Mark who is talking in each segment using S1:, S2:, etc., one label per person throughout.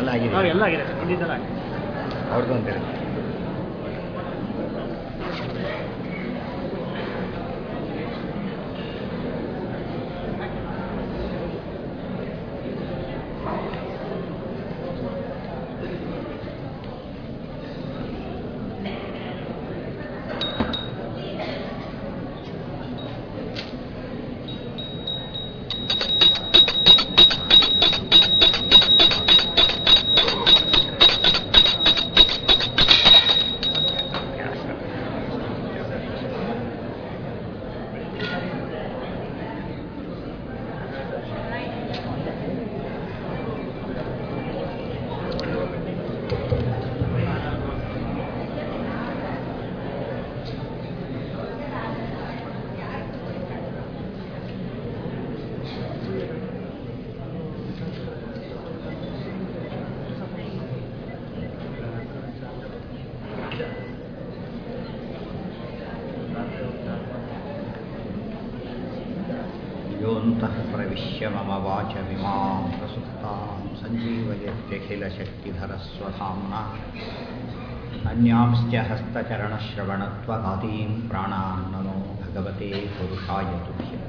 S1: ಎಲ್ಲ ಆಗಿದೆ
S2: ಅವ್ರು ಎಲ್ಲ ಆಗಿದೆ ಸರ್ ಹಿಂದಿದ್ದೆಲ್ಲ ಆಗಿದೆ
S1: ಅವ್ರದ್ದು ಅಂತೇಳಿ योऽन्तः प्रविश्य मम वाचमिमां प्रसुप्तां सञ्जीवयत्यखिलशक्तिधरस्वधाम्ना अन्यांश्च हस्तचरणश्रवणत्वगादीन् प्राणान् नमो भगवते पुरुषाय तुभ्यम्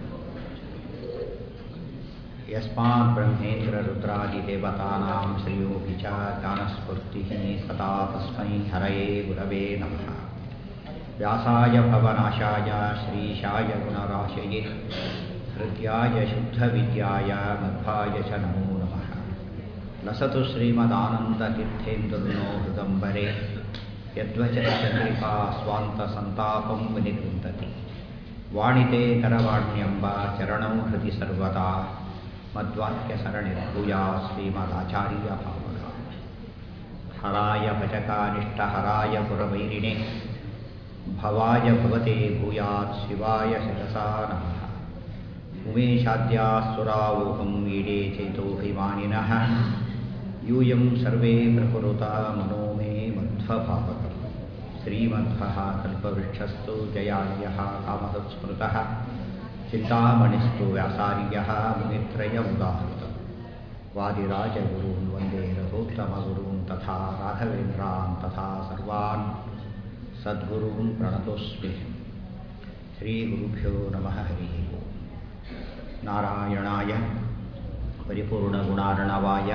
S1: यस्मात् ब्रह्मेन्द्ररुद्रादिदेवतानां श्रियोऽपि च ज्ञानस्फूर्तिः सदा तस्मै हरये गुरवे नमः व्यासाय भवनाशाय श्रीशाय गुणराशये हृद्याय शुद्धविद्याय मध्वाय च नमो नमः लसतु श्रीमदानन्दतीर्थेन्दुर्नो हृदम्बरे यद्वचनचन्द्रिका स्वान्तसन्तापं विनिगृन्तति वाणिते करवाण्यम्ब चरणौ हृदि सर्वदा मद्वाक्यसरणिर्भूया श्रीमदाचार्यभावः हराय भजकानिष्टहराय पुरवैरिणे भवाय भवते भूयात् शिवाय शिरसा नमः उमेशाद्याः सुरावोहं वीडे चेतोऽभिमानिनः यूयं सर्वे प्रकुरुता मनो मे मध्वभावकम् श्रीमध्वः कल्पवृक्षस्तु जयार्यः कामदस्मृतः चिन्तामणिस्तु व्यासार्यः मुनित्रयमुदाहृतम् वादिराजगुरून् वन्दे रघोत्तमगुरून् तथा राघवेन्द्रान् तथा सर्वान् सद्गुरून् प्रणतोऽस्मि श्रीगुरुभ्यो नमः हरिः ओम् नारायणाय परिपूर्णगुणार्णवाय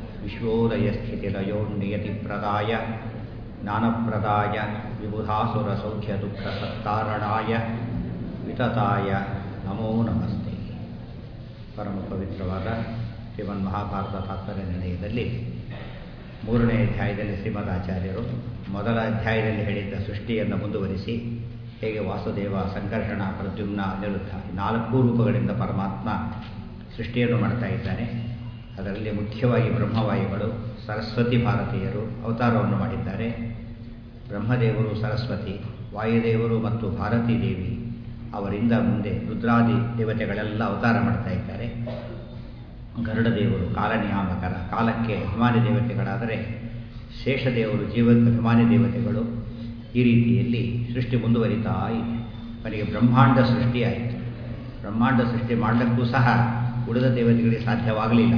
S1: विश्वोदयस्थितिलयोन्नियतिप्रदाय ज्ञानप्रदाय विबुधासुरसौख्यदुःखसत्कारणाय ವಿತತಾಯ ನಮೋ ನಮಸ್ತೆ ಪರಮ ಪವಿತ್ರವಾದ ಶ್ರೀಮನ್ ಮಹಾಭಾರತ ತಾತ್ಪರ್ಯ ನಿರ್ಣಯದಲ್ಲಿ ಮೂರನೇ ಅಧ್ಯಾಯದಲ್ಲಿ ಶ್ರೀಮದಾಚಾರ್ಯರು ಮೊದಲ ಅಧ್ಯಾಯದಲ್ಲಿ ಹೇಳಿದ್ದ ಸೃಷ್ಟಿಯನ್ನು ಮುಂದುವರಿಸಿ ಹೇಗೆ ವಾಸುದೇವ ಸಂಕರ್ಷಣ ಪ್ರದ್ಯುಮ್ನ ನಿರುದ್ಧ ಈ ನಾಲ್ಕು ರೂಪಗಳಿಂದ ಪರಮಾತ್ಮ ಸೃಷ್ಟಿಯನ್ನು ಮಾಡ್ತಾ ಇದ್ದಾನೆ ಅದರಲ್ಲಿ ಮುಖ್ಯವಾಗಿ ಬ್ರಹ್ಮವಾಯುಗಳು ಸರಸ್ವತಿ ಭಾರತೀಯರು ಅವತಾರವನ್ನು ಮಾಡಿದ್ದಾರೆ ಬ್ರಹ್ಮದೇವರು ಸರಸ್ವತಿ ವಾಯುದೇವರು ಮತ್ತು ಭಾರತೀ ದೇವಿ ಅವರಿಂದ ಮುಂದೆ ರುದ್ರಾದಿ ದೇವತೆಗಳೆಲ್ಲ ಅವತಾರ ಮಾಡ್ತಾ ಇದ್ದಾರೆ ಗರುಡದೇವರು ಕಾಲನಿಯಾಮಕರ ಕಾಲಕ್ಕೆ ಅಭಿಮಾನಿ ದೇವತೆಗಳಾದರೆ ಶೇಷದೇವರು ಜೀವಕ್ಕೆ ಅಭಿಮಾನಿ ದೇವತೆಗಳು ಈ ರೀತಿಯಲ್ಲಿ ಸೃಷ್ಟಿ ಮುಂದುವರಿತಾ ಇದೆ ಕೊನೆಗೆ ಬ್ರಹ್ಮಾಂಡ ಸೃಷ್ಟಿಯಾಯಿತು ಬ್ರಹ್ಮಾಂಡ ಸೃಷ್ಟಿ ಮಾಡಲಿಕ್ಕೂ ಸಹ ಉಳಿದ ದೇವತೆಗಳಿಗೆ ಸಾಧ್ಯವಾಗಲಿಲ್ಲ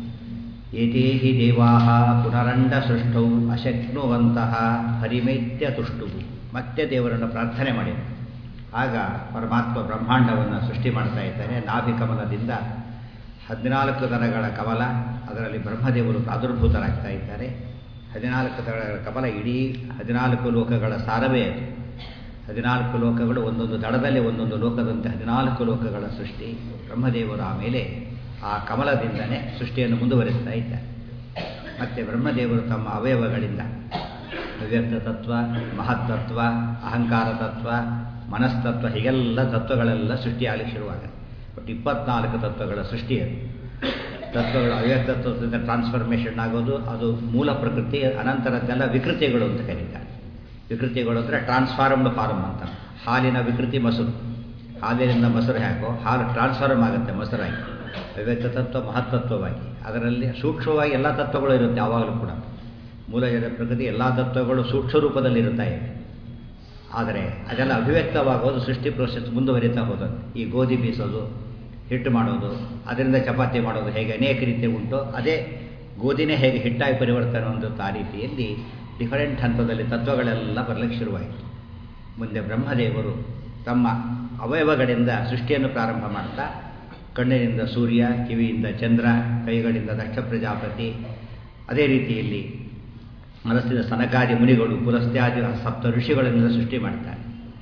S1: ಏತೇ ಹಿ ದೇವಾ ಪುನರಂಡ ಸೃಷ್ಟೌ ಅಶಕ್ನುವಂತಹ ಹರಿಮೈತ್ಯ ತುಷ್ಟುವು ಮತ್ತೆ ದೇವರನ್ನು ಪ್ರಾರ್ಥನೆ ಮಾಡಿದರು ಆಗ ಪರಮಾತ್ಮ ಬ್ರಹ್ಮಾಂಡವನ್ನು ಸೃಷ್ಟಿ ಮಾಡ್ತಾ ಇದ್ದಾನೆ ನಾಭಿ ಕಮಲದಿಂದ ಹದಿನಾಲ್ಕು ದನಗಳ ಕಮಲ ಅದರಲ್ಲಿ ಬ್ರಹ್ಮದೇವರು ಪ್ರಾದುರ್ಭೂತರಾಗ್ತಾ ಇದ್ದಾರೆ ಹದಿನಾಲ್ಕು ದಳಗಳ ಕಮಲ ಇಡೀ ಹದಿನಾಲ್ಕು ಲೋಕಗಳ ಸಾರವೇ ಅದು ಹದಿನಾಲ್ಕು ಲೋಕಗಳು ಒಂದೊಂದು ದಡದಲ್ಲಿ ಒಂದೊಂದು ಲೋಕದಂತೆ ಹದಿನಾಲ್ಕು ಲೋಕಗಳ ಸೃಷ್ಟಿ ಬ್ರಹ್ಮದೇವರು ಆಮೇಲೆ ಆ ಕಮಲದಿಂದನೇ ಸೃಷ್ಟಿಯನ್ನು ಮುಂದುವರಿಸ್ತಾ ಇದ್ದಾರೆ ಮತ್ತು ಬ್ರಹ್ಮದೇವರು ತಮ್ಮ ಅವಯವಗಳಿಂದ ಅವ್ಯಕ್ತ ತತ್ವ ಮಹತ್ತತ್ವ ಅಹಂಕಾರ ತತ್ವ ಮನಸ್ತತ್ವ ಹೀಗೆಲ್ಲ ತತ್ವಗಳೆಲ್ಲ ಸೃಷ್ಟಿಯಾಗಲಿಕ್ಕೆ ಶುರುವಾಗುತ್ತೆ ಬಟ್ ಇಪ್ಪತ್ನಾಲ್ಕು ತತ್ವಗಳ ಸೃಷ್ಟಿ ಅದು ತತ್ವಗಳು ಅವ್ಯಕ್ತ ತತ್ವದಿಂದ ಟ್ರಾನ್ಸ್ಫಾರ್ಮೇಷನ್ ಆಗೋದು ಅದು ಮೂಲ ಪ್ರಕೃತಿ ಅನಂತರದ್ದೆಲ್ಲ ವಿಕೃತಿಗಳು ಅಂತ ಕರೀತಾರೆ ವಿಕೃತಿಗಳು ಅಂದರೆ ಟ್ರಾನ್ಸ್ಫಾರ್ಮ್ಡ್ ಫಾರ್ಮ್ ಅಂತ ಹಾಲಿನ ವಿಕೃತಿ ಮೊಸರು ಹಾಲಿನಿಂದ ಮೊಸರು ಹಾಕೋ ಹಾಲು ಟ್ರಾನ್ಸ್ಫಾರ್ಮ್ ಆಗುತ್ತೆ ಮೊಸರಾಗಿ ಅವ್ಯಕ್ತ ತತ್ವ ಮಹತ್ತತ್ವವಾಗಿ ಅದರಲ್ಲಿ ಸೂಕ್ಷ್ಮವಾಗಿ ಎಲ್ಲ ತತ್ವಗಳು ಇರುತ್ತೆ ಯಾವಾಗಲೂ ಕೂಡ ಮೂಲ ಜಡ ಪ್ರಕೃತಿ ಎಲ್ಲ ತತ್ವಗಳು ಸೂಕ್ಷ್ಮ ರೂಪದಲ್ಲಿ ಇರುತ್ತಾ ಇದೆ ಆದರೆ ಅದೆಲ್ಲ ಅಭಿವ್ಯಕ್ತವಾಗೋದು ಸೃಷ್ಟಿ ಪ್ರೋಸೆಸ್ ಮುಂದುವರಿತಾ ಹೋದದ್ದು ಈ ಗೋಧಿ ಬೀಸೋದು ಹಿಟ್ಟು ಮಾಡೋದು ಅದರಿಂದ ಚಪಾತಿ ಮಾಡೋದು ಹೇಗೆ ಅನೇಕ ರೀತಿ ಉಂಟು ಅದೇ ಗೋಧಿನೇ ಹೇಗೆ ಹಿಟ್ಟಾಗಿ ಪರಿವರ್ತನೆ ಹೊಂದುತ್ತೆ ಆ ರೀತಿಯಲ್ಲಿ ಡಿಫರೆಂಟ್ ಹಂತದಲ್ಲಿ ತತ್ವಗಳೆಲ್ಲ ಬರಲಿಕ್ಕೆ ಶುರುವಾಯಿತು ಮುಂದೆ ಬ್ರಹ್ಮದೇವರು ತಮ್ಮ ಅವಯವಗಳಿಂದ ಸೃಷ್ಟಿಯನ್ನು ಪ್ರಾರಂಭ ಮಾಡ್ತಾ ಕಣ್ಣಿನಿಂದ ಸೂರ್ಯ ಕಿವಿಯಿಂದ ಚಂದ್ರ ಕೈಗಳಿಂದ ದಕ್ಷ ಪ್ರಜಾಪತಿ ಅದೇ ರೀತಿಯಲ್ಲಿ ಮನಸ್ಸಿನ ಸನಕಾದಿ ಮುನಿಗಳು ಪುಲಸ್ತ್ಯಾದಿ ಸಪ್ತ ಋಷಿಗಳಿಂದ ಸೃಷ್ಟಿ ಮಾಡ್ತಾರೆ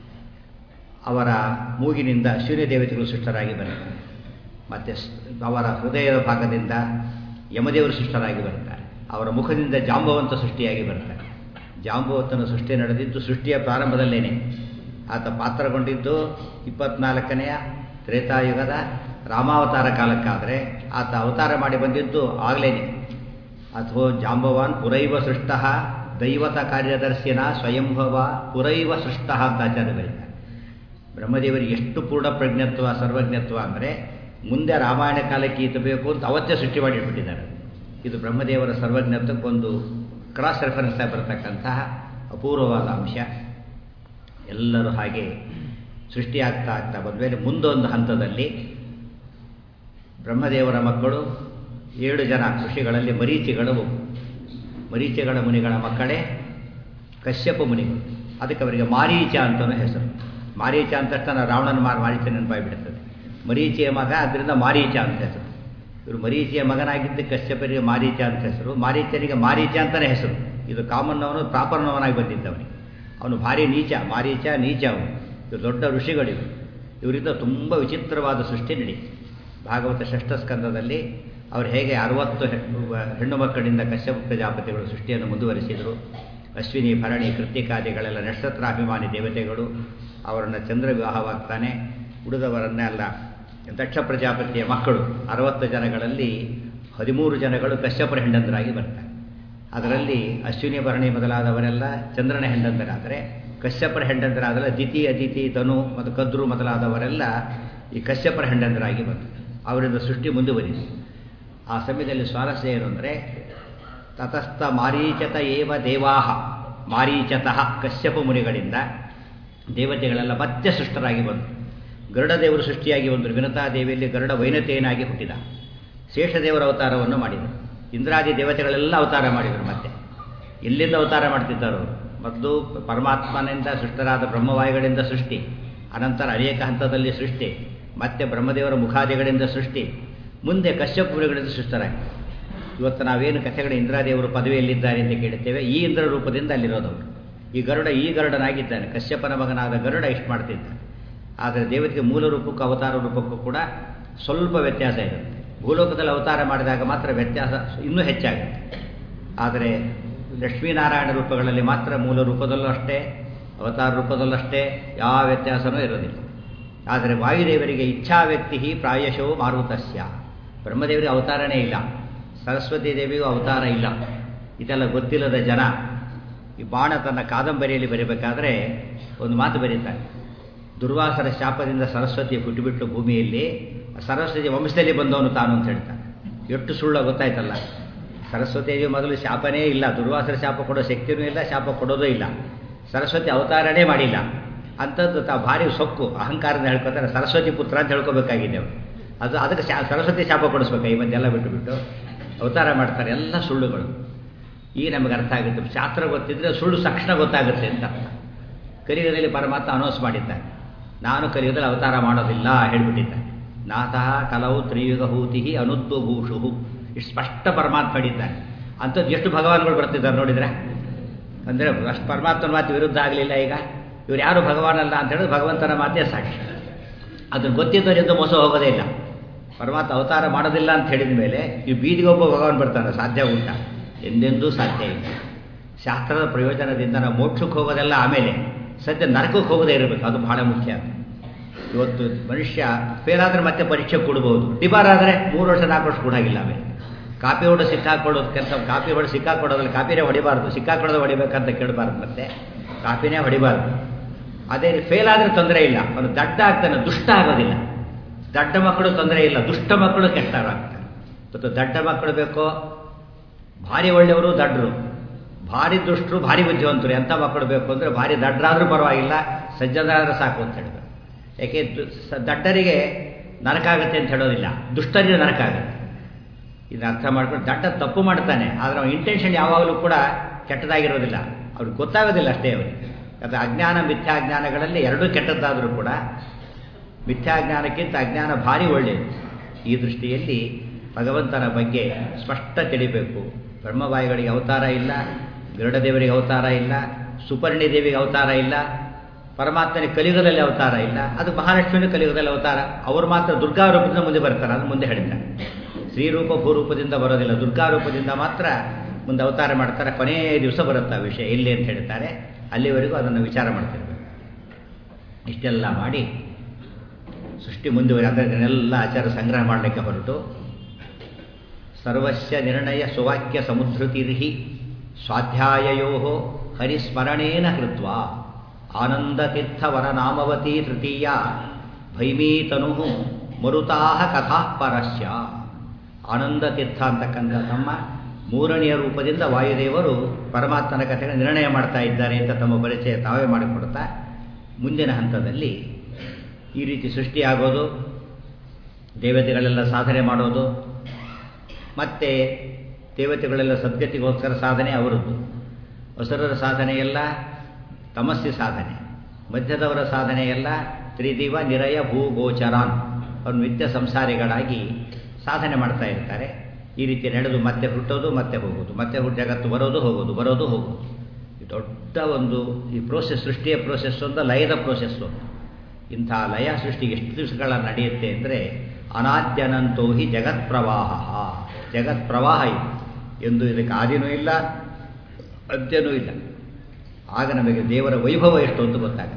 S1: ಅವರ ಮೂಗಿನಿಂದ ಸೂರ್ಯ ದೇವತೆಗಳು ಸೃಷ್ಟರಾಗಿ ಬರ್ತಾರೆ ಮತ್ತು ಅವರ ಹೃದಯದ ಭಾಗದಿಂದ ಯಮದೇವರು ಸೃಷ್ಟರಾಗಿ ಬರ್ತಾರೆ ಅವರ ಮುಖದಿಂದ ಜಾಂಬವಂತ ಸೃಷ್ಟಿಯಾಗಿ ಬರ್ತಾರೆ ಜಾಂಬವಂತನ ಸೃಷ್ಟಿ ನಡೆದಿದ್ದು ಸೃಷ್ಟಿಯ ಪ್ರಾರಂಭದಲ್ಲೇನೆ ಆತ ಪಾತ್ರಗೊಂಡಿದ್ದು ಇಪ್ಪತ್ನಾಲ್ಕನೆಯ ತ್ರೇತಾಯುಗದ ರಾಮಾವತಾರ ಕಾಲಕ್ಕಾದರೆ ಆತ ಅವತಾರ ಮಾಡಿ ಬಂದಿದ್ದು ಆಗಲೇನೆ ಅಥವಾ ಜಾಂಬವಾನ್ ಪುರೈವ ಸೃಷ್ಟ ದೈವತ ಕಾರ್ಯದರ್ಶಿನ ಸ್ವಯಂಭವ ಪುರೈವ ಸೃಷ್ಟ ಅಂತ ಆಚಾರ್ಯ ಬರೀತಾರೆ ಬ್ರಹ್ಮದೇವರಿಗೆ ಎಷ್ಟು ಪೂರ್ಣ ಪ್ರಜ್ಞತ್ವ ಸರ್ವಜ್ಞತ್ವ ಅಂದರೆ ಮುಂದೆ ರಾಮಾಯಣ ಕಾಲಕ್ಕೆ ಈತ ಬೇಕು ಅಂತ ಅವತ್ತೇ ಸೃಷ್ಟಿ ಮಾಡಿಟ್ಬಿಟ್ಟಿದ್ದಾರೆ ಇದು ಬ್ರಹ್ಮದೇವರ ಸರ್ವಜ್ಞತ್ವಕ್ಕೊಂದು ಕ್ರಾಸ್ ರೆಫರೆನ್ಸ್ ಆಗಿ ಬರತಕ್ಕಂತಹ ಅಪೂರ್ವವಾದ ಅಂಶ ಎಲ್ಲರೂ ಹಾಗೆ ಸೃಷ್ಟಿಯಾಗ್ತಾ ಆಗ್ತಾ ಬಂದಮೇಲೆ ಮುಂದೊಂದು ಹಂತದಲ್ಲಿ ಬ್ರಹ್ಮದೇವರ ಮಕ್ಕಳು ಏಳು ಜನ ಋಷಿಗಳಲ್ಲಿ ಮರೀಚಿಗಳು ಮರೀಚಿಗಳ ಮುನಿಗಳ ಮಕ್ಕಳೇ ಕಶ್ಯಪ ಮುನಿಗಳು ಅದಕ್ಕೆ ಅವರಿಗೆ ಮಾರೀಚ ಅಂತಲೂ ಹೆಸರು ಮಾರೀಚ ಅಂತ ತಕ್ಷಣ ರಾವಣನ ಮಾರು ಮಾರೀಚ ನೆನಪಾಗಿಬಿಡ್ತದೆ ಮರೀಚಿಯ ಮಗ ಅದರಿಂದ ಮಾರೀಚ ಅಂತ ಹೆಸರು ಇವರು ಮರೀಚಿಯ ಮಗನಾಗಿದ್ದು ಕಶ್ಯಪರಿಗೆ ಮಾರೀಚ ಅಂತ ಹೆಸರು ಮಾರೀಚನಿಗೆ ಮಾರೀಚ ಅಂತಲೇ ಹೆಸರು ಇದು ಕಾಮನ್ನವನು ಪ್ರಾಪರ್ನವನಾಗಿ ಬಂದಿದ್ದವನಿಗೆ ಅವನು ಭಾರಿ ನೀಚ ಮಾರೀಚ ನೀಚ ಅವನು ಇವರು ದೊಡ್ಡ ಋಷಿಗಳಿವು ಇವರಿಂದ ತುಂಬ ವಿಚಿತ್ರವಾದ ಸೃಷ್ಟಿ ನಡೀತು ಭಾಗವತ ಷಷ್ಠ ಸ್ಕಂದದಲ್ಲಿ ಅವರು ಹೇಗೆ ಅರವತ್ತು ಹೆಣ್ಣು ಮಕ್ಕಳಿಂದ ಕಶ್ಯಪ ಪ್ರಜಾಪತಿಗಳು ಸೃಷ್ಟಿಯನ್ನು ಮುಂದುವರಿಸಿದರು ಅಶ್ವಿನಿ ಭರಣಿ ಕೃತಿಕಾದಿಗಳೆಲ್ಲ ನಕ್ಷತ್ರಾಭಿಮಾನಿ ದೇವತೆಗಳು ಅವರನ್ನು ಚಂದ್ರ ವಿವಾಹವಾಗ್ತಾನೆ ಉಳಿದವರನ್ನೆಲ್ಲ ದಕ್ಷ ಪ್ರಜಾಪತಿಯ ಮಕ್ಕಳು ಅರವತ್ತು ಜನಗಳಲ್ಲಿ ಹದಿಮೂರು ಜನಗಳು ಕಶ್ಯಪರ ಹೆಂಡಂದರಾಗಿ ಬರ್ತಾರೆ ಅದರಲ್ಲಿ ಅಶ್ವಿನಿ ಭರಣಿ ಮೊದಲಾದವರೆಲ್ಲ ಚಂದ್ರನ ಹೆಂಡಂದರಾದರೆ ಕಶ್ಯಪರ ಹೆಂಡಂದರಾದರೆ ದಿತಿ ಅದಿತಿ ತನು ಮತ್ತು ಕದ್ರು ಮೊದಲಾದವರೆಲ್ಲ ಈ ಕಶ್ಯಪರ ಹೆಂಡಂದರಾಗಿ ಬಂದರು ಅವರಿಂದ ಸೃಷ್ಟಿ ಮುಂದುವರಿಸಿ ಆ ಸಮಯದಲ್ಲಿ ಸ್ವಾರಸ್ಯ ಏನು ಅಂದರೆ ತತಸ್ಥ ಮಾರೀಚತ ಏವ ದೇವಾಹ ಮಾರೀಚತಃ ಕಶ್ಯಪ ಮುನಿಗಳಿಂದ ದೇವತೆಗಳೆಲ್ಲ ಮತ್ತೆ ಸೃಷ್ಟರಾಗಿ ಬಂದರು ಗರುಡ ದೇವರು ಸೃಷ್ಟಿಯಾಗಿ ಬಂದರು ವಿನತಾದೇವಿಯಲ್ಲಿ ಗರುಡ ವೈನತೆಯನಾಗಿ ಹುಟ್ಟಿದ ಶೇಷದೇವರ ಅವತಾರವನ್ನು ಮಾಡಿದರು ಇಂದ್ರಾದಿ ದೇವತೆಗಳೆಲ್ಲ ಅವತಾರ ಮಾಡಿದರು ಮತ್ತೆ ಎಲ್ಲಿಂದ ಅವತಾರ ಮಾಡ್ತಿದ್ದರು ಮೊದಲು ಪರಮಾತ್ಮನಿಂದ ಸೃಷ್ಟರಾದ ಬ್ರಹ್ಮವಾಯುಗಳಿಂದ ಸೃಷ್ಟಿ ಅನಂತರ ಅನೇಕ ಹಂತದಲ್ಲಿ ಸೃಷ್ಟಿ ಮತ್ತೆ ಬ್ರಹ್ಮದೇವರ ಮುಖಾದಿಗಳಿಂದ ಸೃಷ್ಟಿ ಮುಂದೆ ಕಶ್ಯಪುರಿಗಳಿಂದ ಸೃಷ್ಟರಾಗಿ ಇವತ್ತು ನಾವೇನು ಕಥೆಗಳ ಇಂದ್ರಾದೇವರು ಪದವಿಯಲ್ಲಿದ್ದಾರೆ ಅಂತ ಕೇಳುತ್ತೇವೆ ಈ ಇಂದ್ರ ರೂಪದಿಂದ ಅಲ್ಲಿರೋದವರು ಈ ಗರುಡ ಈ ಗರುಡನಾಗಿದ್ದಾನೆ ಕಶ್ಯಪನ ಮಗನಾದ ಗರುಡ ಇಷ್ಟು ಮಾಡ್ತಿದ್ದಾನೆ ಆದರೆ ದೇವತೆಗೆ ಮೂಲ ರೂಪಕ್ಕೂ ಅವತಾರ ರೂಪಕ್ಕೂ ಕೂಡ ಸ್ವಲ್ಪ ವ್ಯತ್ಯಾಸ ಇರುತ್ತೆ ಭೂಲೋಕದಲ್ಲಿ ಅವತಾರ ಮಾಡಿದಾಗ ಮಾತ್ರ ವ್ಯತ್ಯಾಸ ಇನ್ನೂ ಹೆಚ್ಚಾಗುತ್ತೆ ಆದರೆ ಲಕ್ಷ್ಮೀನಾರಾಯಣ ರೂಪಗಳಲ್ಲಿ ಮಾತ್ರ ಮೂಲ ರೂಪದಲ್ಲೂ ಅಷ್ಟೇ ಅವತಾರ ರೂಪದಲ್ಲೂ ಅಷ್ಟೇ ಯಾವ ವ್ಯತ್ಯಾಸನೂ ಇರೋದಿಲ್ಲ ಆದರೆ ವಾಯುದೇವರಿಗೆ ಇಚ್ಛಾ ವ್ಯಕ್ತಿ ಪ್ರಾಯಶೋ ಮಾರುತಸ್ಯ ಬ್ರಹ್ಮದೇವರಿಗೆ ಅವತಾರನೇ ಇಲ್ಲ ಸರಸ್ವತಿ ದೇವಿಗೂ ಅವತಾರ ಇಲ್ಲ ಇದೆಲ್ಲ ಗೊತ್ತಿಲ್ಲದ ಜನ ಈ ಬಾಣ ತನ್ನ ಕಾದಂಬರಿಯಲ್ಲಿ ಬರೀಬೇಕಾದ್ರೆ ಒಂದು ಮಾತು ಬರೀತಾರೆ ದುರ್ವಾಸರ ಶಾಪದಿಂದ ಸರಸ್ವತಿ ಬಿಟ್ಟುಬಿಟ್ಟು ಭೂಮಿಯಲ್ಲಿ ಸರಸ್ವತಿ ವಂಶದಲ್ಲಿ ಬಂದವನು ತಾನು ಅಂತ ಹೇಳ್ತಾನೆ ಎಷ್ಟು ಸುಳ್ಳ ಗೊತ್ತಾಯ್ತಲ್ಲ ಸರಸ್ವತಿಗೆ ಮೊದಲು ಶಾಪನೇ ಇಲ್ಲ ದುರ್ವಾಸರ ಶಾಪ ಕೊಡೋ ಶಕ್ತಿಯೂ ಇಲ್ಲ ಶಾಪ ಕೊಡೋದೂ ಇಲ್ಲ ಸರಸ್ವತಿ ಅವತಾರನೇ ಮಾಡಿಲ್ಲ ಅಂಥದ್ದು ತಾ ಭಾರಿ ಸೊಕ್ಕು ಅಹಂಕಾರದಿಂದ ಹೇಳ್ಕೊತಾರೆ ಸರಸ್ವತಿ ಪುತ್ರ ಅಂತ ಹೇಳ್ಕೊಬೇಕಾಗಿದೆ ಅವರು ಅದು ಅದಕ್ಕೆ ಶಾ ಸರಸ್ವತಿ ಶಾಪ ಕೊಡಿಸ್ಬೇಕು ಈ ಮಂದೆಲ್ಲ ಬಿಟ್ಟು ಬಿಟ್ಟು ಅವತಾರ ಮಾಡ್ತಾರೆ ಎಲ್ಲ ಸುಳ್ಳುಗಳು ಈಗ ನಮಗೆ ಅರ್ಥ ಆಗುತ್ತೆ ಶಾಸ್ತ್ರ ಗೊತ್ತಿದ್ರೆ ಸುಳ್ಳು ತಕ್ಷಣ ಗೊತ್ತಾಗುತ್ತೆ ಅಂತ ಅರ್ಥ ಕಲಿಯುಗದಲ್ಲಿ ಪರಮಾತ್ಮ ಅನೌನ್ಸ್ ಮಾಡಿದ್ದಾನೆ ನಾನು ಕಲಿಯುಗದಲ್ಲಿ ಅವತಾರ ಮಾಡೋದಿಲ್ಲ ಹೇಳ್ಬಿಟ್ಟಿದ್ದಾನೆ ನಾಥಃ ಕಲವು ತ್ರಿಯುಗ ಹೂತಿ ಅನುದ್ವಭೂಷು ಇಷ್ಟು ಸ್ಪಷ್ಟ ಪರಮಾತ್ಮ ಹೇಳಿದ್ದಾನೆ ಅಂಥದ್ದು ಎಷ್ಟು ಭಗವಾನ್ಗಳು ಬರ್ತಿದ್ದಾರೆ ನೋಡಿದ್ರೆ ಅಂದರೆ ಅಷ್ಟು ಪರಮಾತ್ಮನ ಮಾತು ವಿರುದ್ಧ ಆಗಲಿಲ್ಲ ಈಗ ಇವ್ರು ಯಾರು ಭಗವಾನಲ್ಲ ಅಂತ ಹೇಳಿದ್ರೆ ಭಗವಂತನ ಮಾತೇ ಸಾಕ್ಷಿ ಅದನ್ನು ಗೊತ್ತಿದ್ದರಿಂದ ಮೋಸ ಹೋಗೋದೇ ಇಲ್ಲ ಪರಮಾತ್ಮ ಅವತಾರ ಮಾಡೋದಿಲ್ಲ ಅಂತ ಹೇಳಿದ ಮೇಲೆ ಈ ಬೀದಿಗೆ ಒಬ್ಬ ಭಗವಾನ್ ಬರ್ತಾನೆ ಸಾಧ್ಯ ಉಂಟ ಎಂದೆಂದೂ ಸಾಧ್ಯ ಇಲ್ಲ ಶಾಸ್ತ್ರದ ಪ್ರಯೋಜನದಿಂದ ನಾವು ಮೋಕ್ಷಕ್ಕೆ ಹೋಗೋದೆಲ್ಲ ಆಮೇಲೆ ಸದ್ಯ ನರಕಕ್ಕೆ ಹೋಗೋದೇ ಇರಬೇಕು ಅದು ಬಹಳ ಮುಖ್ಯ ಇವತ್ತು ಮನುಷ್ಯ ಫೇಲ್ ಆದರೆ ಮತ್ತೆ ಪರೀಕ್ಷೆ ಕೊಡ್ಬೋದು ಡಿಬಾರ್ ಆದರೆ ಮೂರು ವರ್ಷ ನಾಲ್ಕು ವರ್ಷ ಕೊಡಾಗಿಲ್ಲ ಆಮೇಲೆ ಕಾಪಿ ಹೊಡೆ ಸಿಕ್ಕಾಕೊಳ್ಳೋದು ಕೆಲಸ ಕಾಪಿ ಹೊಡೆ ಸಿಕ್ಕಾಕೊಡೋದ್ರಲ್ಲಿ ಕಾಪಿನೇ ಹೊಡಿಬಾರ್ದು ಸಿಕ್ಕಾಕೊಡೋದು ಹೊಡಿಬೇಕಂತ ಕೇಳಬಾರ್ದು ಮತ್ತೆ ಕಾಪಿನೇ ಹೊಡಿಬಾರ್ದು ಅದೇ ಫೇಲ್ ಆದರೆ ತೊಂದರೆ ಇಲ್ಲ ಅವನು ದಡ್ಡ ಆಗ್ತಾನೆ ದುಷ್ಟ ಆಗೋದಿಲ್ಲ ದಡ್ಡ ಮಕ್ಕಳು ತೊಂದರೆ ಇಲ್ಲ ದುಷ್ಟ ಮಕ್ಕಳು ಕೆಟ್ಟವರಾಗ್ತಾರೆ ಮತ್ತು ದಡ್ಡ ಮಕ್ಕಳು ಬೇಕೋ ಭಾರಿ ಒಳ್ಳೆಯವರು ದಡ್ಡರು ಭಾರಿ ದುಷ್ಟರು ಭಾರಿ ಬುದ್ಧಿವಂತರು ಎಂಥ ಮಕ್ಕಳು ಬೇಕು ಅಂದರೆ ಭಾರಿ ದಡ್ಡರಾದರೂ ಪರವಾಗಿಲ್ಲ ಸಜ್ಜನರಾದ್ರೆ ಸಾಕು ಅಂತ ಹೇಳಿದ್ರು ಯಾಕೆ ದಡ್ಡರಿಗೆ ನರಕ ಆಗುತ್ತೆ ಅಂತ ಹೇಳೋದಿಲ್ಲ ದುಷ್ಟರಿಗೆ ನರಕ ಆಗುತ್ತೆ ಇದನ್ನ ಅರ್ಥ ಮಾಡ್ಕೊಂಡು ದಡ್ಡ ತಪ್ಪು ಮಾಡ್ತಾನೆ ಆದರೆ ಅವನ ಇಂಟೆನ್ಷನ್ ಯಾವಾಗಲೂ ಕೂಡ ಕೆಟ್ಟದಾಗಿರೋದಿಲ್ಲ ಅವ್ರಿಗೆ ಗೊತ್ತಾಗೋದಿಲ್ಲ ಅಷ್ಟೇ ಅವನಿಗೆ ಅದು ಅಜ್ಞಾನ ಮಿಥ್ಯಾಜ್ಞಾನಗಳಲ್ಲಿ ಎರಡೂ ಕೆಟ್ಟದ್ದಾದರೂ ಕೂಡ ಮಿಥ್ಯಾಜ್ಞಾನಕ್ಕಿಂತ ಅಜ್ಞಾನ ಭಾರಿ ಒಳ್ಳೆಯದು ಈ ದೃಷ್ಟಿಯಲ್ಲಿ ಭಗವಂತನ ಬಗ್ಗೆ ಸ್ಪಷ್ಟ ತಿಳಿಬೇಕು ಬ್ರಹ್ಮವಾಯುಗಳಿಗೆ ಅವತಾರ ಇಲ್ಲ ಗರುಡದೇವರಿಗೆ ಅವತಾರ ಇಲ್ಲ ಸುಪರ್ಣಿ ದೇವಿಗೆ ಅವತಾರ ಇಲ್ಲ ಪರಮಾತ್ಮನಿಗೆ ಕಲಿಯುಗದಲ್ಲಿ ಅವತಾರ ಇಲ್ಲ ಅದು ಮಹಾಲಕ್ಷ್ಮಿನ ಕಲಿಯುಗದಲ್ಲಿ ಅವತಾರ ಅವರು ಮಾತ್ರ ದುರ್ಗಾ ರೂಪದಿಂದ ಮುಂದೆ ಬರ್ತಾರೆ ಅದು ಮುಂದೆ ಹೇಳಿದ್ದಾರೆ ಶ್ರೀರೂಪ ಭೂರೂಪದಿಂದ ಬರೋದಿಲ್ಲ ದುರ್ಗಾ ರೂಪದಿಂದ ಮಾತ್ರ ಮುಂದೆ ಅವತಾರ ಮಾಡ್ತಾರೆ ಕೊನೆಯ ದಿವಸ ಬರುತ್ತೆ ಆ ವಿಷಯ ಎಲ್ಲಿ ಅಂತ ಹೇಳ್ತಾರೆ ಅಲ್ಲಿವರೆಗೂ ಅದನ್ನು ವಿಚಾರ ಮಾಡ್ತಿರ್ಬೇಕು ಇಷ್ಟೆಲ್ಲ ಮಾಡಿ ಸೃಷ್ಟಿ ಮುಂದುವರಿ ಅದನ್ನೆಲ್ಲ ಆಚಾರ ಸಂಗ್ರಹ ಮಾಡಲಿಕ್ಕೆ ಹೊರಟು ಸರ್ವಸ್ಯ ನಿರ್ಣಯ ಸುವಾಕ್ಯ ಸಮುದ್ರತಿರ್ಹಿ ಸ್ವಾಧ್ಯಾಯಯೋ ಹರಿಸ್ಮರಣೇನ ಕೃತ್ವ ಆನಂದತೀರ್ಥವರನಾಮವತಿ ತೃತೀಯ ಭೈಮೀತನು ಮರುತಾ ಕಥಾ ಪರಸ್ಯ ಆನಂದತೀರ್ಥ ಅಂತಕ್ಕಂಥ ತಮ್ಮ ಮೂರನೆಯ ರೂಪದಿಂದ ವಾಯುದೇವರು ಪರಮಾತ್ಮನ ಕಥೆಗೆ ನಿರ್ಣಯ ಮಾಡ್ತಾ ಇದ್ದಾರೆ ಅಂತ ತಮ್ಮ ಪರಿಚಯ ತಾವೇ ಮಾಡಿಕೊಡ್ತಾ ಮುಂದಿನ ಹಂತದಲ್ಲಿ ಈ ರೀತಿ ಸೃಷ್ಟಿಯಾಗೋದು ದೇವತೆಗಳೆಲ್ಲ ಸಾಧನೆ ಮಾಡೋದು ಮತ್ತು ದೇವತೆಗಳೆಲ್ಲ ಸದ್ಗತಿಗೋಸ್ಕರ ಸಾಧನೆ ಅವರದ್ದು ಹೊಸರರ ಸಾಧನೆಯೆಲ್ಲ ತಮಸ್ಸಿ ಸಾಧನೆ ಮಧ್ಯದವರ ಸಾಧನೆಯೆಲ್ಲ ತ್ರಿದಿವ ನಿರಯ ಭೂಗೋಚರಾನ್ ಅವರು ನಿತ್ಯ ಸಂಸಾರಿಗಳಾಗಿ ಸಾಧನೆ ಮಾಡ್ತಾ ಇರ್ತಾರೆ ಈ ರೀತಿ ನಡೆದು ಮತ್ತೆ ಹುಟ್ಟೋದು ಮತ್ತೆ ಹೋಗೋದು ಮತ್ತೆ ಹುಟ್ಟು ಜಗತ್ತು ಬರೋದು ಹೋಗೋದು ಬರೋದು ಹೋಗೋದು ಈ ದೊಡ್ಡ ಒಂದು ಈ ಪ್ರೋಸೆಸ್ ಸೃಷ್ಟಿಯ ಪ್ರೋಸೆಸ್ ಒಂದು ಲಯದ ಪ್ರೋಸೆಸ್ ಒಂದು ಇಂಥ ಲಯ ಸೃಷ್ಟಿಗೆ ಎಷ್ಟು ದಿವಸಗಳ ನಡೆಯುತ್ತೆ ಅಂದರೆ ಅನಾದ್ಯನಂತೋ ಹಿ ಜಗತ್ ಪ್ರವಾಹ ಜಗತ್ ಪ್ರವಾಹ ಇದು ಎಂದು ಇದಕ್ಕೆ ಆದಿನೂ ಇಲ್ಲ ಅಂತ್ಯನೂ ಇಲ್ಲ ಆಗ ನಮಗೆ ದೇವರ ವೈಭವ ಎಷ್ಟು ಅಂತ ಗೊತ್ತಾಗುತ್ತೆ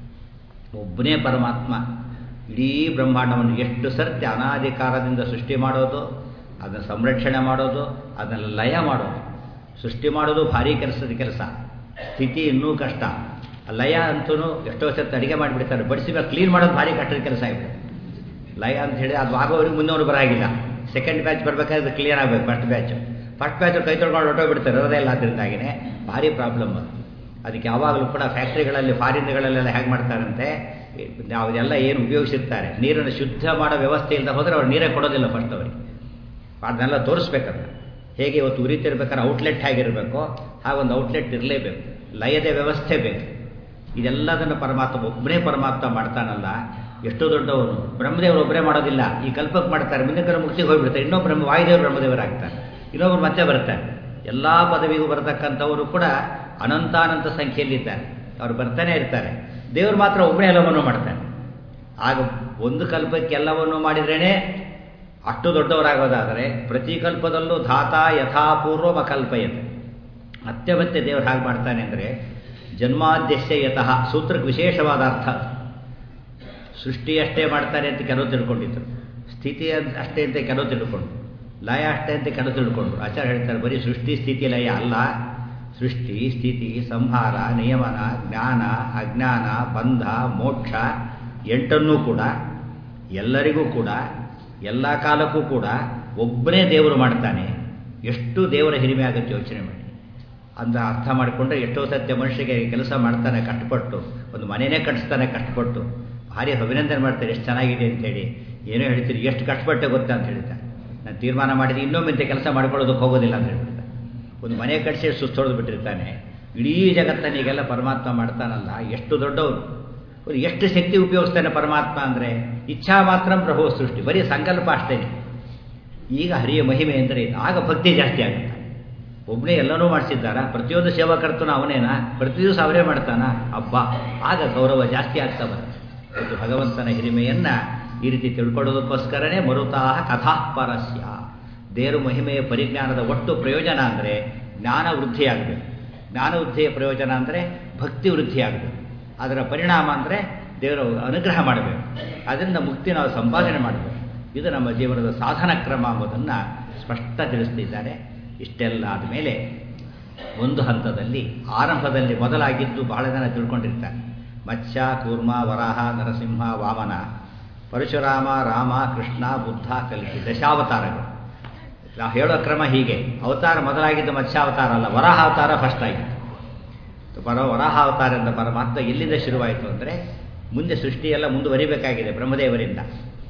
S1: ಒಬ್ಬನೇ ಪರಮಾತ್ಮ ಇಡೀ ಬ್ರಹ್ಮಾಂಡವನ್ನು ಎಷ್ಟು ಸರ್ತಿ ಅನಾಧಿಕಾರದಿಂದ ಸೃಷ್ಟಿ ಮಾಡೋದು ಅದನ್ನು ಸಂರಕ್ಷಣೆ ಮಾಡೋದು ಅದನ್ನು ಲಯ ಮಾಡೋದು ಸೃಷ್ಟಿ ಮಾಡೋದು ಭಾರಿ ಕೆಲಸದ ಕೆಲಸ ಸ್ಥಿತಿ ಇನ್ನೂ ಕಷ್ಟ ಲಯ ಅಂತೂ ಎಷ್ಟೋ ಸರ್ತಿ ಅಡುಗೆ ಮಾಡಿಬಿಡ್ತಾರೆ ಬಡಿಸಿಬೇಕು ಕ್ಲೀನ್ ಮಾಡೋದು ಭಾರಿ ಕಷ್ಟದ ಕೆಲಸ ಆಗಿದೆ ಲಯ ಅಂತ ಹೇಳಿ ಅದು ಆಗೋವರೆಗೆ ಮುಂದವರು ಬರಾಗಿಲ್ಲ ಸೆಕೆಂಡ್ ಬ್ಯಾಚ್ ಬರಬೇಕಾದ್ರೆ ಕ್ಲಿಯರ್ ಆಗಬೇಕು ಫಸ್ಟ್ ಬ್ಯಾಚ್ ಫಸ್ಟ್ ಬ್ಯಾಚ್ ಕೈ ತೊಳ್ಕೊಂಡು ಹೊಟ್ಟೋಗ್ಬಿಡ್ತಾರೆ ಇರೋದೇ ಇಲ್ಲ ಅದರಿಂದಾಗಿನೇ ಭಾರಿ ಪ್ರಾಬ್ಲಮ್ ಅದು ಅದಕ್ಕೆ ಯಾವಾಗಲೂ ಕೂಡ ಫ್ಯಾಕ್ಟ್ರಿಗಳಲ್ಲಿ ಫಾರಿನ್ಗಳಲ್ಲೆಲ್ಲ ಹೇಗೆ ಮಾಡ್ತಾರಂತೆ ನಾವೆಲ್ಲ ಏನು ಉಪಯೋಗಿಸಿರ್ತಾರೆ ನೀರನ್ನು ಶುದ್ಧ ಮಾಡೋ ವ್ಯವಸ್ಥೆ ಇಲ್ಲದೆ ಹೋದರೆ ಅವ್ರು ನೀರೇ ಕೊಡೋದಿಲ್ಲ ಫಸ್ಟ್ ಅವರಿಗೆ ಅದನ್ನೆಲ್ಲ ತೋರಿಸ್ಬೇಕಲ್ಲ ಹೇಗೆ ಇವತ್ತು ಉರಿತಿರ್ಬೇಕಾದ್ರೆ ಔಟ್ಲೆಟ್ ಹೇಗಿರಬೇಕು ಹಾಗೊಂದು ಔಟ್ಲೆಟ್ ಇರಲೇಬೇಕು ಲಯದ ವ್ಯವಸ್ಥೆ ಬೇಕು ಇದೆಲ್ಲದನ್ನು ಪರಮಾತ್ಮ ಒಬ್ಬನೇ ಪರಮಾತ್ಮ ಮಾಡ್ತಾನಲ್ಲ ಎಷ್ಟು ದೊಡ್ಡವನು ಬ್ರಹ್ಮದೇವರು ಒಬ್ಬರೇ ಮಾಡೋದಿಲ್ಲ ಈ ಕಲ್ಪಕ್ಕೆ ಮಾಡ್ತಾರೆ ಮುಂದೆ ಕಡೆ ಮುಕ್ತಿಗೆ ಹೋಗ್ಬಿಡ್ತಾರೆ ಇನ್ನೊಬ್ಬ ಬ್ರಹ್ಮ ವಾಯುದೇವರು ಬ್ರಹ್ಮದೇವರಾಗ್ತಾರೆ ಇನ್ನೊಬ್ರು ಮತ್ತೆ ಬರ್ತಾರೆ ಎಲ್ಲ ಪದವಿಗೂ ಬರತಕ್ಕಂಥವರು ಕೂಡ ಅನಂತಾನಂತ ಸಂಖ್ಯೆಯಲ್ಲಿದ್ದಾರೆ ಅವ್ರು ಬರ್ತಾನೆ ಇರ್ತಾರೆ ದೇವರು ಮಾತ್ರ ಒಬ್ಬನೇ ಎಲ್ಲವನ್ನೂ ಮಾಡ್ತಾರೆ ಆಗ ಒಂದು ಕಲ್ಪಕ್ಕೆ ಎಲ್ಲವನ್ನೂ ಮಾಡಿದ್ರೇ ಅಷ್ಟು ದೊಡ್ಡವರಾಗೋದಾದರೆ ಪ್ರತಿ ಕಲ್ಪದಲ್ಲೂ ಧಾತ ಯಥಾಪೂರ್ವ ಕಲ್ಪಯತೆ ಮತ್ತೆ ಮತ್ತೆ ದೇವರು ಹಾಗೆ ಮಾಡ್ತಾನೆ ಅಂದರೆ ಜನ್ಮಾದ್ಯಸ್ಯ ಯತಃ ಸೂತ್ರಕ್ಕೆ ವಿಶೇಷವಾದ ಅರ್ಥ ಸೃಷ್ಟಿ ಅಷ್ಟೇ ಮಾಡ್ತಾರೆ ಅಂತ ಕೆಲವು ತಿಳ್ಕೊಂಡಿದ್ರು ಸ್ಥಿತಿ ಅಂತ ಅಷ್ಟೇ ಅಂತ ಕೆಲವು ತಿಳ್ಕೊಂಡು ಲಯ ಅಷ್ಟೇ ಅಂತ ಕೆಲವು ತಿಳ್ಕೊಂಡ್ರು ಆಚಾರ್ಯ ಹೇಳ್ತಾರೆ ಬರೀ ಸೃಷ್ಟಿ ಸ್ಥಿತಿ ಲಯ ಅಲ್ಲ ಸೃಷ್ಟಿ ಸ್ಥಿತಿ ಸಂಹಾರ ನಿಯಮನ ಜ್ಞಾನ ಅಜ್ಞಾನ ಬಂಧ ಮೋಕ್ಷ ಎಂಟನ್ನೂ ಕೂಡ ಎಲ್ಲರಿಗೂ ಕೂಡ ಎಲ್ಲ ಕಾಲಕ್ಕೂ ಕೂಡ ಒಬ್ಬನೇ ದೇವರು ಮಾಡ್ತಾನೆ ಎಷ್ಟು ದೇವರ ಹಿರಿಮೆ ಆಗುತ್ತೆ ಯೋಚನೆ ಮಾಡಿ ಅಂತ ಅರ್ಥ ಮಾಡಿಕೊಂಡ್ರೆ ಎಷ್ಟೋ ಸತ್ಯ ಮನುಷ್ಯಗೆ ಕೆಲಸ ಮಾಡ್ತಾನೆ ಕಷ್ಟಪಟ್ಟು ಒಂದು ಮನೆಯೇ ಕಟ್ಟಿಸ್ತಾನೆ ಕಷ್ಟಪಟ್ಟು ಭಾರಿ ಅಭಿನಂದನೆ ಮಾಡ್ತಾರೆ ಎಷ್ಟು ಚೆನ್ನಾಗಿದೆ ಅಂತೇಳಿ ಏನೋ ಹೇಳ್ತೀರಿ ಎಷ್ಟು ಕಷ್ಟಪಟ್ಟೆ ಗೊತ್ತಾ ಅಂತ ಹೇಳ್ತಾರೆ ನಾನು ತೀರ್ಮಾನ ಮಾಡಿದ್ರೆ ಇನ್ನೊಮ್ಮೆ ಇಂಥ ಕೆಲಸ ಮಾಡ್ಕೊಳ್ಳೋದಕ್ಕೆ ಹೋಗೋದಿಲ್ಲ ಅಂತ ಹೇಳ್ಬಿಡ್ತಾರೆ ಒಂದು ಮನೆ ಕಟ್ಟಿಸಿ ಸುಸ್ತೊಡೆದು ಬಿಟ್ಟಿರ್ತಾನೆ ಇಡೀ ಜಗತ್ತನಿಗೆಲ್ಲ ಪರಮಾತ್ಮ ಮಾಡ್ತಾನಲ್ಲ ಎಷ್ಟು ದೊಡ್ಡವರು ಒಂದು ಎಷ್ಟು ಶಕ್ತಿ ಉಪಯೋಗಿಸ್ತಾನೆ ಪರಮಾತ್ಮ ಅಂದರೆ ಇಚ್ಛಾ ಮಾತ್ರ ಪ್ರಭು ಸೃಷ್ಟಿ ಬರೀ ಸಂಕಲ್ಪ ಅಷ್ಟೇ ಈಗ ಹರಿಯ ಮಹಿಮೆ ಅಂದರೆ ಆಗ ಭಕ್ತಿ ಜಾಸ್ತಿ ಆಗುತ್ತೆ ಒಬ್ಬನೇ ಎಲ್ಲನೂ ಮಾಡಿಸಿದ್ದಾರ ಪ್ರತಿಯೊಂದು ಸೇವಾಕರ್ತನ ಅವನೇನಾ ಪ್ರತಿ ದಿವಸ ಅವರೇ ಮಾಡ್ತಾನ ಹಬ್ಬ ಆಗ ಗೌರವ ಜಾಸ್ತಿ ಆಗ್ತಾ ಬರುತ್ತೆ ಒಂದು ಭಗವಂತನ ಹಿರಿಮೆಯನ್ನು ಈ ರೀತಿ ತಿಳ್ಕೊಳ್ಳೋದಕ್ಕೋಸ್ಕರನೇ ಮರುತಾಹ ಕಥಾಪರಸ್ಯ ದೇವರು ಮಹಿಮೆಯ ಪರಿಜ್ಞಾನದ ಒಟ್ಟು ಪ್ರಯೋಜನ ಅಂದರೆ ಜ್ಞಾನ ವೃದ್ಧಿಯಾಗಬೇಕು ಜ್ಞಾನ ವೃದ್ಧಿಯ ಪ್ರಯೋಜನ ಅಂದರೆ ಭಕ್ತಿ ವೃದ್ಧಿಯಾಗಬೇಕು ಅದರ ಪರಿಣಾಮ ಅಂದರೆ ದೇವರು ಅನುಗ್ರಹ ಮಾಡಬೇಕು ಅದರಿಂದ ಮುಕ್ತಿ ನಾವು ಸಂಪಾದನೆ ಮಾಡಬೇಕು ಇದು ನಮ್ಮ ಜೀವನದ ಸಾಧನ ಕ್ರಮ ಎಂಬುದನ್ನು ಸ್ಪಷ್ಟ ತಿಳಿಸ್ತಿದ್ದಾರೆ ಇಷ್ಟೆಲ್ಲ ಆದಮೇಲೆ ಒಂದು ಹಂತದಲ್ಲಿ ಆರಂಭದಲ್ಲಿ ಮೊದಲಾಗಿದ್ದು ಬಹಳ ಜನ ತಿಳ್ಕೊಂಡಿರ್ತಾರೆ ಮತ್ಸ್ಯ ಕೂರ್ಮ ವರಾಹ ನರಸಿಂಹ ವಾಮನ ಪರಶುರಾಮ ರಾಮ ಕೃಷ್ಣ ಬುದ್ಧ ಕಲ್ಕಿ ದಶಾವತಾರಗಳು ನಾವು ಹೇಳೋ ಕ್ರಮ ಹೀಗೆ ಅವತಾರ ಮೊದಲಾಗಿದ್ದು ಮತ್ಸ್ಯಾವತಾರ ಅಲ್ಲ ವರಾಹ ಅವತಾರ ಫಸ್ಟ್ ಆಗಿತ್ತು ಪರ ವರಾಹ ಅವತಾರ ಎಂದ ಪರಮಾತ್ಮ ಎಲ್ಲಿಂದ ಶುರುವಾಯಿತು ಅಂದರೆ ಮುಂದೆ ಸೃಷ್ಟಿಯೆಲ್ಲ ಮುಂದುವರಿಬೇಕಾಗಿದೆ ಬ್ರಹ್ಮದೇವರಿಂದ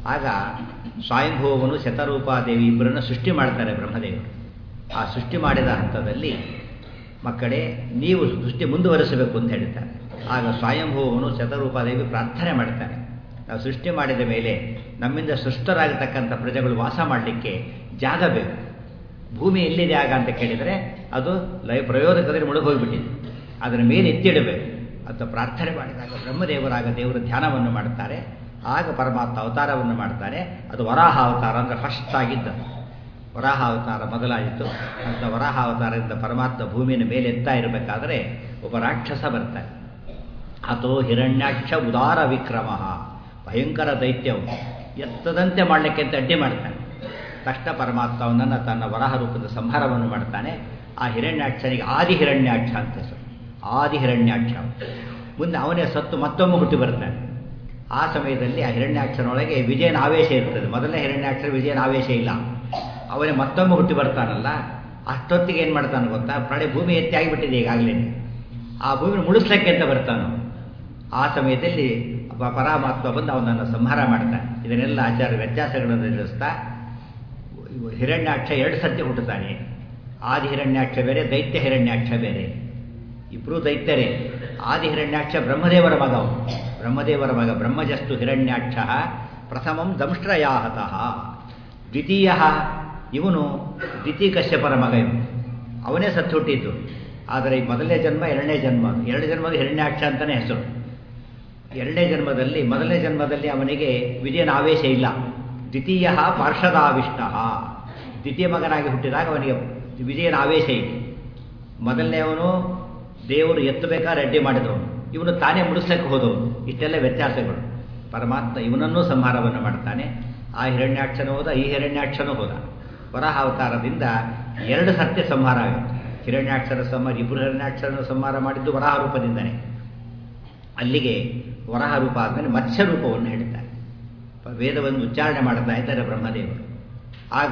S1: ಆಗ ಸ್ವಯಂಭೂವನು ಶತರೂಪಾದೇವಿ ಇಬ್ಬರನ್ನು ಸೃಷ್ಟಿ ಮಾಡ್ತಾರೆ ಬ್ರಹ್ಮದೇವರು ಆ ಸೃಷ್ಟಿ ಮಾಡಿದ ಹಂತದಲ್ಲಿ ಮಕ್ಕಳೇ ನೀವು ಸೃಷ್ಟಿ ಮುಂದುವರಿಸಬೇಕು ಅಂತ ಹೇಳ್ತಾರೆ ಆಗ ಸ್ವಯಂಭೂವನು ಶತರೂಪಾದೇವಿ ಪ್ರಾರ್ಥನೆ ಮಾಡ್ತಾರೆ ನಾವು ಸೃಷ್ಟಿ ಮಾಡಿದ ಮೇಲೆ ನಮ್ಮಿಂದ ಸೃಷ್ಟರಾಗತಕ್ಕಂಥ ಪ್ರಜೆಗಳು ವಾಸ ಮಾಡಲಿಕ್ಕೆ ಜಾಗ ಬೇಕು ಭೂಮಿ ಎಲ್ಲಿದೆ ಆಗ ಅಂತ ಕೇಳಿದರೆ ಅದು ಲೈ ಪ್ರಯೋಜಕದಲ್ಲಿ ಮುಳುಗೋಗ್ಬಿಟ್ಟಿದೆ ಅದರ ಮೇಲೆ ಎತ್ತಿಡಬೇಕು ಅಂತ ಪ್ರಾರ್ಥನೆ ಮಾಡಿದಾಗ ಬ್ರಹ್ಮದೇವರಾಗ ದೇವರ ಧ್ಯಾನವನ್ನು ಮಾಡ್ತಾರೆ ಆಗ ಪರಮಾತ್ಮ ಅವತಾರವನ್ನು ಮಾಡ್ತಾರೆ ಅದು ವರಾಹ ಅವತಾರ ಅಂದರೆ ಫಸ್ಟ್ ಆಗಿದ್ದ ವರಾಹ ಅವತಾರ ಮೊದಲಾಯಿತು ಅಂತ ವರಾಹ ಅವತಾರದಿಂದ ಪರಮಾತ್ಮ ಭೂಮಿಯ ಮೇಲೆ ಎತ್ತಾ ಇರಬೇಕಾದ್ರೆ ಒಬ್ಬ ರಾಕ್ಷಸ ಬರ್ತಾರೆ ಅಥೋ ಹಿರಣ್ಯಾಕ್ಷ ಉದಾರ ವಿಕ್ರಮ ಭಯಂಕರ ದೈತ್ಯವು ಎತ್ತದಂತೆ ಮಾಡಲಿಕ್ಕೆ ಅಂತ ಅಡ್ಡಿ ಮಾಡ್ತಾನೆ ತಕ್ಷಣ ಪರಮಾತ್ಮ ಅವನನ್ನು ತನ್ನ ವರಾಹ ರೂಪದ ಸಂಹಾರವನ್ನು ಮಾಡ್ತಾನೆ ಆ ಹಿರಣ್ಯಾಕ್ಷನಿಗೆ ಆದಿ ಹಿರಣ್ಯಾಕ್ಷ ಅಂತ ಹೆಸರು ಆದಿ ಹಿರಣ್ಯಾಕ್ಷ ಮುಂದೆ ಅವನೇ ಸತ್ತು ಮತ್ತೊಮ್ಮೆ ಹುಟ್ಟಿ ಬರ್ತಾನೆ ಆ ಸಮಯದಲ್ಲಿ ಆ ಹಿರಣ್ಯಾಕ್ಷನೊಳಗೆ ವಿಜಯನ ಆವೇಶ ಇರ್ತದೆ ಮೊದಲನೇ ಹಿರಣ್ಯಾಕ್ಷರ ವಿಜಯನ ಆವೇಶ ಇಲ್ಲ ಅವನೇ ಮತ್ತೊಮ್ಮೆ ಹುಟ್ಟಿ ಬರ್ತಾನಲ್ಲ ಅಷ್ಟೊತ್ತಿಗೆ ಏನು ಮಾಡ್ತಾನೆ ಗೊತ್ತಾ ಪ್ರಾಣಿ ಭೂಮಿ ಎತ್ತಿ ಆಗಿಬಿಟ್ಟಿದೆ ಈಗಾಗಲೇ ಆ ಭೂಮಿನ ಮುಳಿಸ್ಲಿಕ್ಕೆ ಅಂತ ಬರ್ತಾನು ಆ ಸಮಯದಲ್ಲಿ ಪರಮಾತ್ಮ ಬಂದು ಅವನನ್ನು ಸಂಹಾರ ಮಾಡ್ತಾನೆ ಇದನ್ನೆಲ್ಲ ಆಚಾರ ವ್ಯತ್ಯಾಸಗಳನ್ನು ತಿಳಿಸ್ತಾ ಹಿರಣ್ಯಾಕ್ಷ ಎರಡು ಸತ್ಯ ಹುಟ್ಟುತ್ತಾನೆ ಆದಿ ಹಿರಣ್ಯಾಕ್ಷ ಬೇರೆ ದೈತ್ಯ ಹಿರಣ್ಯಾಕ್ಷ ಬೇರೆ ಇಬ್ಬರು ದೈತ್ಯರೇ ಆದಿ ಹಿರಣ್ಯಾಕ್ಷ ಬ್ರಹ್ಮದೇವರ ಮಗ ಅವನು ಬ್ರಹ್ಮದೇವರ ಮಗ ಬ್ರಹ್ಮಜಸ್ತು ಹಿರಣ್ಯಾಕ್ಷ ಪ್ರಥಮಂ ದಂಷ್ಟ್ರಯಾಹತಃ ದ್ವಿತೀಯ ಇವನು ದ್ವಿತೀಯ ಕಶ್ಯಪರ ಮಗ ಇವನು ಅವನೇ ಸತ್ತು ಹುಟ್ಟಿದ್ದು ಆದರೆ ಈ ಮೊದಲನೇ ಜನ್ಮ ಎರಡನೇ ಜನ್ಮ ಎರಡು ಜನ್ಮದ ಹಿರಣ್ಯಾಕ್ಷ ಅಂತಲೇ ಹೆಸರು ಎರಡನೇ ಜನ್ಮದಲ್ಲಿ ಮೊದಲನೇ ಜನ್ಮದಲ್ಲಿ ಅವನಿಗೆ ವಿಜಯನ ಆವೇಶ ಇಲ್ಲ ದ್ವಿತೀಯ ಪಾರ್ಷದಾವಿಷ್ಟ ದ್ವಿತೀಯ ಮಗನಾಗಿ ಹುಟ್ಟಿದಾಗ ಅವನಿಗೆ ವಿಜಯನ ಆವೇಶ ಇದೆ ಮೊದಲನೇವನು ದೇವರು ಎತ್ತಬೇಕಾದ್ರೆ ಅಡ್ಡಿ ಮಾಡಿದವನು ಇವನು ತಾನೇ ಮುಡಿಸ್ಲಿಕ್ಕೆ ಹೋದವನು ಇಷ್ಟೆಲ್ಲ ವ್ಯತ್ಯಾಸಗಳು ಪರಮಾತ್ಮ ಇವನನ್ನೂ ಸಂಹಾರವನ್ನು ಮಾಡ್ತಾನೆ ಆ ಹಿರಣ್ಯಾಕ್ಷನ ಹೋದ ಈ ಹಿರಣ್ಯಾಕ್ಷನೂ ಹೋದ ವರಾಹ ಅವತಾರದಿಂದ ಎರಡು ಸತ್ಯ ಸಂಹಾರ ಆಗುತ್ತೆ ಹಿರಣ್ಯಾಕ್ಷರ ಸಂಹಾರ ಇಬ್ಬರು ಹಿರಣ್ಯಾಕ್ಷರನ್ನು ಸಂಹಾರ ಮಾಡಿದ್ದು ವರಾಹ ರೂಪದಿಂದನೇ ಅಲ್ಲಿಗೆ ವರಾಹ ರೂಪ ಆದಮೇಲೆ ಮತ್ಸ್ಯ ರೂಪವನ್ನು ಹೇಳ್ತಾರೆ ವೇದವನ್ನು ಉಚ್ಚಾರಣೆ ಮಾಡ್ತಾ ಇದ್ದಾರೆ ಬ್ರಹ್ಮದೇವರು ಆಗ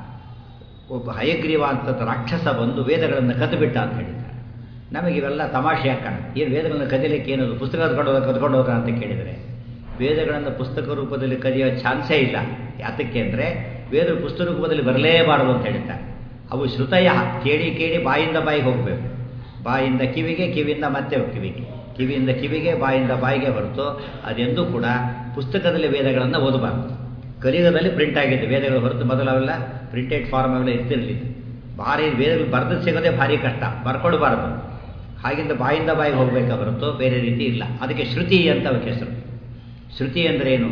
S1: ಒಬ್ಬ ಹಯಗ್ರೀವ ಅಂತ ರಾಕ್ಷಸ ಬಂದು ವೇದಗಳನ್ನು ಕದ್ದುಬಿಟ್ಟ ಅಂತ ಹೇಳಿದ್ದಾರೆ ನಮಗೆ ಇವೆಲ್ಲ ತಮಾಷೆ ಹಾಕೋಣ ಏನು ವೇದಗಳನ್ನು ಕದಿಲಿಕ್ಕೆ ಏನದು ಪುಸ್ತಕ ಕದ್ಕೊಂಡು ಕದ್ಕೊಂಡು ಹೋಗ ಅಂತ ಕೇಳಿದರೆ ವೇದಗಳನ್ನು ಪುಸ್ತಕ ರೂಪದಲ್ಲಿ ಕದಿಯೋ ಚಾನ್ಸೇ ಇಲ್ಲ ಯಾತಕ್ಕೆ ಅಂದರೆ ವೇದ ಪುಸ್ತಕ ರೂಪದಲ್ಲಿ ಬರಲೇಬಾರದು ಅಂತ ಹೇಳ್ತಾರೆ ಅವು ಶ್ರುತಯ ಕೇಳಿ ಕೇಳಿ ಬಾಯಿಂದ ಬಾಯಿಗೆ ಹೋಗಬೇಕು ಬಾಯಿಂದ ಕಿವಿಗೆ ಕಿವಿಯಿಂದ ಮತ್ತೆ ಕಿವಿಗೆ ಕಿವಿಯಿಂದ ಕಿವಿಗೆ ಬಾಯಿಂದ ಬಾಯಿಗೆ ಹೊರತು ಅದೆಂದೂ ಕೂಡ ಪುಸ್ತಕದಲ್ಲಿ ವೇದಗಳನ್ನು ಓದಬಾರ್ದು ಕಲಿಯುಗದಲ್ಲಿ ಪ್ರಿಂಟ್ ಆಗಿದೆ ವೇದಗಳು ಹೊರತು ಮೊದಲವೆಲ್ಲ ಪ್ರಿಂಟೆಡ್ ಫಾರ್ಮ್ ಅವೆಲ್ಲ ಇರ್ತಿರಲಿಲ್ಲ ಭಾರಿ ವೇದಗಳು ಬರೆದು ಸಿಗೋದೇ ಭಾರಿ ಕಷ್ಟ ಬರ್ಕೊಡ್ಬಾರ್ದು ಹಾಗಿಂದ ಬಾಯಿಂದ ಬಾಯಿಗೆ ಹೋಗಬೇಕ ಹೊರತು ಬೇರೆ ರೀತಿ ಇಲ್ಲ ಅದಕ್ಕೆ ಶ್ರುತಿ ಅಂತ ಅವಕ್ಕೆ ಹೆಸರು ಶ್ರುತಿ ಅಂದ್ರೇನು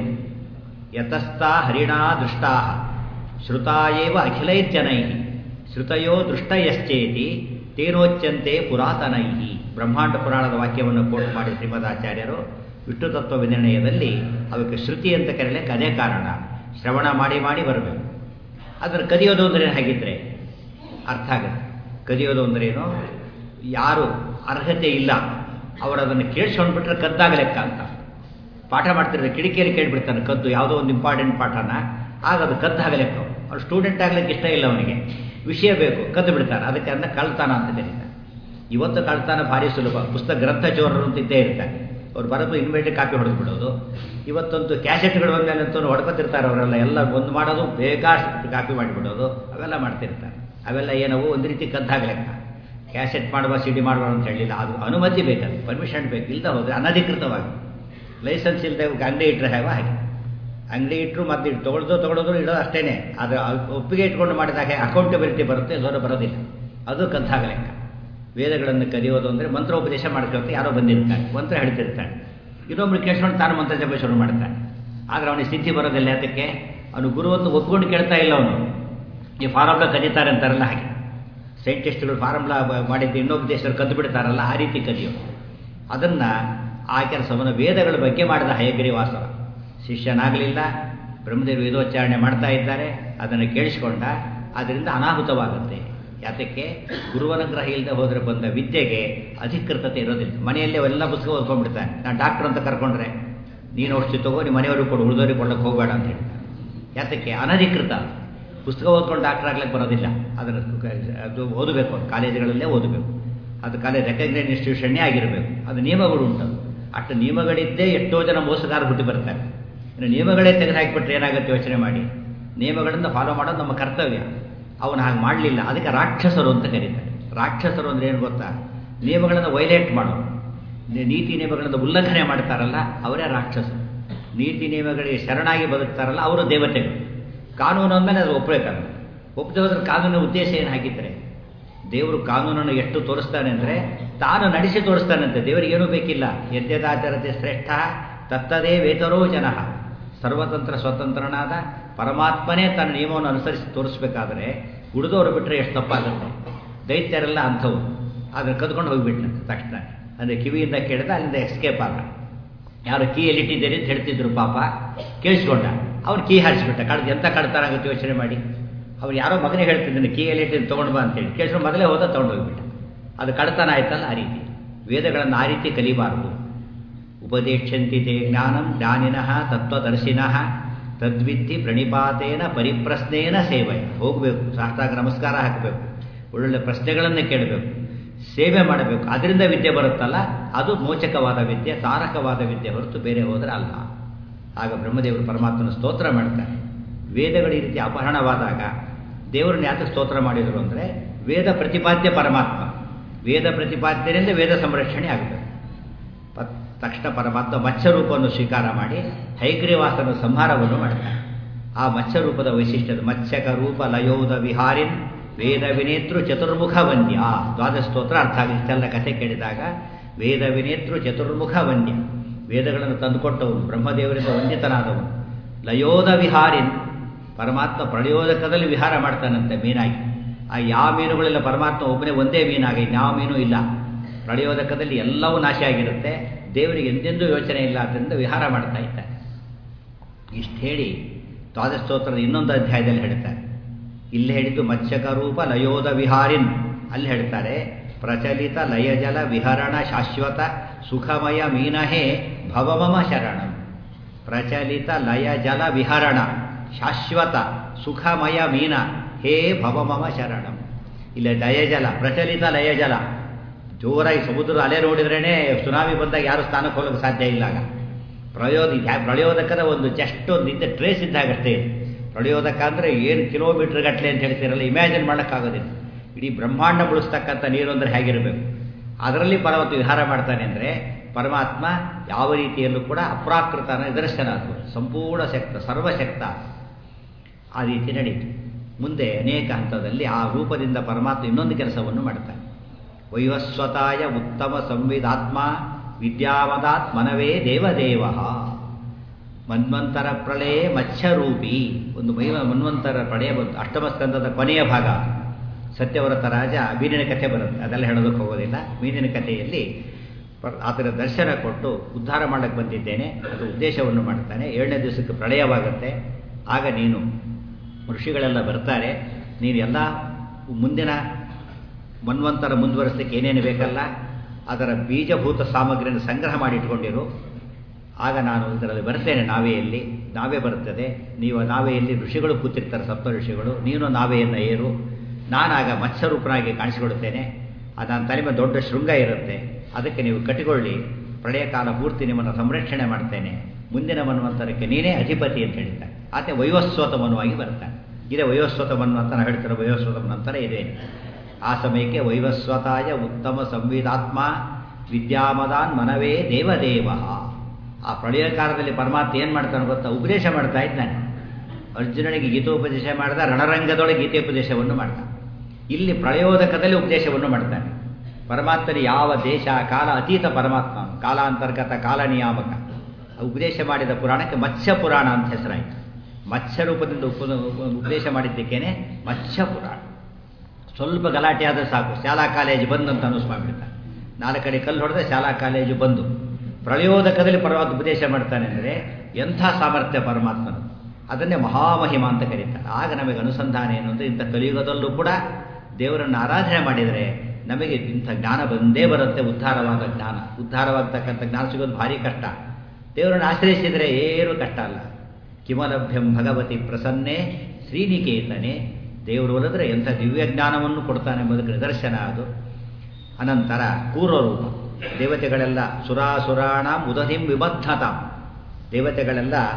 S1: ಯತಸ್ಥ ಹರಿಣಾ ದೃಷ್ಟಾ ಶ್ರುತಾಯೇವ ಅಖಿಲೈರ್ಜನೈ ಶ್ರುತಯೋ ದೃಷ್ಟಯಶ್ಚೇತಿ ತೇನೋಚ್ಯಂತೆ ಪುರಾತನೈ ಬ್ರಹ್ಮಾಂಡ ಪುರಾಣದ ವಾಕ್ಯವನ್ನು ಕೋಟ್ ಮಾಡಿ ಶ್ರೀಮದಾಚಾರ್ಯರು ವಿಷ್ಣು ತತ್ವ ವಿನಿರ್ಣಯದಲ್ಲಿ ಅವಕ್ಕೆ ಶ್ರುತಿ ಅಂತ ಕರೆಯಲಿಕ್ಕೆ ಅದೇ ಕಾರಣ ಶ್ರವಣ ಮಾಡಿ ಮಾಡಿ ಬರಬೇಕು ಅದನ್ನು ಕದಿಯೋದು ಅಂದ್ರೆ ಹಾಗಿದ್ರೆ ಅರ್ಥ ಆಗುತ್ತೆ ಕದಿಯೋದು ಅಂದ್ರೇನು ಯಾರು ಅರ್ಹತೆ ಇಲ್ಲ ಅವರು ಅದನ್ನು ಕೇಳಿಸ್ಕೊಂಡ್ಬಿಟ್ರೆ ಕದ್ದಾಗ ಲೆಕ್ಕ ಅಂತ ಪಾಠ ಮಾಡ್ತಿರ್ತಾರೆ ಕಿಡಿಕಿಯಲ್ಲಿ ಕೇಳಿಬಿಡ್ತಾನೆ ಕದ್ದು ಯಾವುದೋ ಒಂದು ಇಂಪಾರ್ಟೆಂಟ್ ಪಾಠನ ಆಗ ಅದು ಕದ್ದಾಗ ಲೆಕ್ಕ ಅವ್ರು ಸ್ಟೂಡೆಂಟ್ ಆಗ್ಲಿಕ್ಕೆ ಇಷ್ಟ ಇಲ್ಲ ಅವನಿಗೆ ವಿಷಯ ಬೇಕು ಕದ್ದು ಬಿಡ್ತಾನೆ ಅದಕ್ಕೆ ಅಂದ ಕಳ್ತಾನ ಅಂತ ಕರೀತಾರೆ ಇವತ್ತು ಕಳ್ತಾನ ಭಾರಿ ಸುಲಭ ಪುಸ್ತಕ ಗ್ರಂಥ ಚೋರರು ಅಂತ ಇದ್ದೇ ಇರ್ತಾರೆ ಅವ್ರು ಬರೋದು ಇನ್ಮೇಲೆ ಕಾಪಿ ಹೊಡೆದು ಬಿಡೋದು ಇವತ್ತಂತೂ ಕ್ಯಾಸೆಟ್ಗಳು ಬಂದ್ಮೇಲಂತೂ ಹೊಡ್ಕೊತಿರ್ತಾರೆ ಅವರೆಲ್ಲ ಎಲ್ಲ ಒಂದು ಮಾಡೋದು ಬೇಕಾಷ್ಟು ಕಾಪಿ ಮಾಡಿಬಿಡೋದು ಅವೆಲ್ಲ ಮಾಡ್ತಿರ್ತಾರೆ ಅವೆಲ್ಲ ಏನವು ಒಂದು ರೀತಿ ಕದ್ದಾಗ ಲೆಕ್ಕ ಕ್ಯಾಸೆಟ್ ಮಾಡುವ ಸಿ ಡಿ ಮಾಡುವ ಅಂತ ಹೇಳಿಲ್ಲ ಅದು ಅನುಮತಿ ಬೇಕದು ಪರ್ಮಿಷನ್ ಬೇಕು ಇಲ್ಲದ ಹೋದರೆ ಅನಧಿಕೃತವಾಗಿ ಲೈಸೆನ್ಸ್ ಇಲ್ಲದೆ ಅಂಗಡಿ ಇಟ್ಟರೆ ಹೇಗೋ ಹಾಗೆ ಅಂಗಡಿ ಇಟ್ಟರು ಮತ್ತೆ ಇಟ್ಟು ತೊಗೊಳ್ದು ತೊಗೊಳೋದು ಇಡೋದು ಅಷ್ಟೇ ಅದು ಒಪ್ಪಿಗೆ ಇಟ್ಕೊಂಡು ಮಾಡಿದಾಗ ಅಕೌಂಟಬಿಲಿಟಿ ಬರುತ್ತೆ ದೂರ ಬರೋದಿಲ್ಲ ಅದು ಕದ್ದಾಗ ಲೆಕ್ಕ ವೇದಗಳನ್ನು ಕದಿಯೋದು ಅಂದರೆ ಮಂತ್ರೋಪದೇಶ ಮಾಡ್ಕೊಳ್ತಾ ಯಾರೋ ಬಂದಿರ್ತಾನೆ ಮಂತ್ರ ಹೇಳ್ತಿರ್ತಾನೆ ಇನ್ನೊಬ್ರು ಕೇಳ್ಕೊಂಡು ತಾನು ಮಂತ್ರ ಜಪ ಶುರು ಮಾಡ್ತಾನೆ ಆದರೆ ಅವನಿಗೆ ಸ್ಥಿತಿ ಬರೋದಿಲ್ಲ ಅದಕ್ಕೆ ಅವನು ಗುರುವನ್ನು ಒಪ್ಕೊಂಡು ಕೇಳ್ತಾ ಇಲ್ಲ ಅವನು ಈ ಫಾರ್ಮ್ಲಾ ಕದೀತಾರೆ ಅಂತಾರಲ್ಲ ಹಾಗೆ ಸೈಂಟಿಸ್ಟ್ಗಳು ಫಾರ್ಮ್ಲಾ ಮಾಡಿದ್ದು ಇನ್ನೊಬ್ಬ ದೇಶರು ಕದ್ದು ಬಿಡ್ತಾರಲ್ಲ ಆ ರೀತಿ ಕದಿಯೋದು ಅದನ್ನು ಆ ಕೆಲಸವನ್ನು ವೇದಗಳ ಬಗ್ಗೆ ಮಾಡಿದ ಹಯಗ್ರೀವಾಸವ ಶಿಷ್ಯನಾಗಲಿಲ್ಲ ಬ್ರಹ್ಮದೇವರು ವೇದೋಚ್ಚಾರಣೆ ಮಾಡ್ತಾ ಇದ್ದಾರೆ ಅದನ್ನು ಕೇಳಿಸ್ಕೊಂಡ ಅದರಿಂದ ಅನಾಹುತವಾಗುತ್ತೆ ಯಾತಕ್ಕೆ ಗುರುವನುಗ್ರಹ ಇಲ್ಲದೆ ಹೋದರೆ ಬಂದ ವಿದ್ಯೆಗೆ ಅಧಿಕೃತತೆ ಇರೋದಿಲ್ಲ ಮನೆಯಲ್ಲೇ ಎಲ್ಲ ಪುಸ್ತಕ ಓದ್ಕೊಂಡ್ಬಿಡ್ತಾನೆ ನಾನು ಡಾಕ್ಟರ್ ಅಂತ ಕರ್ಕೊಂಡ್ರೆ ನೀನು ಔಷಧಿ ತಗೋ ನಿಮ್ಮ ಮನೆಯವ್ರಿಗೆ ಕೊಡು ಉಳಿದವ್ರಿಗೆ ಕೊಡಕ್ಕೆ ಹೋಗಬೇಡ ಅಂತ ಹೇಳ್ತಾರೆ ಯಾತಕ್ಕೆ ಅನಧಿಕೃತ ಪುಸ್ತಕ ಓದ್ಕೊಂಡು ಡಾಕ್ಟರ್ ಆಗ್ಲಿಕ್ಕೆ ಬರೋದಿಲ್ಲ ಅದನ್ನು ಅದು ಓದಬೇಕು ಕಾಲೇಜುಗಳಲ್ಲೇ ಓದಬೇಕು ಅದು ಕಾಲೇಜ್ ರೆಕಗ್ನೈಸ್ ಇನ್ಸ್ಟಿಟ್ಯೂಷನ್ನೇ ಆಗಿರಬೇಕು ಅದು ನಿಯಮಗಳು ಉಂಟು ಅಷ್ಟು ನಿಯಮಗಳಿದ್ದೇ ಎಷ್ಟೋ ಜನ ಮೋಸಗಾರ ಹುಟ್ಟಿ ಬರ್ತಾರೆ ಇನ್ನು ನಿಯಮಗಳೇ ತೆಗೆದುಹಾಕಿಬಿಟ್ರೆ ಏನಾಗುತ್ತೆ ಯೋಚನೆ ಮಾಡಿ ನಿಯಮಗಳನ್ನು ಫಾಲೋ ಮಾಡೋದು ನಮ್ಮ ಕರ್ತವ್ಯ ಅವನು ಹಾಗೆ ಮಾಡಲಿಲ್ಲ ಅದಕ್ಕೆ ರಾಕ್ಷಸರು ಅಂತ ಕರೀತಾರೆ ರಾಕ್ಷಸರು ಅಂದ್ರೆ ಏನು ಗೊತ್ತಾ ನಿಯಮಗಳನ್ನು ವೈಲೇಟ್ ಮಾಡೋರು ನೀತಿ ನಿಯಮಗಳನ್ನು ಉಲ್ಲಂಘನೆ ಮಾಡ್ತಾರಲ್ಲ ಅವರೇ ರಾಕ್ಷಸರು ನೀತಿ ನಿಯಮಗಳಿಗೆ ಶರಣಾಗಿ ಬದುಕ್ತಾರಲ್ಲ ಅವರು ದೇವತೆಗಳು ಕಾನೂನು ಅಂದಮೇಲೆ ಅದು ಒಪ್ಪಬೇಕಾಗುತ್ತೆ ಒಪ್ಪದೆ ಹೋದ್ರೆ ಕಾನೂನಿನ ಉದ್ದೇಶ ಏನು ಹಾಕಿದ್ರೆ ದೇವರು ಕಾನೂನನ್ನು ಎಷ್ಟು ತೋರಿಸ್ತಾನೆ ಅಂದರೆ ತಾನು ನಡೆಸಿ ತೋರಿಸ್ತಾನಂತೆ ದೇವರಿಗೆ ಏನೂ ಬೇಕಿಲ್ಲ ಯದ್ಯದಾಚರತೆ ಶ್ರೇಷ್ಠ ತತ್ತದೇ ವೇತರೋ ಜನ ಸರ್ವತಂತ್ರ ಸ್ವತಂತ್ರನಾದ ಪರಮಾತ್ಮನೇ ತನ್ನ ನಿಯಮವನ್ನು ಅನುಸರಿಸಿ ತೋರಿಸ್ಬೇಕಾದ್ರೆ ಉಳಿದವರು ಬಿಟ್ಟರೆ ಎಷ್ಟು ತಪ್ಪಾಗುತ್ತೆ ದೈತ್ಯರೆಲ್ಲ ಅಂಥವು ಅದನ್ನು ಕದ್ಕೊಂಡು ಹೋಗಿಬಿಟ್ಟ ತಕ್ಷಣ ಅಂದರೆ ಕಿವಿಯಿಂದ ಕೇಳಿದ ಅಲ್ಲಿಂದ ಎಸ್ಕೇಪ್ ಆದ ಯಾರು ಕೀ ಎಲ್ಲಿಟ್ಟಿದ್ದೀರಿ ಅಂತ ಹೇಳ್ತಿದ್ರು ಪಾಪ ಕೇಳಿಸ್ಕೊಂಡ ಅವ್ನು ಕೀ ಹಾರಿಸ್ಬಿಟ್ಟ ಕಡ್ದು ಎಂಥ ಕಡ್ತಾರಾಗುತ್ತೆ ಯೋಚನೆ ಮಾಡಿ ಅವ್ರು ಯಾರೋ ಮಗನಿಗೆ ಹೇಳ್ತಿದ್ದಾನೆ ಕೀ ಎಲ್ಲಿಟ್ಟಿದ್ದು ತೊಗೊಂಡು ಬಾ ಅಂತೇಳಿ ಕೇಳಿಸ್ಕೊಂಡು ಮೊದಲೇ ಹೋದ ತೊಗೊಂಡು ಹೋಗ್ಬಿಟ್ಟ ಅದು ಕಡ್ತನ ಆಯ್ತಲ್ಲ ಆ ರೀತಿ ವೇದಗಳನ್ನು ಆ ರೀತಿ ಕಲಿಬಾರದು ಉಪದೇಶಂತಿ ತೇ ಜ್ಞಾನಂ ಜ್ಞಾನಿನಃ ತತ್ವದರ್ಶಿನಃ ತದ್ವಿದ್ಧಿ ಪ್ರಣಿಪಾತೇನ ಪರಿಪ್ರಶ್ನೇನ ಸೇವೆ ಹೋಗಬೇಕು ಸಾಷ್ಟಾಂಗ ನಮಸ್ಕಾರ ಹಾಕಬೇಕು ಒಳ್ಳೊಳ್ಳೆ ಪ್ರಶ್ನೆಗಳನ್ನು ಕೇಳಬೇಕು ಸೇವೆ ಮಾಡಬೇಕು ಅದರಿಂದ ವಿದ್ಯೆ ಬರುತ್ತಲ್ಲ ಅದು ಮೋಚಕವಾದ ವಿದ್ಯೆ ತಾರಕವಾದ ವಿದ್ಯೆ ಹೊರತು ಬೇರೆ ಹೋದರೆ ಅಲ್ಲ ಆಗ ಬ್ರಹ್ಮದೇವರು ಪರಮಾತ್ಮನ ಸ್ತೋತ್ರ ಮಾಡ್ತಾರೆ ವೇದಗಳು ಈ ರೀತಿ ಅಪಹರಣವಾದಾಗ ದೇವರನ್ನ ಯಾತಕ್ಕೆ ಸ್ತೋತ್ರ ಮಾಡಿದರು ಅಂದರೆ ವೇದ ಪ್ರತಿಪಾದ್ಯ ಪರಮಾತ್ಮ ವೇದ ಪ್ರತಿಪಾದ್ಯರಿಂದ ವೇದ ಸಂರಕ್ಷಣೆ ಆಗಬೇಕು ತಕ್ಷಣ ಪರಮಾತ್ಮ ಮತ್ಸ್ಯರೂಪವನ್ನು ಸ್ವೀಕಾರ ಮಾಡಿ ಹೈಗ್ರೀವಾಸನ ಸಂಹಾರವನ್ನು ಮಾಡ್ತಾರೆ ಆ ಮತ್ಸ್ಯರೂಪದ ವೈಶಿಷ್ಟ್ಯದ ಮತ್ಸ್ಯಕ ರೂಪ ಲಯೋದ ವಿಹಾರಿನ್ ವೇದ ವಿನೇತೃ ಚತುರ್ಮುಖ ವಂದ್ಯ ದ್ವಾದಶ ಸ್ತೋತ್ರ ಅರ್ಥ ಆಗಿ ಇಷ್ಟೆಲ್ಲ ಕಥೆ ಕೇಳಿದಾಗ ವೇದ ವಿನೇತೃ ಚತುರ್ಮುಖ ವಂದ್ಯ ವೇದಗಳನ್ನು ತಂದುಕೊಟ್ಟವನು ಬ್ರಹ್ಮದೇವರಿಂದ ವಂದಿತನಾದವನು ಲಯೋದ ವಿಹಾರಿನ್ ಪರಮಾತ್ಮ ಪ್ರಳಯೋದಕದಲ್ಲಿ ವಿಹಾರ ಮಾಡ್ತಾನಂತೆ ಮೀನಾಗಿ ಆ ಯಾವ ಮೀನುಗಳೆಲ್ಲ ಪರಮಾತ್ಮ ಒಬ್ಬನೇ ಒಂದೇ ಮೀನಾಗಿ ಯಾವ ಮೀನು ಇಲ್ಲ ಪ್ರಳಯೋದಕದಲ್ಲಿ ಎಲ್ಲವೂ ನಾಶ ಆಗಿರುತ್ತೆ ದೇವರಿಗೆ ಎಂದೆಂದೂ ಯೋಚನೆ ಇಲ್ಲ ಆದ್ದರಿಂದ ವಿಹಾರ ಮಾಡ್ತಾ ಇದ್ದಾರೆ ಇಷ್ಟು ಹೇಳಿ ದ್ವಾದಶ ಸ್ತೋತ್ರದ ಇನ್ನೊಂದು ಅಧ್ಯಾಯದಲ್ಲಿ ಹೇಳ್ತಾರೆ ಇಲ್ಲಿ ಹೇಳಿದ್ದು ಮತ್ಸ್ಯಕ ರೂಪ ಲಯೋದ ವಿಹಾರಿನ್ ಅಲ್ಲಿ ಹೇಳ್ತಾರೆ ಪ್ರಚಲಿತ ಲಯಜಲ ವಿಹರಣ ಶಾಶ್ವತ ಸುಖಮಯ ಮೀನಹೇ ಭವಮಮ ಶರಣ ಪ್ರಚಲಿತ ಲಯ ಜಲ ವಿಹರಣ ಶಾಶ್ವತ ಸುಖಮಯ ಮೀನ ಹೇ ಭವಮಮ ಶರಣಂ ಇಲ್ಲ ಲಯಜಲ ಪ್ರಚಲಿತ ಲಯಜಲ ಜೋರಾಗಿ ಸಮುದ್ರದ ಅಲೆ ನೋಡಿದ್ರೇ ಸುನಾಮಿ ಬಂದಾಗ ಯಾರು ಸ್ಥಾನಕ್ಕೆ ಹೋಗಕ್ಕೆ ಸಾಧ್ಯ ಇಲ್ಲ ಆಗ ಪ್ರಯೋದ ಪ್ರಳಯೋದಕದ ಒಂದು ಜಸ್ಟ್ ಒಂದು ಇಂಥ ಟ್ರೇಸ್ ಇದ್ದಾಗಷ್ಟೇ ಪ್ರಳಯೋದಕ ಅಂದರೆ ಏನು ಕಿಲೋಮೀಟರ್ ಗಟ್ಟಲೆ ಅಂತ ಹೇಳ್ತೀರಲ್ಲ ಇಮ್ಯಾಜಿನ್ ಮಾಡೋಕ್ಕಾಗೋದಿಲ್ಲ ಇಡೀ ಬ್ರಹ್ಮಾಂಡ ಮುಳಿಸ್ತಕ್ಕಂಥ ನೀರು ಅಂದರೆ ಹೇಗಿರಬೇಕು ಅದರಲ್ಲಿ ಪರವತ್ತು ವಿಹಾರ ಮಾಡ್ತಾನೆ ಅಂದರೆ ಪರಮಾತ್ಮ ಯಾವ ರೀತಿಯಲ್ಲೂ ಕೂಡ ಅಪ್ರಾಕೃತನ ನಿದರ್ಶನ ಅದು ಸಂಪೂರ್ಣ ಶಕ್ತ ಸರ್ವಶಕ್ತ ಆ ರೀತಿ ನಡೀತು ಮುಂದೆ ಅನೇಕ ಹಂತದಲ್ಲಿ ಆ ರೂಪದಿಂದ ಪರಮಾತ್ಮ ಇನ್ನೊಂದು ಕೆಲಸವನ್ನು ಮಾಡ್ತಾನೆ ವೈವಸ್ವತಾಯ ಉತ್ತಮ ಸಂವಿಧಾತ್ಮ ವಿದ್ಯಾವದಾತ್ ಮನವೇ ದೇವದೇವ ಮನ್ವಂತರ ಪ್ರಳಯ ಮತ್ಸ್ಯರೂಪಿ ಒಂದು ಮೈವ ಮನ್ವಂತರ ಪ್ರಳಯ ಬಂತು ಅಷ್ಟಮ ಸ್ಕಂದದ ಕೊನೆಯ ಭಾಗ ಸತ್ಯವ್ರತ ರಾಜ ಮೀನಿನ ಕಥೆ ಬರುತ್ತೆ ಅದೆಲ್ಲ ಹೇಳೋದಕ್ಕೆ ಹೋಗೋದಿಲ್ಲ ಮೀನಿನ ಕಥೆಯಲ್ಲಿ ಆತನ ದರ್ಶನ ಕೊಟ್ಟು ಉದ್ಧಾರ ಮಾಡಕ್ಕೆ ಬಂದಿದ್ದೇನೆ ಅದು ಉದ್ದೇಶವನ್ನು ಮಾಡ್ತಾನೆ ಏಳನೇ ದಿವಸಕ್ಕೆ ಪ್ರಳಯವಾಗುತ್ತೆ ಆಗ ನೀನು ಋಷಿಗಳೆಲ್ಲ ಬರ್ತಾರೆ ನೀನು ಎಲ್ಲ ಮುಂದಿನ ಮನ್ವಂತರ ಮುಂದುವರಿಸಲಿಕ್ಕೆ ಏನೇನು ಬೇಕಲ್ಲ ಅದರ ಬೀಜಭೂತ ಸಾಮಗ್ರಿಯನ್ನು ಸಂಗ್ರಹ ಮಾಡಿ ಇಟ್ಕೊಂಡಿರು ಆಗ ನಾನು ಇದರಲ್ಲಿ ಬರ್ತೇನೆ ನಾವೆಯಲ್ಲಿ ನಾವೇ ಬರುತ್ತದೆ ನೀವು ನಾವೆಯಲ್ಲಿ ಋಷಿಗಳು ಕೂತಿರ್ತಾರೆ ಸಪ್ತ ಋಷಿಗಳು ನೀನು ನಾವೆಯನ್ನು ಏರು ನಾನಾಗ ಮತ್ಸ್ಯರೂಪನಾಗಿ ಕಾಣಿಸಿಕೊಡುತ್ತೇನೆ ಅದು ನನ್ನ ತಲೆ ಮೇಲೆ ದೊಡ್ಡ ಶೃಂಗ ಇರುತ್ತೆ ಅದಕ್ಕೆ ನೀವು ಕಟ್ಟಿಕೊಳ್ಳಿ ಪ್ರಳಯ ಕಾಲ ಪೂರ್ತಿ ನಿಮ್ಮನ್ನು ಸಂರಕ್ಷಣೆ ಮಾಡ್ತೇನೆ ಮುಂದಿನ ಮನ್ವಂತರಕ್ಕೆ ನೀನೇ ಅಧಿಪತಿ ಅಂತ ಹೇಳಿದ್ದಾನೆ ಆತ ವೈವಸ್ವತ ಮನುವಾಗಿ ಬರ್ತಾನೆ ಇದೇ ವೈವಸ್ವತ ಮನು ಅಂತ ನಾವು ಹೇಳ್ತಾರೆ ವೈವಸ್ವತ ನಂತರ ಇದೆ ಆ ಸಮಯಕ್ಕೆ ವೈವಸ್ವತಾಯ ಉತ್ತಮ ಸಂವಿಧಾತ್ಮ ವಿದ್ಯಾಮದಾನ್ ಮನವೇ ದೇವದೇವ ಆ ಪ್ರಳಯ ಕಾಲದಲ್ಲಿ ಪರಮಾತ್ಮ ಏನು ಮಾಡ್ತಾನೆ ಗೊತ್ತಾ ಉಪದೇಶ ಮಾಡ್ತಾ ಇದ್ದಾನೆ ಅರ್ಜುನನಿಗೆ ಗೀತೋಪದೇಶ ಮಾಡಿದ ರಣರಂಗದೊಳಗೆ ಗೀತೆಪದೇಶವನ್ನು ಮಾಡ್ತಾನೆ ಇಲ್ಲಿ ಪ್ರಳಯೋದಕದಲ್ಲಿ ಉಪದೇಶವನ್ನು ಮಾಡ್ತಾನೆ ಪರಮಾತ್ಮನ ಯಾವ ದೇಶ ಕಾಲ ಅತೀತ ಪರಮಾತ್ಮ ಕಾಲಾಂತರ್ಗತ ಕಾಲ ನಿಯಾಮಕ ಉಪದೇಶ ಮಾಡಿದ ಪುರಾಣಕ್ಕೆ ಮತ್ಸ್ಯ ಪುರಾಣ ಅಂತ ಹೆಸರಾಯಿತು ಮತ್ಸ್ಯ ರೂಪದಿಂದ ಉಪ ಉಪದೇಶ ಮಾಡಿದ್ದಕ್ಕೇನೆ ಮತ್ಸ್ಯ ಪುರಾಣ ಸ್ವಲ್ಪ ಗಲಾಟೆ ಆದರೆ ಸಾಕು ಶಾಲಾ ಕಾಲೇಜು ಬಂದು ಅಂತ ಅನಿಸ್ಮಾಡ್ಬಿಡ್ತಾನೆ ನಾಲ್ಕು ಕಡೆ ಕಲ್ಲು ಹೊಡೆದ್ರೆ ಶಾಲಾ ಕಾಲೇಜು ಬಂದು ಪ್ರಳಯೋದಕದಲ್ಲಿ ಪರಮಾತ್ಮ ಉಪದೇಶ ಮಾಡ್ತಾನೆ ಅಂದರೆ ಎಂಥ ಸಾಮರ್ಥ್ಯ ಪರಮಾತ್ಮನು ಅದನ್ನೇ ಮಹಾಮಹಿಮ ಅಂತ ಕರೀತಾರೆ ಆಗ ನಮಗೆ ಅನುಸಂಧಾನ ಏನು ಅಂದರೆ ಇಂಥ ಕಲಿಯುಗದಲ್ಲೂ ಕೂಡ ದೇವರನ್ನು ಆರಾಧನೆ ಮಾಡಿದರೆ ನಮಗೆ ಇಂಥ ಜ್ಞಾನ ಬಂದೇ ಬರುತ್ತೆ ಉದ್ಧಾರವಾದ ಜ್ಞಾನ ಉದ್ಧಾರವಾಗ್ತಕ್ಕಂಥ ಜ್ಞಾನ ಸಿಗೋದು ಭಾರಿ ಕಷ್ಟ ದೇವರನ್ನು ಆಶ್ರಯಿಸಿದರೆ ಏನು ಕಷ್ಟ ಅಲ್ಲ ಕಿಮಲಭ್ಯಂ ಭಗವತಿ ಪ್ರಸನ್ನೇ ಶ್ರೀನಿಕೇತನೆ ದೇವರು ಒಲಿದ್ರೆ ಎಂಥ ದಿವ್ಯ ಜ್ಞಾನವನ್ನು ಕೊಡ್ತಾನೆ ಎಂಬುದಕ್ಕೆ ನಿದರ್ಶನ ಅದು ಅನಂತರ ಕೂರ್ವರೂಪ ದೇವತೆಗಳೆಲ್ಲ ಸುರಾಸುರಾಣ ಉದಧಿಂ ವಿಬದ್ಧತಾಂ ದೇವತೆಗಳೆಲ್ಲ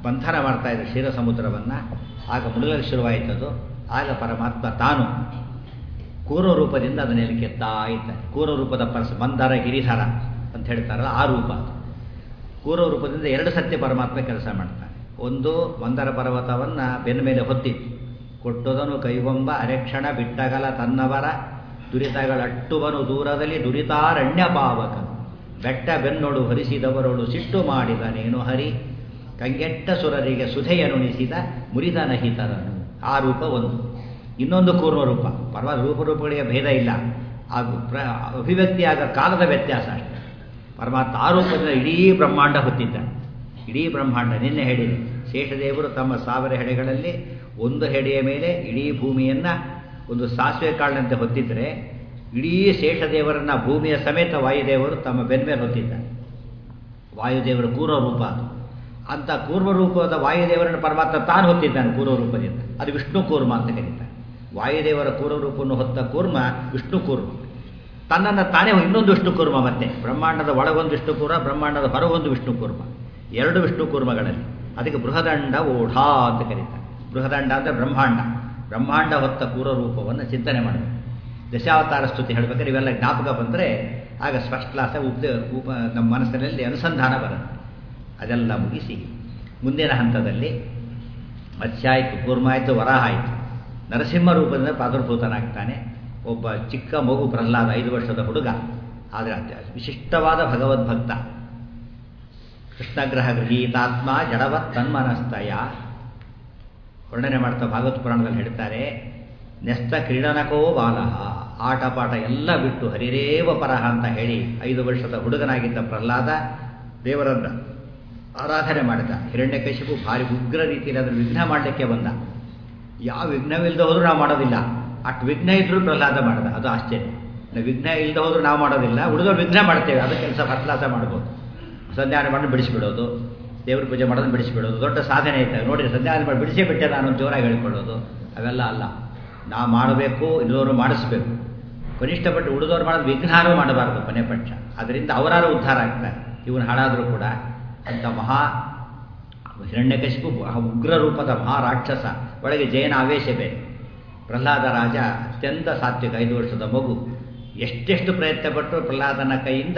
S1: ಬಂಧನ ಮಾಡ್ತಾ ಇದ್ದ ಕ್ಷೀರ ಸಮುದ್ರವನ್ನು ಆಗ ಮುಳುಗಲು ಶುರುವಾಯಿತದು ಆಗ ಪರಮಾತ್ಮ ತಾನು ಕೂರ್ವ ರೂಪದಿಂದ ಅದನ್ನ ಎಲ್ಲಿಕೆತ್ತಾ ಇದ್ದಾನೆ ಕೂರ್ವ ರೂಪದ ಪರಸ ಮಂದರ ಗಿರಿಧರ ಅಂತ ಹೇಳ್ತಾರಲ್ಲ ಆ ರೂಪ ಅದು ಕೂರ್ವ ರೂಪದಿಂದ ಎರಡು ಸತ್ಯ ಪರಮಾತ್ಮ ಕೆಲಸ ಮಾಡ್ತಾನೆ ಒಂದು ಮಂದರ ಪರ್ವತವನ್ನು ಬೆನ್ನ ಮೇಲೆ ಹೊತ್ತಿತ್ತು ಕೊಟ್ಟುದನು ಕೈಗೊಂಬ ಅರೆಕ್ಷಣ ಬಿಟ್ಟಗಲ ತನ್ನವರ ದುರಿತಗಳಟ್ಟುವನು ದೂರದಲ್ಲಿ ದುರಿತಾರಣ್ಯ ಪಾವಕನು ಬೆಟ್ಟ ಬೆನ್ನೋಡು ಹರಿಸಿದವರೋಡು ಸಿಟ್ಟು ಮಾಡಿದನೇನು ಹರಿ ಕಂಗೆಟ್ಟ ಸುರರಿಗೆ ಸುಧೆಯನುಣಿಸಿದ ಮುರಿದ ನಹಿತರನು ಆ ರೂಪ ಒಂದು ಇನ್ನೊಂದು ಕೂರ್ವ ರೂಪ ಪರವಾದ ರೂಪರೂಪಗಳಿಗೆ ಭೇದ ಇಲ್ಲ ಹಾಗೂ ಪ್ರ ಅಭಿವ್ಯಕ್ತಿಯಾಗ ಕಾಲದ ವ್ಯತ್ಯಾಸ ಅಷ್ಟೆ ಪರಮಾತ್ಮ ಆ ರೂಪದಿಂದ ಇಡೀ ಬ್ರಹ್ಮಾಂಡ ಹೊತ್ತಿದ್ದಾನೆ ಇಡೀ ಬ್ರಹ್ಮಾಂಡ ನಿನ್ನೆ ಹೇಳಿದೆ ಶೇಷದೇವರು ತಮ್ಮ ಸಾವಿರ ಹೆಡೆಗಳಲ್ಲಿ ಒಂದು ಹೆಡೆಯ ಮೇಲೆ ಇಡೀ ಭೂಮಿಯನ್ನು ಒಂದು ಸಾಸಿವೆ ಕಾಳಿನಂತೆ ಹೊತ್ತಿದ್ರೆ ಇಡೀ ಶೇಷದೇವರನ್ನ ಭೂಮಿಯ ಸಮೇತ ವಾಯುದೇವರು ತಮ್ಮ ಬೆನ್ನ ಮೇಲೆ ಹೊತ್ತಿದ್ದಾರೆ ವಾಯುದೇವರ ಕೂರ್ವ ರೂಪ ಅದು ಅಂತ ಕೂರ್ವ ರೂಪದ ವಾಯುದೇವರನ್ನು ಪರಮಾತ್ಮ ತಾನು ಹೊತ್ತಿದ್ದಾನೆ ಕೂರ್ವ ರೂಪದಿಂದ ಅದು ವಿಷ್ಣು ಕೂರ್ಮ ಅಂತ ಕರೀತಾರೆ ವಾಯುದೇವರ ಕೂರ್ವ ರೂಪವನ್ನು ಹೊತ್ತ ಕೂರ್ಮ ವಿಷ್ಣು ಕೂರ್ಮ ತನ್ನನ್ನು ತಾನೇ ಇನ್ನೊಂದು ವಿಷ್ಣು ಕೂರ್ಮ ಮತ್ತೆ ಬ್ರಹ್ಮಾಂಡದ ಒಳಗೊಂದು ವಿಷ್ಣು ಕೂರ್ಮ ಬ್ರಹ್ಮಾಂಡದ ಹೊರಗೊಂದು ವಿಷ್ಣು ಕೂರ್ಮ ಎರಡು ವಿಷ್ಣು ಕೂರ್ಮಗಳಲ್ಲಿ ಅದಕ್ಕೆ ಬೃಹದಂಡ ಓಢಾ ಅಂತ ಕರೀತಾರೆ ಬೃಹದಂಡ ಅಂದರೆ ಬ್ರಹ್ಮಾಂಡ ಬ್ರಹ್ಮಾಂಡ ಹೊತ್ತ ಕೂರ್ವ ರೂಪವನ್ನು ಚಿಂತನೆ ಮಾಡಬೇಕು ದಶಾವತಾರ ಸ್ತುತಿ ಹೇಳಬೇಕಾದ್ರೆ ಇವೆಲ್ಲ ಜ್ಞಾಪಕ ಬಂದರೆ ಆಗ ಫಸ್ಟ್ ಕ್ಲಾಸ ಉಪ ಉಪ ನಮ್ಮ ಮನಸ್ಸಿನಲ್ಲಿ ಅನುಸಂಧಾನ ಬರುತ್ತೆ ಅದೆಲ್ಲ ಮುಗಿಸಿ ಮುಂದಿನ ಹಂತದಲ್ಲಿ ಮತ್ಸ್ಯ ಆಯಿತು ಕೂರ್ಮ ಆಯಿತು ವರಾಹ ಆಯಿತು ನರಸಿಂಹ ರೂಪದಿಂದ ಪ್ರಾದುರ್ಭೂತನಾಗ್ತಾನೆ ಒಬ್ಬ ಚಿಕ್ಕ ಮಗು ಪ್ರಹ್ಲಾದ ಐದು ವರ್ಷದ ಹುಡುಗ ಆದರೆ ವಿಶಿಷ್ಟವಾದ ಭಗವದ್ಭಕ್ತ ಕೃಷ್ಣಗ್ರಹ ಗೃಹೀತಾತ್ಮ ಜಡವತ್ ತನ್ಮನಸ್ತಯ ವರ್ಣನೆ ಮಾಡ್ತಾ ಭಾಗವತ್ ಪುರಾಣದಲ್ಲಿ ಹೇಳ್ತಾರೆ ನೆಸ್ತ ಕ್ರೀಡನಕೋ ಬಾಲಹ ಆಟ ಪಾಠ ಎಲ್ಲ ಬಿಟ್ಟು ಹರಿರೇವ ಪರಹ ಅಂತ ಹೇಳಿ ಐದು ವರ್ಷದ ಹುಡುಗನಾಗಿದ್ದ ಪ್ರಹ್ಲಾದ ದೇವರನ್ನ ಆರಾಧನೆ ಮಾಡಿದ ಹಿರಣ್ಯಕಶಿಪು ಭಾರಿ ಉಗ್ರ ರೀತಿಯಲ್ಲಿ ಅದನ್ನು ವಿಘ್ನ ಮಾಡಲಿಕ್ಕೆ ಬಂದ ಯಾವ ವಿಘ್ನವಿಲ್ಲದೆ ಹೋದ್ರೂ ನಾವು ಮಾಡೋದಿಲ್ಲ ಅಷ್ಟು ವಿಘ್ನ ಇದ್ರೂ ಪ್ರಹ್ಲಾದ ಮಾಡಿದ ಅದು ಆಶ್ಚರ್ಯ ನಾವು ವಿಘ್ನ ಇಲ್ಲದೆ ಹೋದ್ರೂ ನಾವು ಮಾಡೋದಿಲ್ಲ ಹುಡುಗರು ವಿಘ್ನ ಮಾಡ್ತೇವೆ ಅದು ಕೆಲಸ ಪ್ರಹ್ಲಾದ ಮಾಡ್ಬೋದು ಸಂಧ್ಯಾನ ಮಾಡಿ ಬಿಡಿಸಿಬಿಡೋದು ದೇವ್ರ ಪೂಜೆ ಮಾಡೋದನ್ನ ಬಿಡಿಸಿಬಿಡೋದು ದೊಡ್ಡ ಸಾಧನೆ ಐತೆ ನೋಡಿ ಸಂಧ್ಯಾನ ಮಾಡಿ ಬಿಡಿಸೇ ಬಿಟ್ಟೆ ನಾನು ಜೋರಾಗಿ ಹೇಳ್ಕೊಳ್ಳೋದು ಅವೆಲ್ಲ ಅಲ್ಲ ನಾವು ಮಾಡಬೇಕು ಇಲ್ಲವರು ಮಾಡಿಸ್ಬೇಕು ಕನಿಷ್ಠ ಪಟ್ಟು ಉಳಿದವ್ರು ಮಾಡೋದು ವಿಘ್ನಾನೂ ಮಾಡಬಾರ್ದು ಕೊನೆ ಪಕ್ಷ ಅದರಿಂದ ಅವರಾರು ಉದ್ಧಾರ ಆಗ್ತಾರೆ ಇವನು ಹಾಳಾದರೂ ಕೂಡ ಅಂತ ಮಹಾ ಹಿರಣ್ಯಕಶಿಪು ಉಗ್ರ ರೂಪದ ಮಹಾ ರಾಕ್ಷಸ ಒಳಗೆ ಜಯನ ಆವೇಶ ಬೇರೆ ಪ್ರಹ್ಲಾದ ರಾಜ ಅತ್ಯಂತ ಸಾತ್ವಿಕ ಐದು ವರ್ಷದ ಮಗು ಎಷ್ಟೆಷ್ಟು ಪ್ರಯತ್ನ ಪಟ್ಟು ಪ್ರಹ್ಲಾದನ ಕೈಯಿಂದ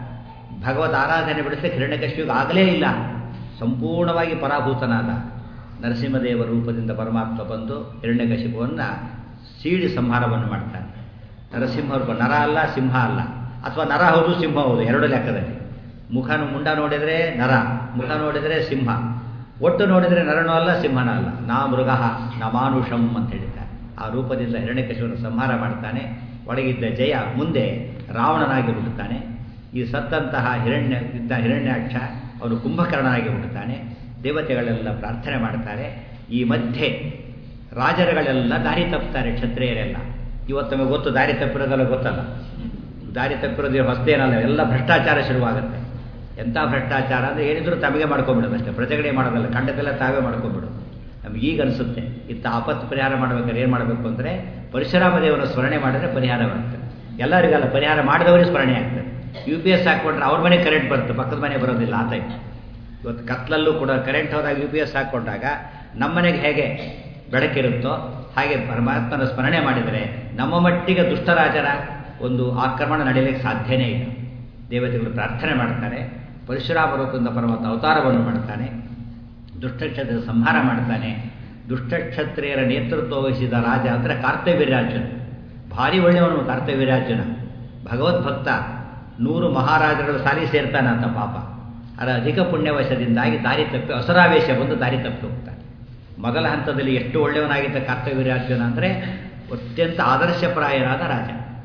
S1: ಭಗವದ್ ಆರಾಧನೆ ಬಿಡಿಸಲಿಕ್ಕೆ ಹಿರಣ್ಯಕಶಿಪಿಗೆ ಆಗಲೇ ಇಲ್ಲ ಸಂಪೂರ್ಣವಾಗಿ ಪರಾಭೂತನಾದ ನರಸಿಂಹದೇವ ರೂಪದಿಂದ ಪರಮಾತ್ಮ ಬಂದು ಹಿರಣ್ಯಕಶಿಪುವನ್ನು ಸೀಡಿ ಸಂಹಾರವನ್ನು ಮಾಡ್ತಾನೆ ನರಸಿಂಹ ರೂಪ ನರ ಅಲ್ಲ ಸಿಂಹ ಅಲ್ಲ ಅಥವಾ ನರ ಹೌದು ಸಿಂಹ ಹೌದು ಎರಡು ಲೆಕ್ಕದಲ್ಲಿ ಮುಖನು ಮುಂಡ ನೋಡಿದರೆ ನರ ಮುಖ ನೋಡಿದರೆ ಸಿಂಹ ಒಟ್ಟು ನೋಡಿದರೆ ನರನೂ ಅಲ್ಲ ಸಿಂಹನೂ ಅಲ್ಲ ನಾ ಮೃಗ ನ ಮಾನುಷಂ ಅಂತ ಹೇಳಿದ್ದಾರೆ ಆ ರೂಪದಿಂದ ಹಿರಣ್ಯಕಶಿವನ್ನು ಸಂಹಾರ ಮಾಡ್ತಾನೆ ಒಳಗಿದ್ದ ಜಯ ಮುಂದೆ ರಾವಣನಾಗಿ ಹುಟ್ಟುತ್ತಾನೆ ಈ ಸತ್ತಂತಹ ಹಿರಣ್ಯ ಇದ್ದ ಹಿರಣ್ಯಾಕ್ಷ ಅವನು ಕುಂಭಕರ್ಣನಾಗಿ ಹುಟ್ಟುತ್ತಾನೆ ದೇವತೆಗಳೆಲ್ಲ ಪ್ರಾರ್ಥನೆ ಮಾಡ್ತಾರೆ ಈ ಮಧ್ಯೆ ರಾಜರುಗಳೆಲ್ಲ ದಾರಿ ತಪ್ಪುತ್ತಾರೆ ಕ್ಷತ್ರಿಯರೆಲ್ಲ ಇವತ್ತು ನಮಗೆ ಗೊತ್ತು ದಾರಿ ತಪ್ಪಿರೋದೆಲ್ಲ ಗೊತ್ತಲ್ಲ ದಾರಿ ತಪ್ಪಿರೋದು ಹೊಸ್ತೇನಲ್ಲ ಎಲ್ಲ ಭ್ರಷ್ಟಾಚಾರ ಶುರುವಾಗುತ್ತೆ ಎಂಥ ಭ್ರಷ್ಟಾಚಾರ ಅಂದರೆ ಏನಿದ್ರು ತಮಗೆ ಮಾಡ್ಕೊಂಬಿಡೋದು ಅಷ್ಟೇ ಪ್ರಜೆಗಳೇ ಮಾಡೋದಲ್ಲ ಕಂಡದೆಲ್ಲ ತಾವೇ ಮಾಡ್ಕೊಂಬಿಡೋದು ನಮ್ಗೆ ಈಗ ಅನಿಸುತ್ತೆ ಇತ್ತ ಆಪತ್ತು ಪರಿಹಾರ ಮಾಡ್ಬೇಕಾದ್ರೆ ಏನು ಮಾಡಬೇಕು ಅಂದರೆ ಪರಶುರಾಮ ದೇವರ ಸ್ಮರಣೆ ಮಾಡಿದ್ರೆ ಪರಿಹಾರ ಬರುತ್ತೆ ಎಲ್ಲರಿಗಲ್ಲ ಪರಿಹಾರ ಮಾಡಿದವರಿಗೆ ಸ್ಮರಣೆ ಆಗ್ತದೆ ಯು ಪಿ ಎಸ್ ಹಾಕ್ಕೊಂಡ್ರೆ ಅವ್ರ ಮನೆ ಕರೆಂಟ್ ಬರುತ್ತೆ ಪಕ್ಕದ ಮನೆ ಬರೋದಿಲ್ಲ ಆ ಟೈಪ್ ಇವತ್ತು ಕತ್ಲಲ್ಲೂ ಕೂಡ ಕರೆಂಟ್ ಹೋದಾಗ ಯು ಪಿ ಎಸ್ ಹಾಕ್ಕೊಂಡಾಗ ನಮ್ಮನೆಗೆ ಹೇಗೆ ಬೆಳಕಿರುತ್ತೋ ಹಾಗೆ ಪರಮಾತ್ಮನ ಸ್ಮರಣೆ ಮಾಡಿದರೆ ನಮ್ಮ ಮಟ್ಟಿಗೆ ದುಷ್ಟರಾಜರ ಒಂದು ಆಕ್ರಮಣ ನಡೆಯಲಿಕ್ಕೆ ಸಾಧ್ಯನೇ ಇಲ್ಲ ದೇವತೆಗಳು ಪ್ರಾರ್ಥನೆ ಮಾಡ್ತಾರೆ ಪರಶುರಾಮ ರೂಪದಿಂದ ಪರಮಾತ್ಮ ಅವತಾರವನ್ನು ಮಾಡ್ತಾನೆ ದುಷ್ಟಕ್ಷತ್ರ ಸಂಹಾರ ಮಾಡ್ತಾನೆ ದುಷ್ಟಕ್ಷತ್ರಿಯರ ನೇತೃತ್ವ ವಹಿಸಿದ ರಾಜ ಅಂದರೆ ಕಾರ್ತವೀರ್ಯಾರ್ಜುನ ಭಾರಿ ಒಳ್ಳೆಯವನು ಕಾರ್ತವೀರ್ಯಾರ್ಜುನ ಭಗವದ್ಭಕ್ತ ನೂರು ಮಹಾರಾಜರು ಸಾರಿ ಸೇರ್ತಾನಂತ ಪಾಪ ಅದರ ಅಧಿಕ ಪುಣ್ಯವಶದಿಂದಾಗಿ ದಾರಿ ತಪ್ಪಿ ಅಸರಾವೇಶ ಬಂದು ದಾರಿ ತಪ್ಪಿ ಹೋಗ್ತಾನೆ ಮೊದಲ ಹಂತದಲ್ಲಿ ಎಷ್ಟು ಒಳ್ಳೆಯವನಾಗಿದ್ದ ಕಾರ್ತವೀರ್ಯಾರ್ಜುನ ಅಂದರೆ ಅತ್ಯಂತ ಆದರ್ಶಪ್ರಾಯನಾದ ರಾಜ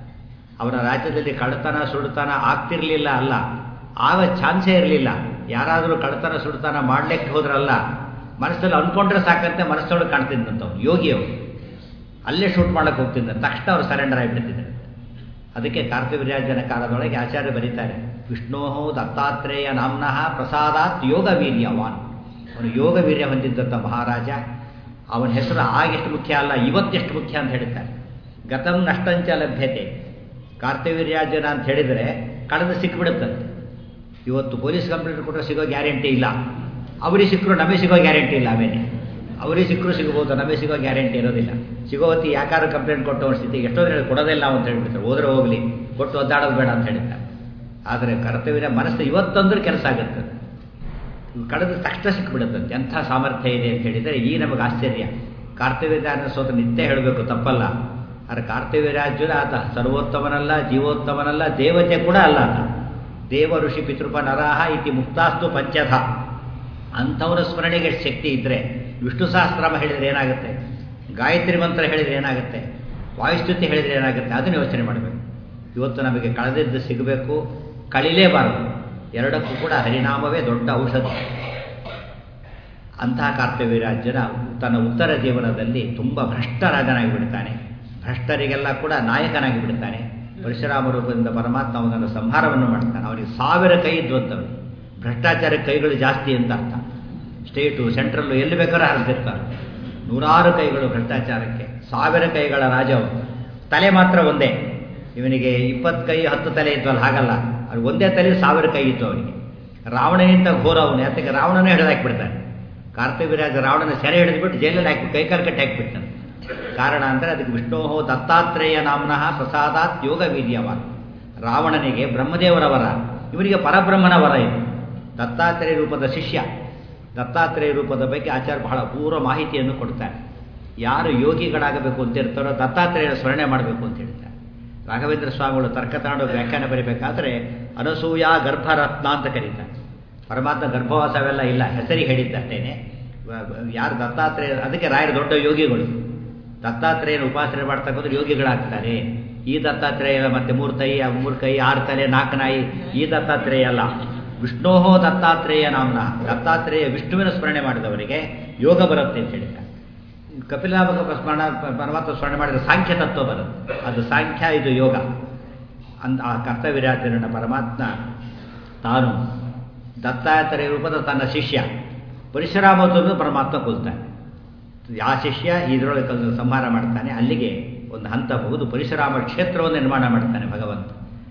S1: ಅವರ ರಾಜ್ಯದಲ್ಲಿ ಕಳ್ಳತನ ಸುಡುತನ ಆಗ್ತಿರಲಿಲ್ಲ ಅಲ್ಲ ಆಗ ಚಾನ್ಸೇ ಇರಲಿಲ್ಲ ಯಾರಾದರೂ ಕಳ್ಳತನ ಸುಡುತನ ಮಾಡ್ಲಿಕ್ಕೆ ಹೋದ್ರಲ್ಲ ಮನಸ್ಸಲ್ಲಿ ಅಂದ್ಕೊಂಡ್ರೆ ಸಾಕಂತೆ ಮನಸ್ಸೊಳಗೆ ಕಾಣ್ತಿದ್ದಂಥವ್ನು ಯೋಗಿಯವರು ಅಲ್ಲೇ ಶೂಟ್ ಮಾಡಕ್ಕೆ ಹೋಗ್ತಿದ್ದ ತಕ್ಷಣ ಅವರು ಸರೆಂಡರ್ ಆಗಿಬಿಡ್ತಿದ್ದಾರೆ ಅದಕ್ಕೆ ಕಾರ್ತಿವೀರ್ಯಾರ್ಜನ ಕಾಲದೊಳಗೆ ಆಚಾರ್ಯ ಬರೀತಾರೆ ವಿಷ್ಣೋ ದತ್ತಾತ್ರೇಯ ನಾಮ್ನಃ ಪ್ರಸಾದಾತ್ ಯೋಗ ವೀರ್ಯವಾನ್ ಅವನು ಯೋಗ ವೀರ್ಯ ಹೊಂದಿದ್ದಂಥ ಮಹಾರಾಜ ಅವನ ಹೆಸರು ಆಗೆಷ್ಟು ಮುಖ್ಯ ಅಲ್ಲ ಇವತ್ತೆಷ್ಟು ಮುಖ್ಯ ಅಂತ ಹೇಳ್ತಾರೆ ಗತಂ ನಷ್ಟಂಚ ಲಭ್ಯತೆ ಕಾರ್ತಿವೀರ್ಯಾರ್ಜನ ಅಂತ ಹೇಳಿದರೆ ಕಳೆದು ಸಿಕ್ಬಿಡುತ್ತಂತೆ ಇವತ್ತು ಪೊಲೀಸ್ ಕಂಪ್ಲೇಂಟ್ ಕೊಟ್ಟರೆ ಸಿಗೋ ಗ್ಯಾರಂಟಿ ಇಲ್ಲ ಅವರಿಗೆ ಸಿಕ್ಕರು ನಮಗೆ ಸಿಗೋ ಗ್ಯಾರಂಟಿ ಇಲ್ಲ ಆಮೇಲೆ ಅವರಿಗೆ ಸಿಕ್ಕರು ಸಿಗ್ಬೋದು ನಮಗೆ ಸಿಗೋ ಗ್ಯಾರಂಟಿ ಇರೋದಿಲ್ಲ ಸಿಗೋ ಹೊತ್ತಿ ಯಾಕಾದ್ರೂ ಕಂಪ್ಲೇಂಟ್ ಕೊಟ್ಟು ಅವ್ರ ಸ್ಥಿತಿಗೆ ಎಷ್ಟೋ ಹೇಳಿ ಕೊಡೋದಿಲ್ಲ ಅಂತ ಹೇಳ್ಬಿಡ್ತಾರೆ ಹೋದ್ರೆ ಹೋಗಲಿ ಕೊಟ್ಟು ಒದ್ದಾಡೋದು ಬೇಡ ಅಂತ ಹೇಳಿದ್ದಾರೆ ಆದರೆ ಕರ್ತವ್ಯ ಮನಸ್ಸು ಇವತ್ತಂದ್ರೆ ಕೆಲಸ ಆಗುತ್ತೆ ಕಳೆದ ತಕ್ಷಣ ಸಿಕ್ಬಿಡುತ್ತಂತೆ ಎಂಥ ಸಾಮರ್ಥ್ಯ ಇದೆ ಅಂತ ಹೇಳಿದರೆ ಈ ನಮಗೆ ಆಶ್ಚರ್ಯ ಕರ್ತವ್ಯದಾನ ಸೋತ ನಿತ್ಯ ಹೇಳಬೇಕು ತಪ್ಪಲ್ಲ ಆದರೆ ಕರ್ತವ್ಯ ರಾಜ್ಯದ ಆತ ಸರ್ವೋತ್ತಮನಲ್ಲ ಜೀವೋತ್ತಮನಲ್ಲ ದೇವತೆ ಕೂಡ ಅಲ್ಲ ಆತ ದೇವ ಋಷಿ ಪಿತೃಪ ನರಾಹ ಇತಿ ಮುಕ್ತಾಸ್ತು ಪಂಚಧ ಅಂಥವರ ಸ್ಮರಣೆಗೆ ಶಕ್ತಿ ಇದ್ದರೆ ವಿಷ್ಣು ಸಹಸ್ರಾಮ ಹೇಳಿದರೆ ಏನಾಗುತ್ತೆ ಗಾಯತ್ರಿ ಮಂತ್ರ ಹೇಳಿದರೆ ಏನಾಗುತ್ತೆ ವಾಯುಸ್ತುತಿ ಹೇಳಿದರೆ ಏನಾಗುತ್ತೆ ಅದನ್ನು ಯೋಚನೆ ಮಾಡಬೇಕು ಇವತ್ತು ನಮಗೆ ಕಳೆದಿದ್ದು ಸಿಗಬೇಕು ಕಳಿಲೇಬಾರದು ಎರಡಕ್ಕೂ ಕೂಡ ಹರಿನಾಮವೇ ದೊಡ್ಡ ಔಷಧಿ ಅಂತಹ ಕರ್ತವ್ಯ ರಾಜ್ಯನ ತನ್ನ ಉತ್ತರ ಜೀವನದಲ್ಲಿ ತುಂಬ ಭ್ರಷ್ಟರಾಜನಾಗಿ ಬಿಡ್ತಾನೆ ಭ್ರಷ್ಟರಿಗೆಲ್ಲ ಕೂಡ ನಾಯಕನಾಗಿ ಬಿಡ್ತಾನೆ ಪರಶುರಾಮ ರೂಪದಿಂದ ಪರಮಾತ್ಮ ಅವನನ್ನು ಸಂಹಾರವನ್ನು ಮಾಡ್ತಾನೆ ಅವನಿಗೆ ಸಾವಿರ ಕೈ ಇದ್ವಂತವನು ಭ್ರಷ್ಟಾಚಾರ ಕೈಗಳು ಜಾಸ್ತಿ ಅಂತ ಅರ್ಥ ಸ್ಟೇಟು ಸೆಂಟ್ರಲ್ಲು ಎಲ್ಲಿ ಬೇಕಾದ್ರೂ ಹರಿದಿರ್ತಾರೆ ನೂರಾರು ಕೈಗಳು ಭ್ರಷ್ಟಾಚಾರಕ್ಕೆ ಸಾವಿರ ಕೈಗಳ ರಾಜ ಅವನು ತಲೆ ಮಾತ್ರ ಒಂದೇ ಇವನಿಗೆ ಇಪ್ಪತ್ತು ಕೈ ಹತ್ತು ತಲೆ ಇದ್ವಲ್ಲ ಹಾಗಲ್ಲ ಅದು ಒಂದೇ ತಲೆ ಸಾವಿರ ಕೈ ಇತ್ತು ಅವನಿಗೆ ರಾವಣನಿಂದ ಘೋರ ಅವನು ಯಾತಕ್ಕೆ ರಾವಣನೇ ಹಿಡಿದಾಕ್ಬಿಡ್ತಾನೆ ಕರ್ತವ್ಯರಾಜ ರಾವಣನ ಸೆರೆ ಹಿಡಿದ್ಬಿಟ್ಟು ಜೈಲಲ್ಲಿ ಹಾಕಿ ಕೈಕಾಲು ಕಟ್ಟಿ ಹಾಕಿಬಿಡ್ತಾನೆ ಕಾರಣ ಅಂದರೆ ಅದಕ್ಕೆ ವಿಷ್ಣೋ ದತ್ತಾತ್ರೇಯ ನಾಮ್ನಃ ಪ್ರಸಾದಾತ್ ಯೋಗ ವೀರ್ಯವಾನ್ ರಾವಣನಿಗೆ ಬ್ರಹ್ಮದೇವರ ವರ ಇವನಿಗೆ ಪರಬ್ರಹ್ಮನ ವರ ಇದು ದತ್ತಾತ್ರೇಯ ರೂಪದ ಶಿಷ್ಯ ದತ್ತಾತ್ರೇಯ ರೂಪದ ಬಗ್ಗೆ ಆಚಾರ್ಯ ಬಹಳ ಪೂರ್ವ ಮಾಹಿತಿಯನ್ನು ಕೊಡ್ತಾರೆ ಯಾರು ಯೋಗಿಗಳಾಗಬೇಕು ಅಂತ ಇರ್ತಾರೋ ದತ್ತಾತ್ರೇಯನ ಸ್ಮರಣೆ ಮಾಡಬೇಕು ಅಂತ ಹೇಳ್ತಾರೆ ರಾಘವೇಂದ್ರ ಸ್ವಾಮಿಗಳು ತರ್ಕ ತಗೊಂಡು ವ್ಯಾಖ್ಯಾನ ಬರೀಬೇಕಾದ್ರೆ ಅನಸೂಯ ಗರ್ಭರತ್ನ ಅಂತ ಕರೀತಾರೆ ಪರಮಾತ್ಮ ಗರ್ಭವಾಸವೆಲ್ಲ ಇಲ್ಲ ಹೆಸರಿಗೆ ಹೇಳಿದ್ದಷ್ಟೇನೆ ಯಾರು ದತ್ತಾತ್ರೇಯ ಅದಕ್ಕೆ ರಾಯರು ದೊಡ್ಡ ಯೋಗಿಗಳು ದತ್ತಾತ್ರೇಯನ ಉಪಾಸನೆ ಮಾಡ್ತಕ್ಕಂಥ ಯೋಗಿಗಳಾಗ್ತಾರೆ ಈ ದತ್ತಾತ್ರೇಯ ಮತ್ತೆ ಮೂರು ಕೈ ಮೂರು ಕೈ ಆರು ತಲೆ ನಾಲ್ಕು ನಾಯಿ ಈ ದತ್ತಾತ್ರೇಯ ಅಲ್ಲ ವಿಷ್ಣೋಹೋ ದತ್ತಾತ್ರೇಯ ನಾಮ್ನ ದತ್ತಾತ್ರೇಯ ವಿಷ್ಣುವಿನ ಸ್ಮರಣೆ ಮಾಡಿದವರಿಗೆ ಯೋಗ ಬರುತ್ತೆ ಅಂತ ಹೇಳಿದ್ದಾರೆ ಕಪಿಲಾಭಕ ಸ್ಮರಣ ಪರಮಾತ್ಮ ಸ್ಮರಣೆ ಮಾಡಿದ ಸಾಂಖ್ಯ ತತ್ವ ಬರುತ್ತೆ ಅದು ಸಾಂಖ್ಯ ಇದು ಯೋಗ ಅಂತ ಆ ಕರ್ತವ್ಯರಾಜನ ಪರಮಾತ್ಮ ತಾನು ದತ್ತಾತ್ರೇಯ ರೂಪದ ತನ್ನ ಶಿಷ್ಯ ಪರಶುರಾಮತನ್ನು ಪರಮಾತ್ಮ ಕೊಲ್ತಾನೆ ಆ ಶಿಷ್ಯ ಇದರೊಳಗೆ ಸಂಹಾರ ಮಾಡ್ತಾನೆ ಅಲ್ಲಿಗೆ ಒಂದು ಹಂತ ಮುಗಿದು ಪರಶುರಾಮ ಕ್ಷೇತ್ರವನ್ನು ನಿರ್ಮಾಣ ಮಾಡ್ತಾನೆ ಭಗವಂತ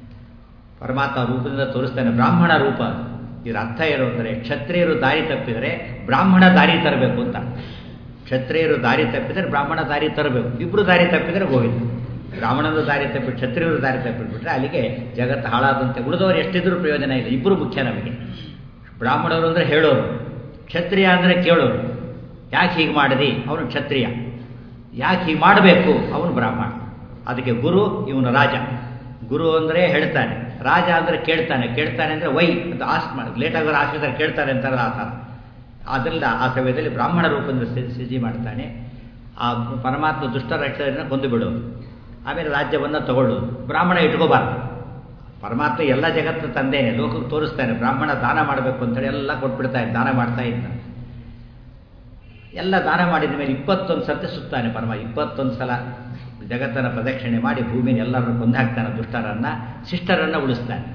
S1: ಪರಮಾತ್ಮ ರೂಪದಿಂದ ತೋರಿಸ್ತಾನೆ ಬ್ರಾಹ್ಮಣ ರೂಪ ಇದರ ಅರ್ಥ ಏನು ಅಂದರೆ ಕ್ಷತ್ರಿಯರು ದಾರಿ ತಪ್ಪಿದರೆ ಬ್ರಾಹ್ಮಣ ದಾರಿ ತರಬೇಕು ಅಂತ ಕ್ಷತ್ರಿಯರು ದಾರಿ ತಪ್ಪಿದರೆ ಬ್ರಾಹ್ಮಣ ದಾರಿ ತರಬೇಕು ಇಬ್ಬರು ದಾರಿ ತಪ್ಪಿದರೆ ಗೋವಿಂದ ಬ್ರಾಹ್ಮಣನ ದಾರಿ ತಪ್ಪಿ ಕ್ಷತ್ರಿಯರು ದಾರಿ ತಪ್ಪಿಬಿಟ್ರೆ ಅಲ್ಲಿಗೆ ಜಗತ್ತು ಹಾಳಾದಂತೆ ಉಳಿದವರು ಎಷ್ಟಿದ್ರೂ ಪ್ರಯೋಜನ ಇಲ್ಲ ಇಬ್ಬರು ಮುಖ್ಯ ನಮಗೆ ಬ್ರಾಹ್ಮಣರು ಅಂದರೆ ಹೇಳೋರು ಕ್ಷತ್ರಿಯ ಅಂದರೆ ಕೇಳೋರು ಯಾಕೆ ಹೀಗೆ ಮಾಡಿದಿ ಅವನು ಕ್ಷತ್ರಿಯ ಯಾಕೆ ಹೀಗೆ ಮಾಡಬೇಕು ಅವನು ಬ್ರಾಹ್ಮಣ ಅದಕ್ಕೆ ಗುರು ಇವನು ರಾಜ ಗುರು ಅಂದರೆ ಹೇಳ್ತಾನೆ ರಾಜ ಅಂದರೆ ಕೇಳ್ತಾನೆ ಕೇಳ್ತಾನೆ ಅಂದರೆ ವೈ ಅಂತ ಆಸ್ ಮಾಡಿ ಲೇಟಾಗೋರು ಆಶ್ರಿತಾರೆ ಕೇಳ್ತಾರೆ ಅಂತಾರೆ ಆ ಥರ ಆದ್ದರಿಂದ ಆ ಸಮಯದಲ್ಲಿ ಬ್ರಾಹ್ಮಣ ರೂಪದಿಂದ ಸ್ಥಿತಿ ಮಾಡ್ತಾನೆ ಆ ಪರಮಾತ್ಮ ದುಷ್ಟ ರಕ್ಷಣೆಯನ್ನು ಕೊಂದು ಬಿಡೋದು ಆಮೇಲೆ ರಾಜ್ಯವನ್ನು ತಗೊಳ್ಳೋದು ಬ್ರಾಹ್ಮಣ ಇಟ್ಕೋಬಾರ್ದು ಪರಮಾತ್ಮ ಎಲ್ಲ ಜಗತ್ತು ತಂದೇನೆ ಲೋಕಕ್ಕೆ ತೋರಿಸ್ತಾನೆ ಬ್ರಾಹ್ಮಣ ದಾನ ಮಾಡಬೇಕು ಅಂತೇಳಿ ಎಲ್ಲ ಕೊಟ್ಬಿಡ್ತಾನೆ ದಾನ ಮಾಡ್ತಾ ಇದ್ದಾನೆ ಎಲ್ಲ ದಾನ ಮಾಡಿದ ಮೇಲೆ ಇಪ್ಪತ್ತೊಂದು ಸರ್ತಿ ಸುತ್ತಾನೆ ಪರಮ ಇಪ್ಪತ್ತೊಂದು ಸಲ ಜಗತ್ತನ್ನು ಪ್ರದಕ್ಷಿಣೆ ಮಾಡಿ ಭೂಮಿನ ಎಲ್ಲರನ್ನು ಕೊಂದಾಕ್ತಾನೆ ದುಷ್ಟರನ್ನು ಶಿಷ್ಟರನ್ನು ಉಳಿಸ್ತಾನೆ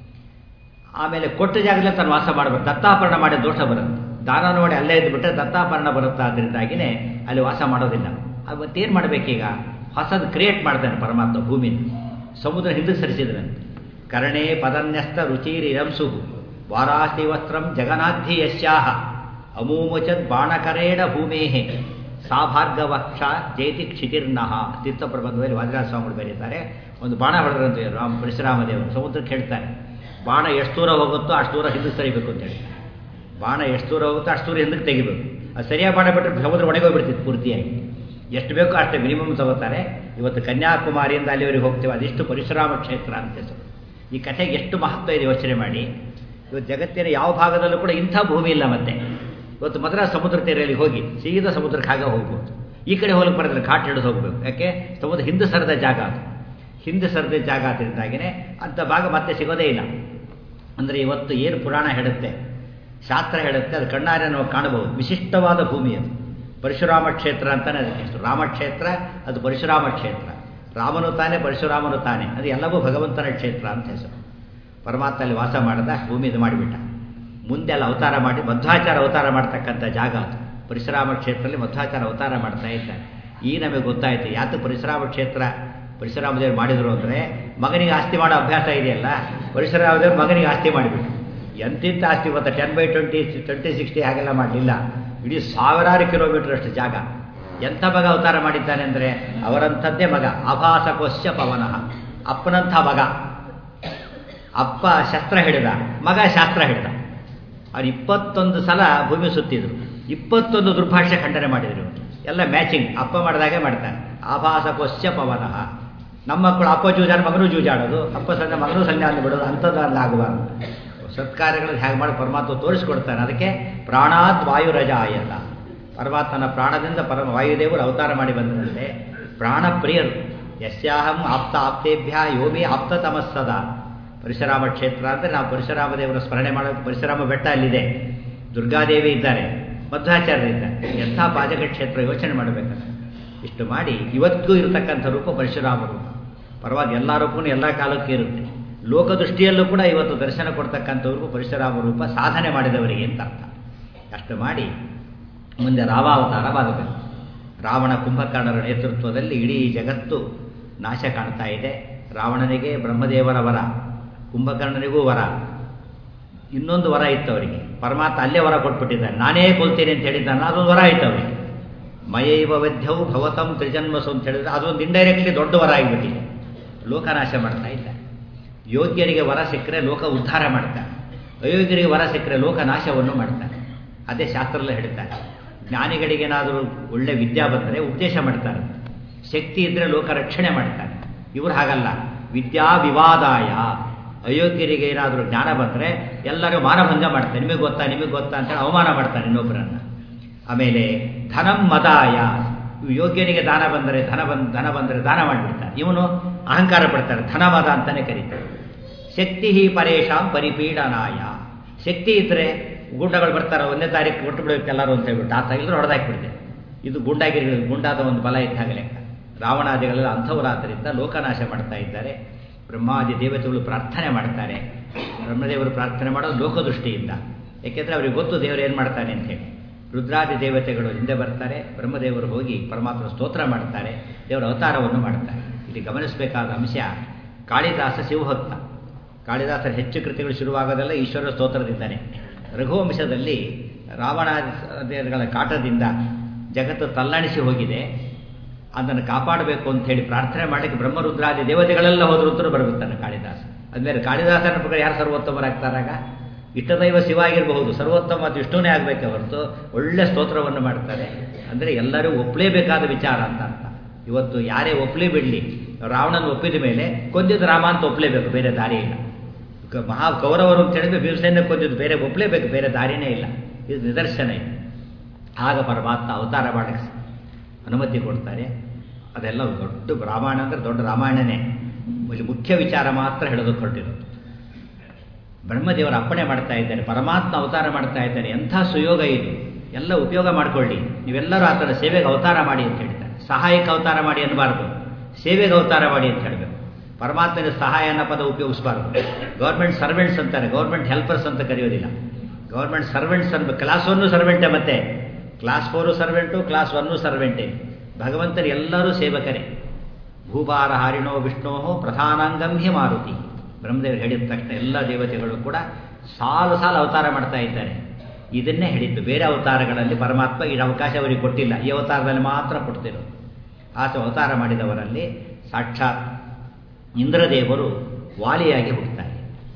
S1: ಆಮೇಲೆ ಕೊಟ್ಟ ಜಾಗದಲ್ಲಿ ತಾನು ವಾಸ ಮಾಡಬೇಕು ದತ್ತಾಪರಣ ಮಾಡಿ ದೋಷ ಬರುತ್ತೆ ದಾನ ನೋಡಿ ಅಲ್ಲೇ ಇದ್ದುಬಿಟ್ರೆ ದತ್ತಾಪರಣ ಬರುತ್ತೆ ಅದರಿಂದಾಗಿನೇ ಅಲ್ಲಿ ವಾಸ ಮಾಡೋದಿಲ್ಲ ಅದು ಮತ್ತೇನು ಮಾಡಬೇಕೀಗ ಹೊಸದು ಕ್ರಿಯೇಟ್ ಮಾಡ್ತಾನೆ ಪರಮಾತ್ಮ ಭೂಮಿನ ಸಮುದ್ರ ಹಿಂದಕ್ಕೆ ಸರಿಸಿದ್ರಂತೆ ಕರ್ಣೇ ಪದನ್ಯಸ್ತ ರುಚಿರಿರಂಸು ವಾರಾಸ್ತಿ ವಸ್ತ್ರಂ ಜಗನಾಧಿ ಯಶ್ಯಾಹ ಅಮೂಮುಚದ್ ಬಾಣಕರೇಣ ಭೂಮೇಹೆ ಸಾಭಾರ್ಗವಕ್ಷ ಜೈತಿ ಕ್ಷಿತಿರ್ನಹ ತೀರ್ಥಪ್ರಬಂಧದಲ್ಲಿ ವಾದಿರಾಜ ಸ್ವಾಮಿಗಳು ಬರೀತಾರೆ ಒಂದು ಬಾಣ ಹೊಡೆದ್ರಂತೆ ರಾಮ ಪರಶುರಾಮದೇವರು ಸಮುದ್ರಕ್ಕೆ ಹೇಳ್ತಾರೆ ಬಾಣ ಎಷ್ಟು ದೂರ ಹೋಗುತ್ತೋ ಅಷ್ಟು ದೂರ ಹಿಂದಕ್ಕೆ ಸರಿಬೇಕು ಅಂತ ಹೇಳಿ ಬಾಣ ಎಷ್ಟು ದೂರ ಹೋಗುತ್ತೋ ಅಷ್ಟು ದೂರ ಹಿಂದಕ್ಕೆ ತೆಗಿಬೇಕು ಅದು ಸರಿಯಾಗಿ ಬಾಣ ಬಿಟ್ಟರೆ ಸಮುದ್ರ ಒಣಗೋಗ್ಬಿಡ್ತಿತ್ತು ಪೂರ್ತಿಯಾಗಿ ಎಷ್ಟು ಬೇಕೋ ಅಷ್ಟೇ ಮಿನಿಮಮ್ ತಗೋತಾರೆ ಇವತ್ತು ಕನ್ಯಾಕುಮಾರಿಯಿಂದ ಅಲ್ಲಿವರೆಗೆ ಹೋಗ್ತೇವೆ ಅದಿಷ್ಟು ಪರಶುರಾಮ ಕ್ಷೇತ್ರ ಅಂತ ಹೆಸರು ಈ ಕಥೆಗೆ ಎಷ್ಟು ಮಹತ್ವ ಇದೆ ಯೋಚನೆ ಮಾಡಿ ಇವತ್ತು ಜಗತ್ತಿನ ಯಾವ ಭಾಗದಲ್ಲೂ ಕೂಡ ಇಂಥ ಭೂಮಿ ಇಲ್ಲ ಮತ್ತೆ ಇವತ್ತು ಮದ್ರಾಸ್ ಸಮುದ್ರ ತೀರಲ್ಲಿ ಹೋಗಿ ಸೀದಾ ಸಮುದ್ರಕ್ಕೆ ಹಾಗೆ ಹೋಗ್ಬೋದು ಈ ಕಡೆ ಹೋಗಕ್ಕೆ ಬರೋದ್ರೆ ಘಾಟ್ ಹಿಡಿದು ಹೋಗಬೇಕು ಯಾಕೆ ಸಮುದ್ರ ಹಿಂದೆ ಸರದ ಜಾಗ ಅದು ಹಿಂದೆ ಸರದ ಜಾಗ ಅದರಿಂದಾಗಿನೇ ಅಂಥ ಭಾಗ ಮತ್ತೆ ಸಿಗೋದೇ ಇಲ್ಲ ಅಂದರೆ ಇವತ್ತು ಏನು ಪುರಾಣ ಹೇಳುತ್ತೆ ಶಾಸ್ತ್ರ ಹೇಳುತ್ತೆ ಅದು ಕಣ್ಣಾರೆ ನಾವು ಕಾಣಬಹುದು ವಿಶಿಷ್ಟವಾದ ಭೂಮಿ ಅದು ಪರಶುರಾಮ ಕ್ಷೇತ್ರ ಅಂತಲೇ ಅದಕ್ಕೆ ಹೆಸರು ರಾಮಕ್ಷೇತ್ರ ಅದು ಪರಶುರಾಮ ಕ್ಷೇತ್ರ ರಾಮನು ತಾನೇ ಪರಶುರಾಮನು ತಾನೇ ಅದು ಎಲ್ಲವೂ ಭಗವಂತನ ಕ್ಷೇತ್ರ ಅಂತ ಹೆಸರು ಪರಮಾತ್ಮ ಅಲ್ಲಿ ವಾಸ ಮಾಡದ ಭೂಮಿ ಇದು ಮಾಡಿಬಿಟ್ಟ ಮುಂದೆ ಅಲ್ಲಿ ಅವತಾರ ಮಾಡಿ ಮಧ್ವಾಚಾರ ಅವತಾರ ಮಾಡ್ತಕ್ಕಂಥ ಜಾಗ ಅದು ಪರಶುರಾಮ ಕ್ಷೇತ್ರದಲ್ಲಿ ಮಧ್ವಾಚಾರ ಅವತಾರ ಮಾಡ್ತಾ ಇದ್ದಾನೆ ಈ ನಮಗೆ ಗೊತ್ತಾಯಿತು ಯಾತು ಪರಶುರಾಮ ಕ್ಷೇತ್ರ ಪರಶುರಾಮದೇವರು ಮಾಡಿದರು ಅಂದರೆ ಮಗನಿಗೆ ಆಸ್ತಿ ಮಾಡೋ ಅಭ್ಯಾಸ ಇದೆಯಲ್ಲ ಪರಶುರಾಮದೇವರು ಮಗನಿಗೆ ಆಸ್ತಿ ಮಾಡಿಬಿಟ್ಟು ಎಂತಿಂತ ಆಸ್ತಿ ಇವತ್ತು ten by twenty twenty sixty ಹಾಗೆಲ್ಲ ಮಾಡಲಿಲ್ಲ ಇಡೀ ಸಾವಿರಾರು ಕಿಲೋಮೀಟರ್ ಅಷ್ಟು ಜಾಗ ಎಂಥ ಮಗ ಅವತಾರ ಮಾಡಿದ್ದಾನೆ ಅಂದರೆ ಅವರಂಥದ್ದೇ ಮಗ ಅಭಾಸಕೋಶ್ಯ ಪವನಃ ಅಪ್ಪನಂಥ ಮಗ ಅಪ್ಪ ಶಸ್ತ್ರ ಹಿಡಿದ ಮಗ ಶಾಸ್ತ್ರ ಹಿಡಿದ ಅವ್ರು ಇಪ್ಪತ್ತೊಂದು ಸಲ ಭೂಮಿ ಸುತ್ತಿದ್ರು ಇಪ್ಪತ್ತೊಂದು ದುರ್ಭಾಷೆ ಖಂಡನೆ ಮಾಡಿದರು ಎಲ್ಲ ಮ್ಯಾಚಿಂಗ್ ಅಪ್ಪ ಮಾಡಿದಾಗೆ ಮಾಡ್ತಾನೆ ಆಭಾಸಕೋಶ್ಯ ಪವನಃ ನಮ್ಮ ಮಕ್ಕಳು ಅಪ್ಪ ಜೂಜಾಡ ಮಗನೂ ಜೂಜಾಡೋದು ಅಪ್ಪ ಸಂಜೆ ಮಗನೂ ಸಂಜೆ ಅಂದ್ಬಿಡೋದು ಅಂಥದ್ದು ಅಲ್ಲ ಆಗಬಾರ್ದು ಸತ್ಕಾರ್ಯಗಳು ಹೇಗೆ ಮಾಡಿ ಪರಮಾತ್ಮ ತೋರಿಸ್ಕೊಡ್ತಾನೆ ಅದಕ್ಕೆ ಪ್ರಾಣಾತ್ ವಾಯುರಜಾಯತ ಪರಮಾತ್ಮನ ಪ್ರಾಣದಿಂದ ಪರಮ ವಾಯುದೇವರು ಅವತಾರ ಮಾಡಿ ಬಂದಂತೆ ಪ್ರಾಣ ಪ್ರಿಯರು ಯಸ್ಯಾಹಂ ಆಪ್ತ ಆಪ್ತೇಭ್ಯ ಯೋಮಿ ಆಪ್ತ ತಮಸ್ಸದ ಪರಶುರಾಮ ಕ್ಷೇತ್ರ ಅಂದರೆ ನಾವು ಪರಶುರಾಮ ದೇವರ ಸ್ಮರಣೆ ಮಾಡೋದು ಪರಶುರಾಮ ಬೆಟ್ಟ ಅಲ್ಲಿದೆ ದುರ್ಗಾದೇವಿ ಇದ್ದಾರೆ ಮಧ್ವಾಚಾರ್ಯರು ಇದ್ದಾರೆ ಎಂಥ ಪಾಜಕ ಕ್ಷೇತ್ರ ಯೋಚನೆ ಮಾಡಬೇಕಂತ ಇಷ್ಟು ಮಾಡಿ ಇವತ್ತಿಗೂ ಇರತಕ್ಕಂಥ ರೂಪ ಪರಶುರಾಮ ರೂಪ ಪರವಾಗಿ ಎಲ್ಲ ರೂಪನೂ ಎಲ್ಲ ಕಾಲಕ್ಕೂ ಇರುತ್ತೆ ಲೋಕದೃಷ್ಟಿಯಲ್ಲೂ ಕೂಡ ಇವತ್ತು ದರ್ಶನ ಕೊಡ್ತಕ್ಕಂಥವ್ರಿಗೂ ಪರಶುರಾಮ ರೂಪ ಸಾಧನೆ ಮಾಡಿದವರಿಗೆ ಅಂತ ಅರ್ಥ ಅಷ್ಟು ಮಾಡಿ ಮುಂದೆ ರಾಮಾವತಾರ ಬಾಗಬೇಕು ರಾವಣ ಕುಂಭಕರ್ಣರ ನೇತೃತ್ವದಲ್ಲಿ ಇಡೀ ಜಗತ್ತು ನಾಶ ಕಾಣ್ತಾ ಇದೆ ರಾವಣನಿಗೆ ಬ್ರಹ್ಮದೇವರ ವರ ಕುಂಭಕರ್ಣನಿಗೂ ವರ ಇನ್ನೊಂದು ವರ ಇತ್ತು ಅವರಿಗೆ ಪರಮಾತ್ಮ ಅಲ್ಲೇ ವರ ಕೊಟ್ಬಿಟ್ಟಿದ್ದಾನೆ ನಾನೇ ಕೊಲ್ತೇನೆ ಅಂತ ಹೇಳಿದ್ದಾನೆ ಅದೊಂದು ವರ ಆಯ್ತು ಅವರಿಗೆ ಮಯೈವ ವಧ್ಯವು ಭವತಂ ತ್ರಿಜನ್ಮಸು ಅಂತ ಹೇಳಿದ್ರೆ ಅದೊಂದು ಇಂಡೈರೆಕ್ಟ್ಲಿ ದೊಡ್ಡ ವರ ಆಗಿಬಿಟ್ಟಿದೆ ಲೋಕನಾಶ ಮಾಡ್ತಾ ಇಲ್ಲ ಯೋಗ್ಯರಿಗೆ ವರ ಸಿಕ್ಕರೆ ಲೋಕ ಉದ್ಧಾರ ಮಾಡ್ತಾನೆ ಅಯೋಗ್ಯರಿಗೆ ವರ ಸಿಕ್ಕರೆ ಲೋಕನಾಶವನ್ನು ಮಾಡ್ತಾನೆ ಅದೇ ಶಾಸ್ತ್ರದಲ್ಲೇ ಹೇಳ್ತಾರೆ ಜ್ಞಾನಿಗಳಿಗೇನಾದರೂ ಒಳ್ಳೆ ವಿದ್ಯಾ ಬಂದರೆ ಉಪದೇಶ ಮಾಡ್ತಾರೆ ಶಕ್ತಿ ಇದ್ದರೆ ಲೋಕ ರಕ್ಷಣೆ ಮಾಡ್ತಾರೆ ಇವರು ಹಾಗಲ್ಲ ವಿದ್ಯಾ ವಿವಾದಾಯ ಅಯೋಗ್ಯರಿಗೆ ಏನಾದರೂ ಜ್ಞಾನ ಬಂದರೆ ಎಲ್ಲರೂ ಮಾನಭಂಗ ಮಾಡ್ತಾರೆ ನಿಮಗೆ ಗೊತ್ತಾ ನಿಮಗೆ ಗೊತ್ತಾ ಅಂತೇಳಿ ಅವಮಾನ ಮಾಡ್ತಾರೆ ಇನ್ನೊಬ್ಬರನ್ನು ಆಮೇಲೆ ಧನಂ ಮದಾಯ ಯೋಗ್ಯನಿಗೆ ದಾನ ಬಂದರೆ ಧನ ಬಂದ್ ಧನ ಬಂದರೆ ದಾನ ಮಾಡಿಬಿಡ್ತಾರೆ ಇವನು ಅಹಂಕಾರ ಪಡ್ತಾರೆ ಧನಮದ ಅಂತಲೇ ಕರೀತಾರೆ ಶಕ್ತಿ ಹಿ ಪರೇಶಾಂ ಪರಿಪೀಡನಾಯ ಶಕ್ತಿ ಇದ್ದರೆ ಗುಂಡಗಳು ಬರ್ತಾರೆ ಒಂದೇ ತಾರೀಕು ಕೊಟ್ಟು ಬಿಡಬೇಕು ಎಲ್ಲರೂ ಅಂತ ಹೇಳ್ಬಿಟ್ಟು ಆತ ಇಲ್ಲರೂ ಹೊಡೆದಾಕ್ಬಿಡ್ತೇವೆ ಇದು ಗುಂಡಾಗಿರಿಗಳು ಗುಂಡಾದ ಒಂದು ಬಲ ಇದ್ದಾಗ ಲೆಕ್ಕ ರಾವಣಾದಿಗಳೆಲ್ಲ ಅಂಥವರಾದ್ದರಿಂದ ಲೋಕನಾಶ ಮಾಡ್ತಾ ಇದ್ದಾರೆ ಬ್ರಹ್ಮಾದಿ ದೇವತೆಗಳು ಪ್ರಾರ್ಥನೆ ಮಾಡ್ತಾರೆ ಬ್ರಹ್ಮದೇವರು ಪ್ರಾರ್ಥನೆ ಮಾಡೋದು ಲೋಕದೃಷ್ಟಿಯಿಂದ ಯಾಕೆಂದರೆ ಅವ್ರಿಗೆ ಗೊತ್ತು ದೇವರು ಏನು ಮಾಡ್ತಾನೆ ಅಂತ ಹೇಳಿ ರುದ್ರಾದಿ ದೇವತೆಗಳು ಹಿಂದೆ ಬರ್ತಾರೆ ಬ್ರಹ್ಮದೇವರು ಹೋಗಿ ಪರಮಾತ್ಮ ಸ್ತೋತ್ರ ಮಾಡ್ತಾರೆ ದೇವರ ಅವತಾರವನ್ನು ಮಾಡ್ತಾರೆ ಇಲ್ಲಿ ಗಮನಿಸಬೇಕಾದ ಅಂಶ ಕಾಳಿದಾಸ ಶಿವಭಕ್ತ ಕಾಳಿದಾಸರ ಹೆಚ್ಚು ಕೃತಿಗಳು ಶುರುವಾಗೋದೆಲ್ಲ ಈಶ್ವರ ಸ್ತೋತ್ರದಿಂದಾನೆ ರಘುವಂಶದಲ್ಲಿ ರಾವಣಾದಿಗಳ ಕಾಟದಿಂದ ಜಗತ್ತು ತಲ್ಲಣಿಸಿ ಹೋಗಿದೆ ಅದನ್ನು ಕಾಪಾಡಬೇಕು ಅಂತ ಹೇಳಿ ಪ್ರಾರ್ಥನೆ ಮಾಡಲಿಕ್ಕೆ ಬ್ರಹ್ಮರುದ್ರಾದಿ ದೇವತೆಗಳೆಲ್ಲ ಹೋದ್ರು ಅಂತ ಬರಗುತ್ತಾನೆ ಕಾಳಿದಾಸ ಅಂದಮೇಲೆ ಕಾಳಿದಾಸನ ಪ್ರಕಾರ ಯಾರು ಸರ್ವೋತ್ತಮರಾಗ್ತಾರಾಗ ಇಷ್ಟದೈವ ಶಿವ ಆಗಿರಬಹುದು ಸರ್ವೋತ್ತಮ ಅದು ವಿಷ್ಣುನೇ ಆಗಬೇಕೆ ಹೊರತು ಒಳ್ಳೆ ಸ್ತೋತ್ರವನ್ನು ಮಾಡ್ತಾರೆ ಅಂದರೆ ಎಲ್ಲರೂ ಒಪ್ಪಲೇಬೇಕಾದ ವಿಚಾರ ಅಂತ ಅರ್ಥ ಇವತ್ತು ಯಾರೇ ಒಪ್ಪಲೇ ಬಿಡಲಿ ರಾವಣನ ಒಪ್ಪಿದ ಮೇಲೆ ಕೊಂದಿದ್ದು ರಾಮ ಅಂತ ಒಪ್ಪಲೇಬೇಕು ಬೇರೆ ದಾರಿ ಇಲ್ಲ ಮಹಾ ಕೌರವರು ಅಂತ ಹೇಳಿದ್ರೆ ಭೀಮಸೇನ ಕೊಂದಿದ್ದು ಬೇರೆ ಒಪ್ಪಲೇಬೇಕು ಬೇರೆ ದಾರಿನೇ ಇಲ್ಲ ಇದು ನಿದರ್ಶನ ಇದೆ ಆಗ ಪರಮಾತ್ಮ ಅವತಾರ ಮಾಡಕ್ಕೆ ಅನುಮತಿ ಕೊಡ್ತಾರೆ ಅದೆಲ್ಲ ದೊಡ್ಡ ರಾಮಾಯಣ ಅಂದರೆ ದೊಡ್ಡ ರಾಮಾಯಣನೇ ಇಲ್ಲಿ ಮುಖ್ಯ ವಿಚಾರ ಮಾತ್ರ ಹೇಳೋದಕ್ಕೆ ಹೊರಟಿರೋದು ಬ್ರಹ್ಮದೇವರ ಅಪ್ಪಣೆ ಮಾಡ್ತಾ ಇದ್ದಾರೆ ಪರಮಾತ್ಮ ಅವತಾರ ಮಾಡ್ತಾ ಇದ್ದಾರೆ ಎಂಥ ಸುಯೋಗ ಇದು ಎಲ್ಲ ಉಪಯೋಗ ಮಾಡಿಕೊಳ್ಳಿ ನೀವೆಲ್ಲರೂ ಆ ಥರ ಸೇವೆಗೆ ಅವತಾರ ಮಾಡಿ ಅಂತ ಹೇಳ್ತಾರೆ ಸಹಾಯಕ ಅವತಾರ ಮಾಡಿ ಅನ್ನಬಾರ್ದು ಸೇವೆಗೆ ಅವತಾರ ಮಾಡಿ ಅಂತ ಹೇಳಬೇಕು ಪರಮಾತ್ಮನ ಸಹಾಯ ಅನ್ನೋ ಪದ ಉಪಯೋಗಿಸಬಾರ್ದು ಗೌರ್ಮೆಂಟ್ ಸರ್ವೆಂಟ್ಸ್ ಅಂತಾರೆ ಗೌರ್ಮೆಂಟ್ ಹೆಲ್ಪರ್ಸ್ ಅಂತ ಕರೆಯೋದಿಲ್ಲ ಗೌರ್ಮೆಂಟ್ ಸರ್ವೆಂಟ್ಸ್ ಅನ್ಬೇಕು ಕ್ಲಾಸ್ ಒನ್ನು ಸರ್ವೆಂಟೇ ಮತ್ತೆ class four servant class one ಸರ್ವೆಂಟೇ ಭಗವಂತರು ಎಲ್ಲರೂ ಸೇವಕರೇ ಭೂಭಾರ ಹಾರಿಣೋ ವಿಷ್ಣೋ ಪ್ರಧಾನಾಂಗಂ ಹಿ ಮಾರುತಿ ಬ್ರಹ್ಮದೇವರು ಹೇಳಿದ ತಕ್ಷಣ ಎಲ್ಲ ದೇವತೆಗಳು ಕೂಡ ಸಾಲು ಸಾಲು ಅವತಾರ ಮಾಡ್ತಾ ಇದ್ದಾರೆ ಇದನ್ನೇ ಹೇಳಿದ್ದು ಬೇರೆ ಅವತಾರಗಳಲ್ಲಿ ಪರಮಾತ್ಮ ಈ ಅವಕಾಶ ಅವರಿಗೆ ಕೊಟ್ಟಿಲ್ಲ ಈ ಅವತಾರದಲ್ಲಿ ಮಾತ್ರ ಕೊಡ್ತಿರೋದು ಆತ ಅವತಾರ ಮಾಡಿದವರಲ್ಲಿ ಸಾಕ್ಷಾತ್ ಇಂದ್ರದೇವರು ವಾಲಿಯಾಗಿ ಹುಟ್ಟುತ್ತಾರೆ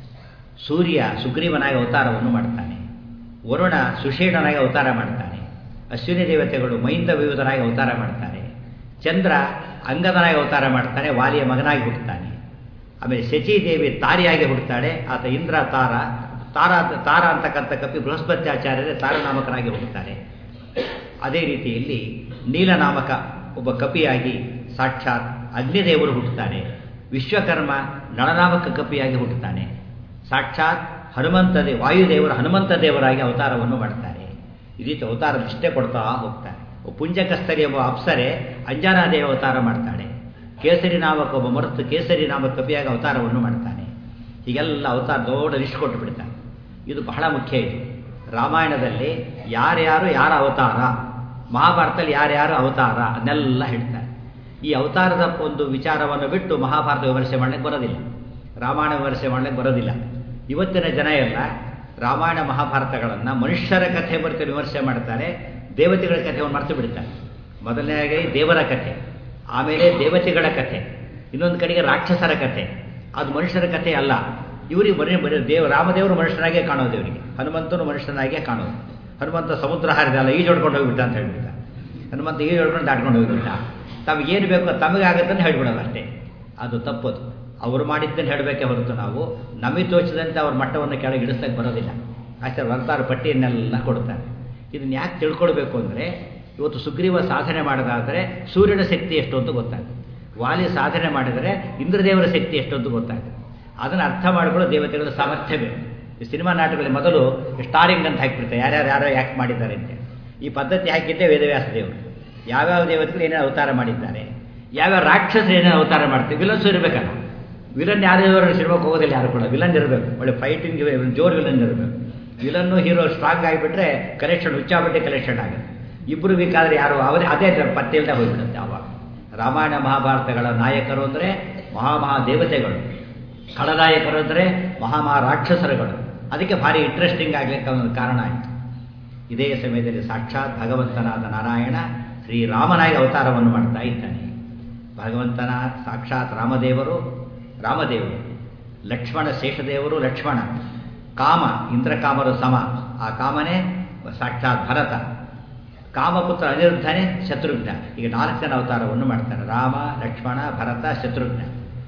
S1: ಸೂರ್ಯ ಸುಗ್ರೀವನಾಗಿ ಅವತಾರವನ್ನು ಮಾಡ್ತಾನೆ ವರುಣ ಸುಷೇಣನಾಗಿ ಅವತಾರ ಮಾಡ್ತಾನೆ ಅಶ್ವಿನಿ ದೇವತೆಗಳು ಮೈಂದ ವಿವಿಧರಾಗಿ ಅವತಾರ ಮಾಡ್ತಾರೆ ಚಂದ್ರ ಅಂಗದನಾಗಿ ಅವತಾರ ಮಾಡ್ತಾನೆ ವಾಲಿಯ ಮಗನಾಗಿ ಹುಟ್ಟುತ್ತಾನೆ ಆಮೇಲೆ ಶಚಿದೇವಿ ತಾರಿಯಾಗಿ ಹುಟ್ಟುತ್ತಾಳೆ ಆತ ಇಂದ್ರ ತಾರ ತಾರ ತಾರ ಅಂತಕ್ಕಂಥ ಕಪಿ ಬೃಹಸ್ಪತ್ಯಾಚಾರ್ಯರೇ ತಾರನಾಮಕರಾಗಿ ಹುಟ್ಟುತ್ತಾರೆ ಅದೇ ರೀತಿಯಲ್ಲಿ ನೀಲನಾಮಕ ಒಬ್ಬ ಕಪಿಯಾಗಿ ಸಾಕ್ಷಾತ್ ಅಗ್ನಿದೇವರು ಹುಟ್ಟುತ್ತಾನೆ ವಿಶ್ವಕರ್ಮ ನಳನಾಮಕ ಕಪಿಯಾಗಿ ಹುಟ್ಟುತ್ತಾನೆ ಸಾಕ್ಷಾತ್ ಹನುಮಂತ ದೇ ವಾಯುದೇವರು ಹನುಮಂತ ದೇವರಾಗಿ ಅವತಾರವನ್ನು ಮಾಡ್ತಾರೆ ಈ ರೀತಿ ಅವತಾರ ನಿಷ್ಠೆ ಕೊಡ್ತಾ ಹೋಗ್ತಾರೆ ಪುಂಜಕಸ್ತರಿ ಎಂಬ ಅಪ್ಸರೆ ಅಂಜನಾದೇವಿ ಅವತಾರ ಮಾಡ್ತಾಳೆ ಕೇಸರಿ ನಾಮಕ ಒಬ್ಬ ಮರುತು ಕೇಸರಿ ನಾಮಕ ಕಪಿಯಾಗಿ ಅವತಾರವನ್ನು ಮಾಡ್ತಾನೆ ಹೀಗೆಲ್ಲ ಅವತಾರ ದೊಡ್ಡ ಲಿಸ್ಟ್ ಕೊಟ್ಟು ಬಿಡ್ತಾನೆ ಇದು ಬಹಳ ಮುಖ್ಯ ಇದು ರಾಮಾಯಣದಲ್ಲಿ ಯಾರ್ಯಾರು ಯಾರ ಅವತಾರ ಮಹಾಭಾರತದಲ್ಲಿ ಯಾರ್ಯಾರು ಅವತಾರ ಅದನ್ನೆಲ್ಲ ಹೇಳ್ತಾರೆ ಈ ಅವತಾರದ ಒಂದು ವಿಚಾರವನ್ನು ಬಿಟ್ಟು ಮಹಾಭಾರತ ವಿಮರ್ಶೆ ಮಾಡಲಿಕ್ಕೆ ಬರೋದಿಲ್ಲ ರಾಮಾಯಣ ವಿಮರ್ಶೆ ಮಾಡಲಿಕ್ಕೆ ಬರೋದಿಲ್ಲ ಇವತ್ತಿನ ಜನ ಎಲ್ಲ ರಾಮಾಯಣ ಮಹಾಭಾರತಗಳನ್ನು ಮನುಷ್ಯರ ಕಥೆ ಬರೆದು ವಿಮರ್ಶೆ ಮಾಡ್ತಾರೆ ದೇವತೆಗಳ ಕಥೆಯನ್ನು ಮರೆತು ಬಿಡ್ತಾರೆ ಮೊದಲನೇದಾಗಿ ದೇವರ ಕಥೆ ಆಮೇಲೆ ದೇವತೆಗಳ ಕಥೆ ಇನ್ನೊಂದು ಕಡೆಗೆ ರಾಕ್ಷಸರ ಕಥೆ ಅದು ಮನುಷ್ಯರ ಕಥೆ ಅಲ್ಲ ಇವರಿಗೆ ಬರೀ ಬರೀ ದೇವ ರಾಮದೇವರು ಮನುಷ್ಯನಾಗೇ ಕಾಣೋದು ಇವರಿಗೆ ಹನುಮಂತನು ಮನುಷ್ಯನಾಗೇ ಕಾಣೋದು ಹನುಮಂತ ಸಮುದ್ರ ಹಾರಿದಲ್ಲ ಈಜೊಡ್ಕೊಂಡು ಹೋಗ್ಬಿಟ್ಟ ಅಂತ ಹೇಳ್ಬಿಟ್ಟ ಹನುಮಂತ ಈಜೊಡ್ಕೊಂಡು ದಾಟ್ಕೊಂಡು ಹೋಗ್ಬಿಟ್ಟ ತಮಗೇನು ಬೇಕೋ ತಮಗಾಗತ್ತಂತ ಹೇಳ್ಬಿಡೋದು ಅಷ್ಟೇ ಅದು ತಪ್ಪದು ಅವರು ಮಾಡಿದ್ದನ್ನು ಹೇಳಬೇಕೆ ಹೊರತು ನಾವು ನಮಗೆ ತೋಚಿದಂತೆ ಅವ್ರ ಮಟ್ಟವನ್ನು ಕೆಳಗೆ ಇಳಿಸ್ತಕ್ಕೆ ಬರೋದಿಲ್ಲ ಆಚಾರ್ಯ ವರ್ತಾರ ಪಟ್ಟಿಯನ್ನೆಲ್ಲ ಕೊಡ್ತಾರೆ ಇದನ್ನು ಯಾಕೆ ತಿಳ್ಕೊಳ್ಬೇಕು ಅಂದರೆ ಇವತ್ತು ಸುಗ್ರೀವ ಸಾಧನೆ ಮಾಡೋದಾದರೆ ಸೂರ್ಯನ ಶಕ್ತಿ ಎಷ್ಟು ಅಂತ ಗೊತ್ತಾಗುತ್ತೆ ವಾಲಿ ಸಾಧನೆ ಮಾಡಿದರೆ ಇಂದ್ರದೇವರ ಶಕ್ತಿ ಎಷ್ಟು ಅಂತ ಗೊತ್ತಾಗುತ್ತೆ ಅದನ್ನು ಅರ್ಥ ಮಾಡಿಕೊಳ್ಳೋ ದೇವತೆಗಳ ಸಾಮರ್ಥ್ಯ ಬೇಕು ಈ ಸಿನಿಮಾ ನಾಟಕದಲ್ಲಿ ಮೊದಲು ಸ್ಟಾರಿಂಗ್ ಅಂತ ಹಾಕಿಬಿಡ್ತಾರೆ ಯಾರ್ಯಾರು ಯಾರೋ ಯಾಕೆ ಮಾಡಿದ್ದಾರೆ ಅಂತ ಈ ಪದ್ಧತಿ ಹಾಕಿದ್ದೆ ವೇದವ್ಯಾಸ ದೇವರು ಯಾವ್ಯಾವ ದೇವತೆಗಳು ಏನೇನು ಅವತಾರ ಮಾಡಿದ್ದಾರೆ ಯಾವ್ಯಾವ ರಾಕ್ಷಸರು ಏನೇನು ಅವತಾರ ಮಾಡ್ತಾರೆ ವಿಲನ್ಸ್ ಇರಬೇಕಲ್ಲ ವಿಲನ್ ಯಾರ್ಯಾರು ಸಿನಿಮಾಕ್ಕೆ ಹೋಗೋದಿಲ್ಲ ಯಾರು ಕೂಡ ವಿಲನ್ ಇರಬೇಕು ಒಳ್ಳೆ ಫೈಟಿಂಗ್ ಜೋರ್ ವಿಲನ್ ಇರಬೇಕು ವಿಲನ್ನು ಹೀರೋ ಸ್ಟ್ರಾಂಗ್ ಆಗಿಬಿಟ್ರೆ ಕಲೆಕ್ಷನ್ ಹುಚ್ಚಾಬಟ್ಟೆ ಕಲೆಕ್ಷನ್ ಆಗುತ್ತೆ ಇಬ್ಬರು ಬೇಕಾದ್ರೆ ಯಾರು ಅವರೇ ಅದೇ ಪಟ್ಟಿಯಲ್ಲದೆ ಹೋಗ್ಬಿಡುತ್ತೆ ಆವಾಗ ರಾಮಾಯಣ ಮಹಾಭಾರತಗಳ ನಾಯಕರು ಅಂದರೆ ಮಹಾಮಹಾ ದೇವತೆಗಳು ಖಳನಾಯಕರು ಅಂದರೆ ಮಹಾಮಹಾ ರಾಕ್ಷಸರುಗಳು ಅದಕ್ಕೆ ಭಾರಿ ಇಂಟ್ರೆಸ್ಟಿಂಗ್ ಆಗಲಿಕ್ಕೆ ಒಂದು ಕಾರಣ ಆಯಿತು ಇದೇ ಸಮಯದಲ್ಲಿ ಸಾಕ್ಷಾತ್ ಭಗವಂತನಾದ ನಾರಾಯಣ ಶ್ರೀರಾಮನಾಗಿ ಅವತಾರವನ್ನು ಮಾಡ್ತಾ ಇದ್ದಾನೆ ಭಗವಂತನ ಸಾಕ್ಷಾತ್ ರಾಮದೇವರು ರಾಮದೇವರು ಲಕ್ಷ್ಮಣ ಶೇಷದೇವರು ಲಕ್ಷ್ಮಣ ಕಾಮ ಇಂದ್ರಕಾಮರು ಸಮ ಆ ಕಾಮನೇ ಸಾಕ್ಷಾತ್ ಭರತ ಕಾಮಪುತ್ರ ಅನಿರುದ್ಧನೇ ಶತ್ರುಘ್ನ ಈಗ ನಾಲ್ಕು ಜನ ಅವತಾರವನ್ನು ಮಾಡ್ತಾರೆ ರಾಮ ಲಕ್ಷ್ಮಣ ಭರತ ಶತ್ರುಘ್ನ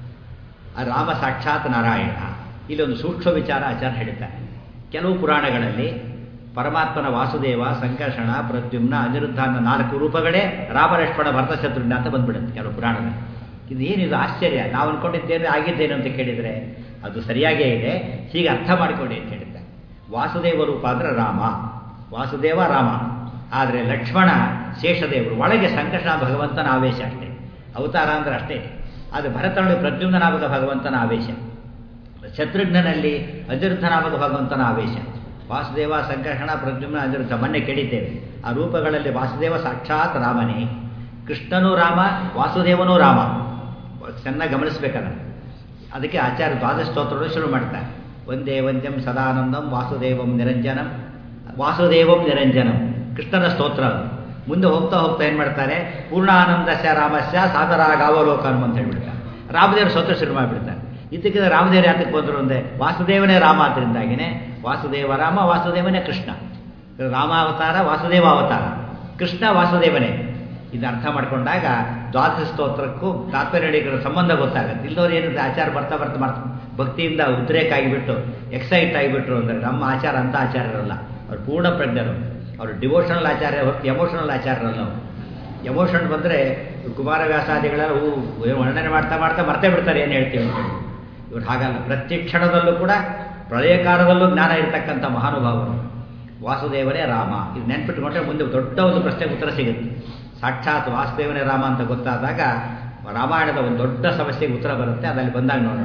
S1: ಆ ರಾಮ ಸಾಕ್ಷಾತ್ ನಾರಾಯಣ ಇಲ್ಲಿ ಒಂದು ಸೂಕ್ಷ್ಮ ವಿಚಾರ ಆಚಾರ ಹೇಳ್ತಾರೆ ಕೆಲವು ಪುರಾಣಗಳಲ್ಲಿ ಪರಮಾತ್ಮನ ವಾಸುದೇವ ಸಂಕರ್ಷಣ ಪ್ರದ್ಯುಮ್ನ ಅನಿರುದ್ಧ ಅನ್ನೋ ನಾಲ್ಕು ರೂಪಗಳೇ ರಾಮ ಲಕ್ಷ್ಮಣ ಭರತ ಶತ್ರುಘ್ನ ಅಂತ ಬಂದ್ಬಿಡುತ್ತೆ ಕೆಲವು ಪುರಾಣದಲ್ಲಿ ಇದು ಏನಿದು ಆಶ್ಚರ್ಯ ನಾವು ಅನ್ಕೊಂಡಿದ್ದೇನೆ ಆಗಿದ್ದೇನೆ ಅಂತ ಕೇಳಿದರೆ ಅದು ಸರಿಯಾಗೇ ಇದೆ ಹೀಗೆ ಅರ್ಥ ಮಾಡಿಕೊಳ್ಳಿ ಅಂತ ಹೇಳಿದ್ದೆ ವಾಸುದೇವ ರೂಪ ಅಂದರೆ ರಾಮ ವಾಸುದೇವ ರಾಮ ಆದರೆ ಲಕ್ಷ್ಮಣ ಶೇಷದೇವರು ಒಳಗೆ ಸಂಕರ್ಷಣ ಭಗವಂತನ ಆವೇಶ ಅಷ್ಟೇ ಅವತಾರ ಅಂದ್ರೆ ಅಷ್ಟೇ ಆದರೆ ಭರತನಲ್ಲಿ ಪ್ರದ್ಯುಮ್ನಾಮಕ ಭಗವಂತನ ಆವೇಶ ಶತ್ರುಘ್ನಲ್ಲಿ ಅನಿರುದ್ಧನಾಮಕ ಭಗವಂತನ ಆವೇಶ ವಾಸುದೇವ ಸಂಕರ್ಷಣ ಪ್ರದ್ಯುಮ್ನ ಅನಿರುದ್ಧ ಮೊನ್ನೆ ಕೇಳಿದ್ದೇವೆ ಆ ರೂಪಗಳಲ್ಲಿ ವಾಸುದೇವ ಸಾಕ್ಷಾತ್ ರಾಮನೇ ಕೃಷ್ಣನೂ ರಾಮ ವಾಸುದೇವನೂ ರಾಮ ಚೆನ್ನಾಗಿ ಗಮನಿಸ್ಬೇಕಲ್ಲ ಅದಕ್ಕೆ ಆಚಾರ್ಯ ದ್ವಾದಶ ಸ್ತೋತ್ರಗಳು ಶುರು ಮಾಡ್ತಾರೆ ಒಂದೇ ವಂದ್ಯಂ ಸದಾನಂದಂ ವಾಸುದೇವಂ ನಿರಂಜನಂ ವಾಸುದೇವಂ ನಿರಂಜನಂ ಕೃಷ್ಣನ ಸ್ತೋತ್ರ ಅದು ಮುಂದೆ ಹೋಗ್ತಾ ಹೋಗ್ತಾ ಏನು ಮಾಡ್ತಾರೆ ಪೂರ್ಣಾನಂದಸ್ಯ ರಾಮಸ್ಯ ಸಾದರಾಗಾವಲೋಕನಂ ಅಂತ ಹೇಳ್ಬಿಡ್ತಾರೆ ರಾಮದೇವರು ಸ್ತೋತ್ರ ಶುರು ಮಾಡಿಬಿಡ್ತಾರೆ ಇದಕ್ಕೆ ರಾಮದೇವರು ಯಾತಕ್ಕೆ ಬಂದರು ಅಂದರೆ ವಾಸುದೇವನೇ ರಾಮ ಆದ್ದರಿಂದಾಗಿನೇ ವಾಸುದೇವ ರಾಮ ವಾಸುದೇವನೇ ಕೃಷ್ಣ ರಾಮಾವತಾರ ವಾಸುದೇವ ಅವತಾರ ಕೃಷ್ಣ ವಾಸುದೇವನೇ ಇದು ಅರ್ಥ ಮಾಡ್ಕೊಂಡಾಗ ದ್ವಾದಶ ಸ್ತೋತ್ರಕ್ಕೂ ತಾತ್ಪರ್ಯಗಳ ಸಂಬಂಧ ಗೊತ್ತಾಗುತ್ತೆ ಇಲ್ಲದವ್ರು ಏನಿದೆ ಆಚಾರ ಬರ್ತಾ ಬರ್ತಾ ಮಾಡ್ತಾ ಭಕ್ತಿಯಿಂದ ಉದ್ರೇಕ ಆಗಿಬಿಟ್ಟು ಎಕ್ಸೈಟ್ ಆಗಿಬಿಟ್ರು ಅಂದರೆ ನಮ್ಮ ಆಚಾರ ಅಂತ ಆಚಾರ ಇರಲ್ಲ ಅವ್ರು ಪೂರ್ಣ ಪ್ರಜ್ಞರು ಅವರು ಡಿವೋಷನಲ್ ಆಚಾರ್ಯ ಹೊರತು ಎಮೋಷನಲ್ ಆಚಾರರಲ್ಲ ಅವರು ಎಮೋಷನ್ ಬಂದರೆ ಕುಮಾರವ್ಯಾಸಾದಿಗಳೆಲ್ಲ ಹೂ ವರ್ಣನೆ ಮಾಡ್ತಾ ಮಾಡ್ತಾ ಮರ್ತೇ ಬಿಡ್ತಾರೆ ಏನು ಹೇಳ್ತೀವಿ ಅಂತ ಹೇಳಿ ಇವ್ರು ಹಾಗಲ್ಲ ಪ್ರತಿ ಕ್ಷಣದಲ್ಲೂ ಕೂಡ ಪ್ರಳಯಕಾಲದಲ್ಲೂ ಜ್ಞಾನ ಇರತಕ್ಕಂಥ ಮಹಾನುಭಾವರು ವಾಸುದೇವನೇ ರಾಮ ಇದು ನೆನ್ಪಿಟ್ಕೊಂಡ್ರೆ ಮುಂದೆ ದೊಡ್ಡ ಒಂದು ಪ್ರಶ್ನೆಗೆ ಉತ್ತರ ಸಿಗುತ್ತೆ ಸಾಕ್ಷಾತ್ ವಾಸುದೇವನೇ ರಾಮ ಅಂತ ಗೊತ್ತಾದಾಗ ರಾಮಾಯಣದ ಒಂದು ದೊಡ್ಡ ಸಮಸ್ಯೆಗೆ ಉತ್ತರ ಬರುತ್ತೆ ಅದಲ್ಲಿ ಬಂದಾಗ ನೋಡೋಣ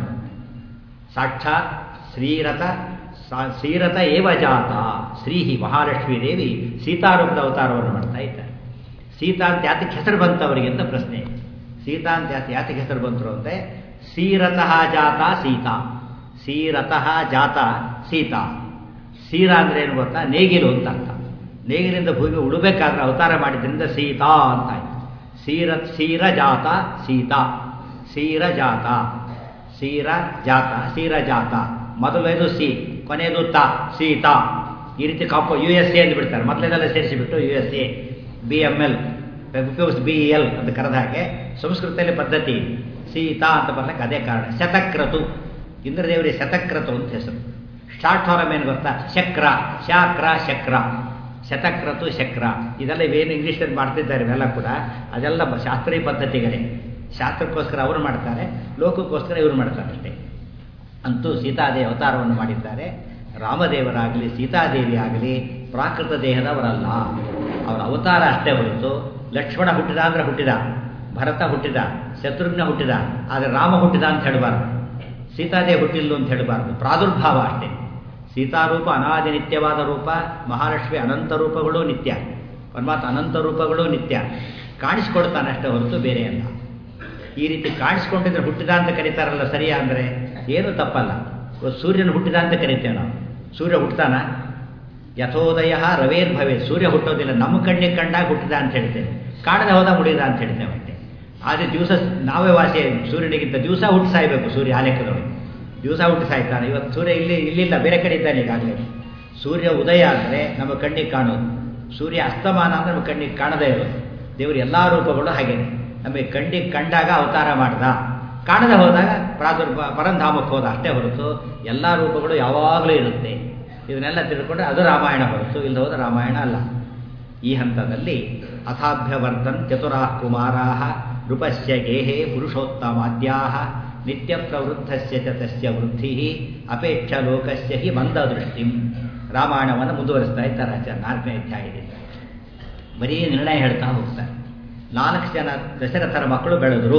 S1: ಸಾಕ್ಷಾತ್ ಶ್ರೀರಥ ಶ್ರೀರಥ ಏವ ಜಾತ ಶ್ರೀಹಿ ಮಹಾಲಕ್ಷ್ಮೀ ದೇವಿ ಸೀತಾರೂಪದ ಅವತಾರವನ್ನು ಮಾಡ್ತಾ ಇದ್ದಾರೆ ಸೀತಾ ಅಂತ ಯಾತಕ್ಕೆ ಹೆಸರು ಬಂತು ಅವರಿಗೆ ಅಂತ ಪ್ರಶ್ನೆ ಸೀತಾ ಅಂತ ಯಾತ ಯಾತಕ್ಕೆ ಹೆಸರು ಬಂತರು ಅಂದರೆ ಸೀರತಃ ಜಾತ ಸೀತಾ ಸೀರತಃ ಜಾತ ಸೀತಾ ಸೀರ ಅಂದ್ರೆ ಏನು ಗೊತ್ತಾ ನೇಗಿಲು ಅಂತ ಅರ್ಥ ನೇಗಿಲಿಂದ ಭೂಮಿ ಉಳಬೇಕಾದ್ರೆ ಅವತಾರ ಮಾಡಿದ್ರಿಂದ ಸೀತಾ ಅಂತ ಆಯ್ತು ಸೀರ ಸೀರ ಜಾತ ಸೀತಾ ಸೀರ ಜಾತ ಸೀರ ಜಾತ ಸೀರ ಜಾತ ಮೊದಲನೇದು ಸಿ ಕೊನೆಯದು ತಾ ಸೀತಾ ಈ ರೀತಿ ಕಾಂಪೋ ಯು ಎಸ್ ಎ ಅಂತ ಬಿಡ್ತಾರೆ ಮೊದಲನೇದೆಲ್ಲ ಸೇರಿಸಿಬಿಟ್ಟು U S A B M L ಉಪಯೋಗಿಸಿ ಬಿ ಎಲ್ ಅಂತ ಕರೆದ ಹಾಗೆ ಸಂಸ್ಕೃತದಲ್ಲಿ ಪದ್ಧತಿ ಸೀತಾ ಅಂತ ಬರ್ಲಿಕ್ಕೆ ಅದೇ ಕಾರಣ ಶತಕ್ರತು ಇಂದ್ರದೇವರಿಗೆ ಶತಕ್ರತು ಅಂತ ಹೆಸರು ಶಾರ್ಟ್ ಫಾರಮ್ ಏನು ಗೊತ್ತಾ ಚಕ್ರ ಶಾಕ್ರ ಚಕ್ರ ಶತಕ್ರತು ಚಕ್ರ ಇದೆಲ್ಲ ಇವೇನು ಇಂಗ್ಲೀಷಲ್ಲಿ ಮಾಡ್ತಿದ್ದಾರೆ ಇವೆಲ್ಲ ಕೂಡ ಅದೆಲ್ಲ ಶಾಸ್ತ್ರೀಯ ಪದ್ಧತಿಗಳೇ ಶಾಸ್ತ್ರಕ್ಕೋಸ್ಕರ ಅವರು ಮಾಡ್ತಾರೆ ಲೋಕಕ್ಕೋಸ್ಕರ ಇವರು ಮಾಡ್ತಾರೆ ಅಷ್ಟೇ ಅಂತೂ ಸೀತಾದೇವಿ ಅವತಾರವನ್ನು ಮಾಡಿದ್ದಾರೆ ರಾಮದೇವರಾಗಲಿ ಸೀತಾದೇವಿ ಆಗಲಿ ಪ್ರಾಕೃತ ದೇಹದವರಲ್ಲ ಅವರ ಅವತಾರ ಅಷ್ಟೇ ಹೊರತು ಲಕ್ಷ್ಮಣ ಹುಟ್ಟಿದ ಅಂದ್ರೆ ಹುಟ್ಟಿದ ಭರತ ಹುಟ್ಟಿದ ಶತ್ರುಘ್ನ ಹುಟ್ಟಿದ ಆದರೆ ರಾಮ ಹುಟ್ಟಿದ ಅಂತ ಹೇಳಬಾರ್ದು ಸೀತಾದೇವಿ ಹುಟ್ಟಿಲ್ಲ ಅಂತ ಹೇಳಬಾರ್ದು ಪ್ರಾದುರ್ಭಾವ ಅಷ್ಟೇ ಸೀತಾರೂಪ ಅನಾದಿ ನಿತ್ಯವಾದ ರೂಪ ಮಹಾಲಕ್ಷ್ಮಿ ಅನಂತ ರೂಪಗಳು ನಿತ್ಯ ಪರಮಾತ್ಮ ಅನಂತ ರೂಪಗಳು ನಿತ್ಯ ಕಾಣಿಸ್ಕೊಡ್ತಾನೆ ಅಷ್ಟೇ ಹೊರತು ಬೇರೆ ಅಲ್ಲ ಈ ರೀತಿ ಕಾಣಿಸ್ಕೊಂಡಿದ್ರೆ ಹುಟ್ಟಿದ ಅಂತ ಕರೀತಾರಲ್ಲ ಸರಿಯಾ ಅಂದರೆ ಏನು ತಪ್ಪಲ್ಲ ಇವತ್ತು ಸೂರ್ಯನ ಹುಟ್ಟಿದ ಅಂತ ಕರಿತೇವೆ ನಾವು ಸೂರ್ಯ ಹುಟ್ಟತಾನ ಯಥೋದಯ ರವೇರ್ಭವೇ ಸೂರ್ಯ ಹುಟ್ಟೋದಿಲ್ಲ ನಮ್ಮ ಕಣ್ಣಿಗೆ ಕಂಡಾಗ ಹುಟ್ಟಿದ ಅಂತ ಹೇಳ್ತೇವೆ ಕಾಣದೆ ಹೋದಾಗ ಮುಡಿದ ಅಂತ ಹೇಳ್ತೇವೆ ಅಷ್ಟೇ ಆದರೆ ದಿವಸ ನಾವೇ ವಾಸಿ ಸೂರ್ಯನಿಗಿಂತ ದಿವಸ ಹುಟ್ಟು ಸಾಯಬೇಕು ಸೂರ್ಯ ಆಲೇಖದೊಳಗೆ ದಿವಸ ಹುಟ್ಟು ಸಾಯ್ತಾನೆ ಇವತ್ತು ಸೂರ್ಯ ಇಲ್ಲಿ ಇಲ್ಲಿಲ್ಲ ಬೇರೆ ಕಡೆ ಇದ್ದಾನೆ ಈಗಾಗಲೇ ಸೂರ್ಯ ಉದಯ ಅಂದರೆ ನಮ್ಮ ಕಣ್ಣಿಗೆ ಕಾಣೋದು ಸೂರ್ಯ ಅಸ್ತಮಾನ ಅಂದರೆ ನಮ್ಮ ಕಣ್ಣಿಗೆ ಕಾಣದೇ ಇರೋದು ದೇವರು ಎಲ್ಲ ರೂಪಗಳು ಹಾಗೇನೆ ನಮಗೆ ಕಣ್ಣಿಗೆ ಕಂಡಾಗ ಅವತಾರ ಮಾಡ್ದ ಕಾಣದೆ ಹೋದಾಗ ಪ್ರಾದುರ್ಭ ಪರಂಧಾಮಕ್ಕೆ ಹೋದ ಅಷ್ಟೇ ಹೊರತು ಎಲ್ಲ ರೂಪಗಳು ಯಾವಾಗಲೂ ಇರುತ್ತೆ ಇದನ್ನೆಲ್ಲ ತಿಳ್ಕೊಂಡ್ರೆ ಅದು ರಾಮಾಯಣ ಹೊರತು ಇಲ್ಲಿ ಹೋದ ರಾಮಾಯಣ ಅಲ್ಲ ಈ ಹಂತದಲ್ಲಿ ಅಥಾಭ್ಯವರ್ಧನ್ ಚತುರಾ ಕುಮಾರಾ ನೃಪಸ್ಯ ಗೇಹೇ ಪುರುಷೋತ್ತಮಾದ್ಯಾ ನಿತ್ಯ ಪ್ರವೃದ್ಧಸ್ಯ ಚ ತಸ್ಯ ವೃದ್ಧಿ ಅಪೇಕ್ಷ ಲೋಕಸ್ಯ ಹಿ ಮಂದದೃಷ್ಟಿಂ ರಾಮಾಯಣವನ್ನು ಮುಂದುವರಿಸ್ತಾ ಇದ್ದಾರೆ ಆಚಾರ್ಯ ನಾಲ್ಕನೇ ಅಧ್ಯಾಯದಿಂದ ಬರೀ ನಿರ್ಣಯ ಹೇಳ್ತಾ ಹೋಗ್ತಾರೆ ನಾಲ್ಕು ಜನ ದಶರಥರ ಮಕ್ಕಳು ಬೆಳೆದರು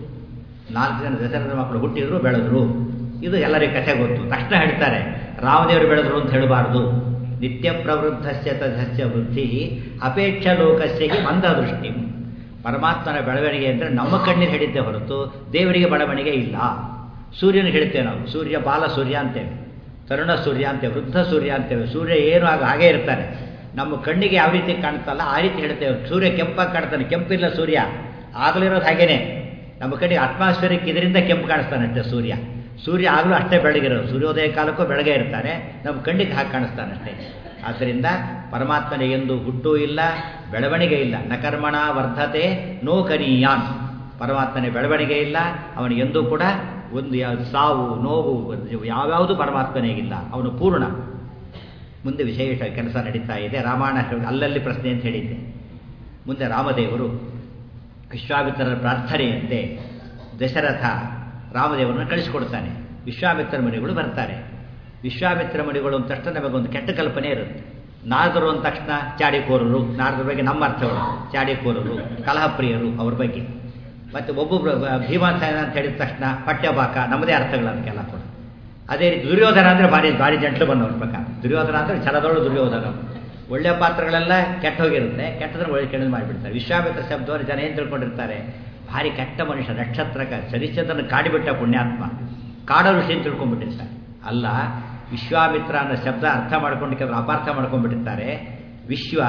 S1: ನಾಲ್ಕು ಜನ ದಶರಥರ ಮಕ್ಕಳು ಹುಟ್ಟಿದ್ರು ಬೆಳೆದರು ಇದು ಎಲ್ಲರಿಗೂ ಕಥೆ ಗೊತ್ತು ತಕ್ಷಣ ಹೇಳ್ತಾರೆ ರಾಮದೇವರು ಬೆಳೆದರು ಅಂತ ಹೇಳಬಾರ್ದು ನಿತ್ಯ ಪ್ರವೃದ್ಧಸ್ಯ ತಸ್ಯ ವೃದ್ಧಿ ಅಪೇಕ್ಷ ಲೋಕಸ್ಯ ಹಿ ಮಂದದೃಷ್ಟಿ ಪರಮಾತ್ಮನ ಬೆಳವಣಿಗೆ ಅಂದರೆ ನಮ್ಮ ಕಣ್ಣಿಗೆ ಹಿಡಿತೆ ಹೊರತು ದೇವರಿಗೆ ಬೆಳವಣಿಗೆ ಇಲ್ಲ ಸೂರ್ಯನಿಗೆ ಹಿಡಿತೇವೆ ನಾವು ಸೂರ್ಯ ಬಾಲ ಸೂರ್ಯ ಅಂತೇವೆ ತರುಣ ಸೂರ್ಯ ಅಂತೇವೆ ವೃದ್ಧ ಸೂರ್ಯ ಅಂತೇವೆ ಸೂರ್ಯ ಏನು ಆಗ ಹಾಗೇ ಇರ್ತಾನೆ ನಮ್ಮ ಕಣ್ಣಿಗೆ ಯಾವ ರೀತಿ ಕಾಣ್ತಲ್ಲ ಆ ರೀತಿ ಹೇಳ್ತೇವೆ ಸೂರ್ಯ ಕೆಂಪಾಗಿ ಕಾಣ್ತಾನೆ ಕೆಂಪಿಲ್ಲ ಸೂರ್ಯ ಆಗಲಿರೋದು ಹಾಗೇನೆ ನಮ್ಮ ಕಣ್ಣಿಗೆ ಅಟ್ಮಾಸ್ಫಿಯರಿಕ್ ಇದರಿಂದ ಕೆಂಪು ಕಾಣಿಸ್ತಾನೆ ಅಷ್ಟೇ ಸೂರ್ಯ ಸೂರ್ಯ ಆಗಲೂ ಅಷ್ಟೇ ಬೆಳಗಿರೋದು ಸೂರ್ಯೋದಯ ಕಾಲಕ್ಕೂ ಬೆಳಗ್ಗೆ ಇರ್ತಾನೆ ನಮ್ಮ ಕಣ್ಣಿಗೆ ಹಾಕಿ ಕಾಣಿಸ್ತಾನೆ ಅಷ್ಟೇ ಆದ್ದರಿಂದ ಪರಮಾತ್ಮನಿಗೆ ಎಂದು ಹುಟ್ಟು ಇಲ್ಲ ಬೆಳವಣಿಗೆ ಇಲ್ಲ ನಕರ್ಮಣ ವರ್ಧತೆ ನೋ ಕನೀಯಾನ್ ಪರಮಾತ್ಮನ ಬೆಳವಣಿಗೆ ಇಲ್ಲ ಅವನಿಗೆಂದೂ ಕೂಡ ಒಂದು ಯಾವ ಸಾವು ನೋವು ಯಾವ್ಯಾವುದು ಪರಮಾತ್ಮನಿಗಿಲ್ಲ ಅವನು ಪೂರ್ಣ ಮುಂದೆ ವಿಶೇಷ ಕೆಲಸ ನಡೀತಾ ಇದೆ ರಾಮಾಯಣ ಅಲ್ಲಲ್ಲಿ ಪ್ರಶ್ನೆ ಅಂತ ಹೇಳಿದ್ದೆ ಮುಂದೆ ರಾಮದೇವರು ವಿಶ್ವಾಮಿತ್ರರ ಪ್ರಾರ್ಥನೆಯಂತೆ ದಶರಥ ರಾಮದೇವರನ್ನು ಕಳಿಸಿಕೊಡ್ತಾನೆ ವಿಶ್ವಾಮಿತ್ರ ಮಣಿಗಳು ಬರ್ತಾರೆ ವಿಶ್ವಾಮಿತ್ರ ಮಣಿಗಳು ಅಂದ ತಕ್ಷಣ ನಮಗೊಂದು ಕೆಟ್ಟ ಕಲ್ಪನೆ ಇರುತ್ತೆ ನಾರದರು ಅಂದ ತಕ್ಷಣ ಚಾಡಿಕೋರರು ನಾರದರ ಬಗ್ಗೆ ನಮ್ಮ ಅರ್ಥಗಳು ಚಾಡಿಕೋರರು ಕಲಹಪ್ರಿಯರು ಅವ್ರ ಬಗ್ಗೆ ಮತ್ತು ಒಬ್ಬೊಬ್ಬರು ಭೀಮಾಸೇನ ಅಂತ ಹೇಳಿದ ತಕ್ಷಣ ಪಠ್ಯಬಾಕ ನಮ್ಮದೇ ಅರ್ಥಗಳು ಅದಕ್ಕೆಲ್ಲ ಕೂಡ ಅದೇ ರೀತಿ ದುರ್ಯೋಧನ ಅಂದರೆ ಭಾರಿ ಭಾರಿ ಜಂಟ್ಲು ಬಂದವ್ರ ಪ್ರಕಾರ ದುರ್ಯೋಧನ ಅಂದರೆ ಛಲದೋಳು ದುರ್ಯೋಧನ ಒಳ್ಳೆಯ ಪಾತ್ರಗಳೆಲ್ಲ ಕೆಟ್ಟ ಹೋಗಿರುತ್ತೆ ಕೆಟ್ಟದ್ರೆ ಒಳ್ಳೆ ಕೆಟ್ಟದ್ದು ಮಾಡಿಬಿಡ್ತಾರೆ ವಿಶ್ವಾಮಿತ್ರ ಶಬ್ದವರು ಜನ ಏನು ತಿಳ್ಕೊಂಡಿರ್ತಾರೆ ಭಾರಿ ಕೆಟ್ಟ ಮನುಷ್ಯ ನಕ್ಷತ್ರಕ ಸರಿಚಂದ್ರನ ಕಾಡಿಬಿಟ್ಟ ಪುಣ್ಯಾತ್ಮ ಕಾಡ ಋಷಿ ಅಂತ ತಿಳ್ಕೊಂಡ್ಬಿಟ್ಟಿರ್ತಾರೆ ಅಲ್ಲ ವಿಶ್ವಾಮಿತ್ರ ಅನ್ನೋ ಶಬ್ದ ಅರ್ಥ ಮಾಡ್ಕೊಂಡು ಕೆಲವರು ಅಪಾರ್ಥ ಮಾಡ್ಕೊಂಡ್ಬಿಟ್ಟಿರ್ತಾರೆ ವಿಶ್ವ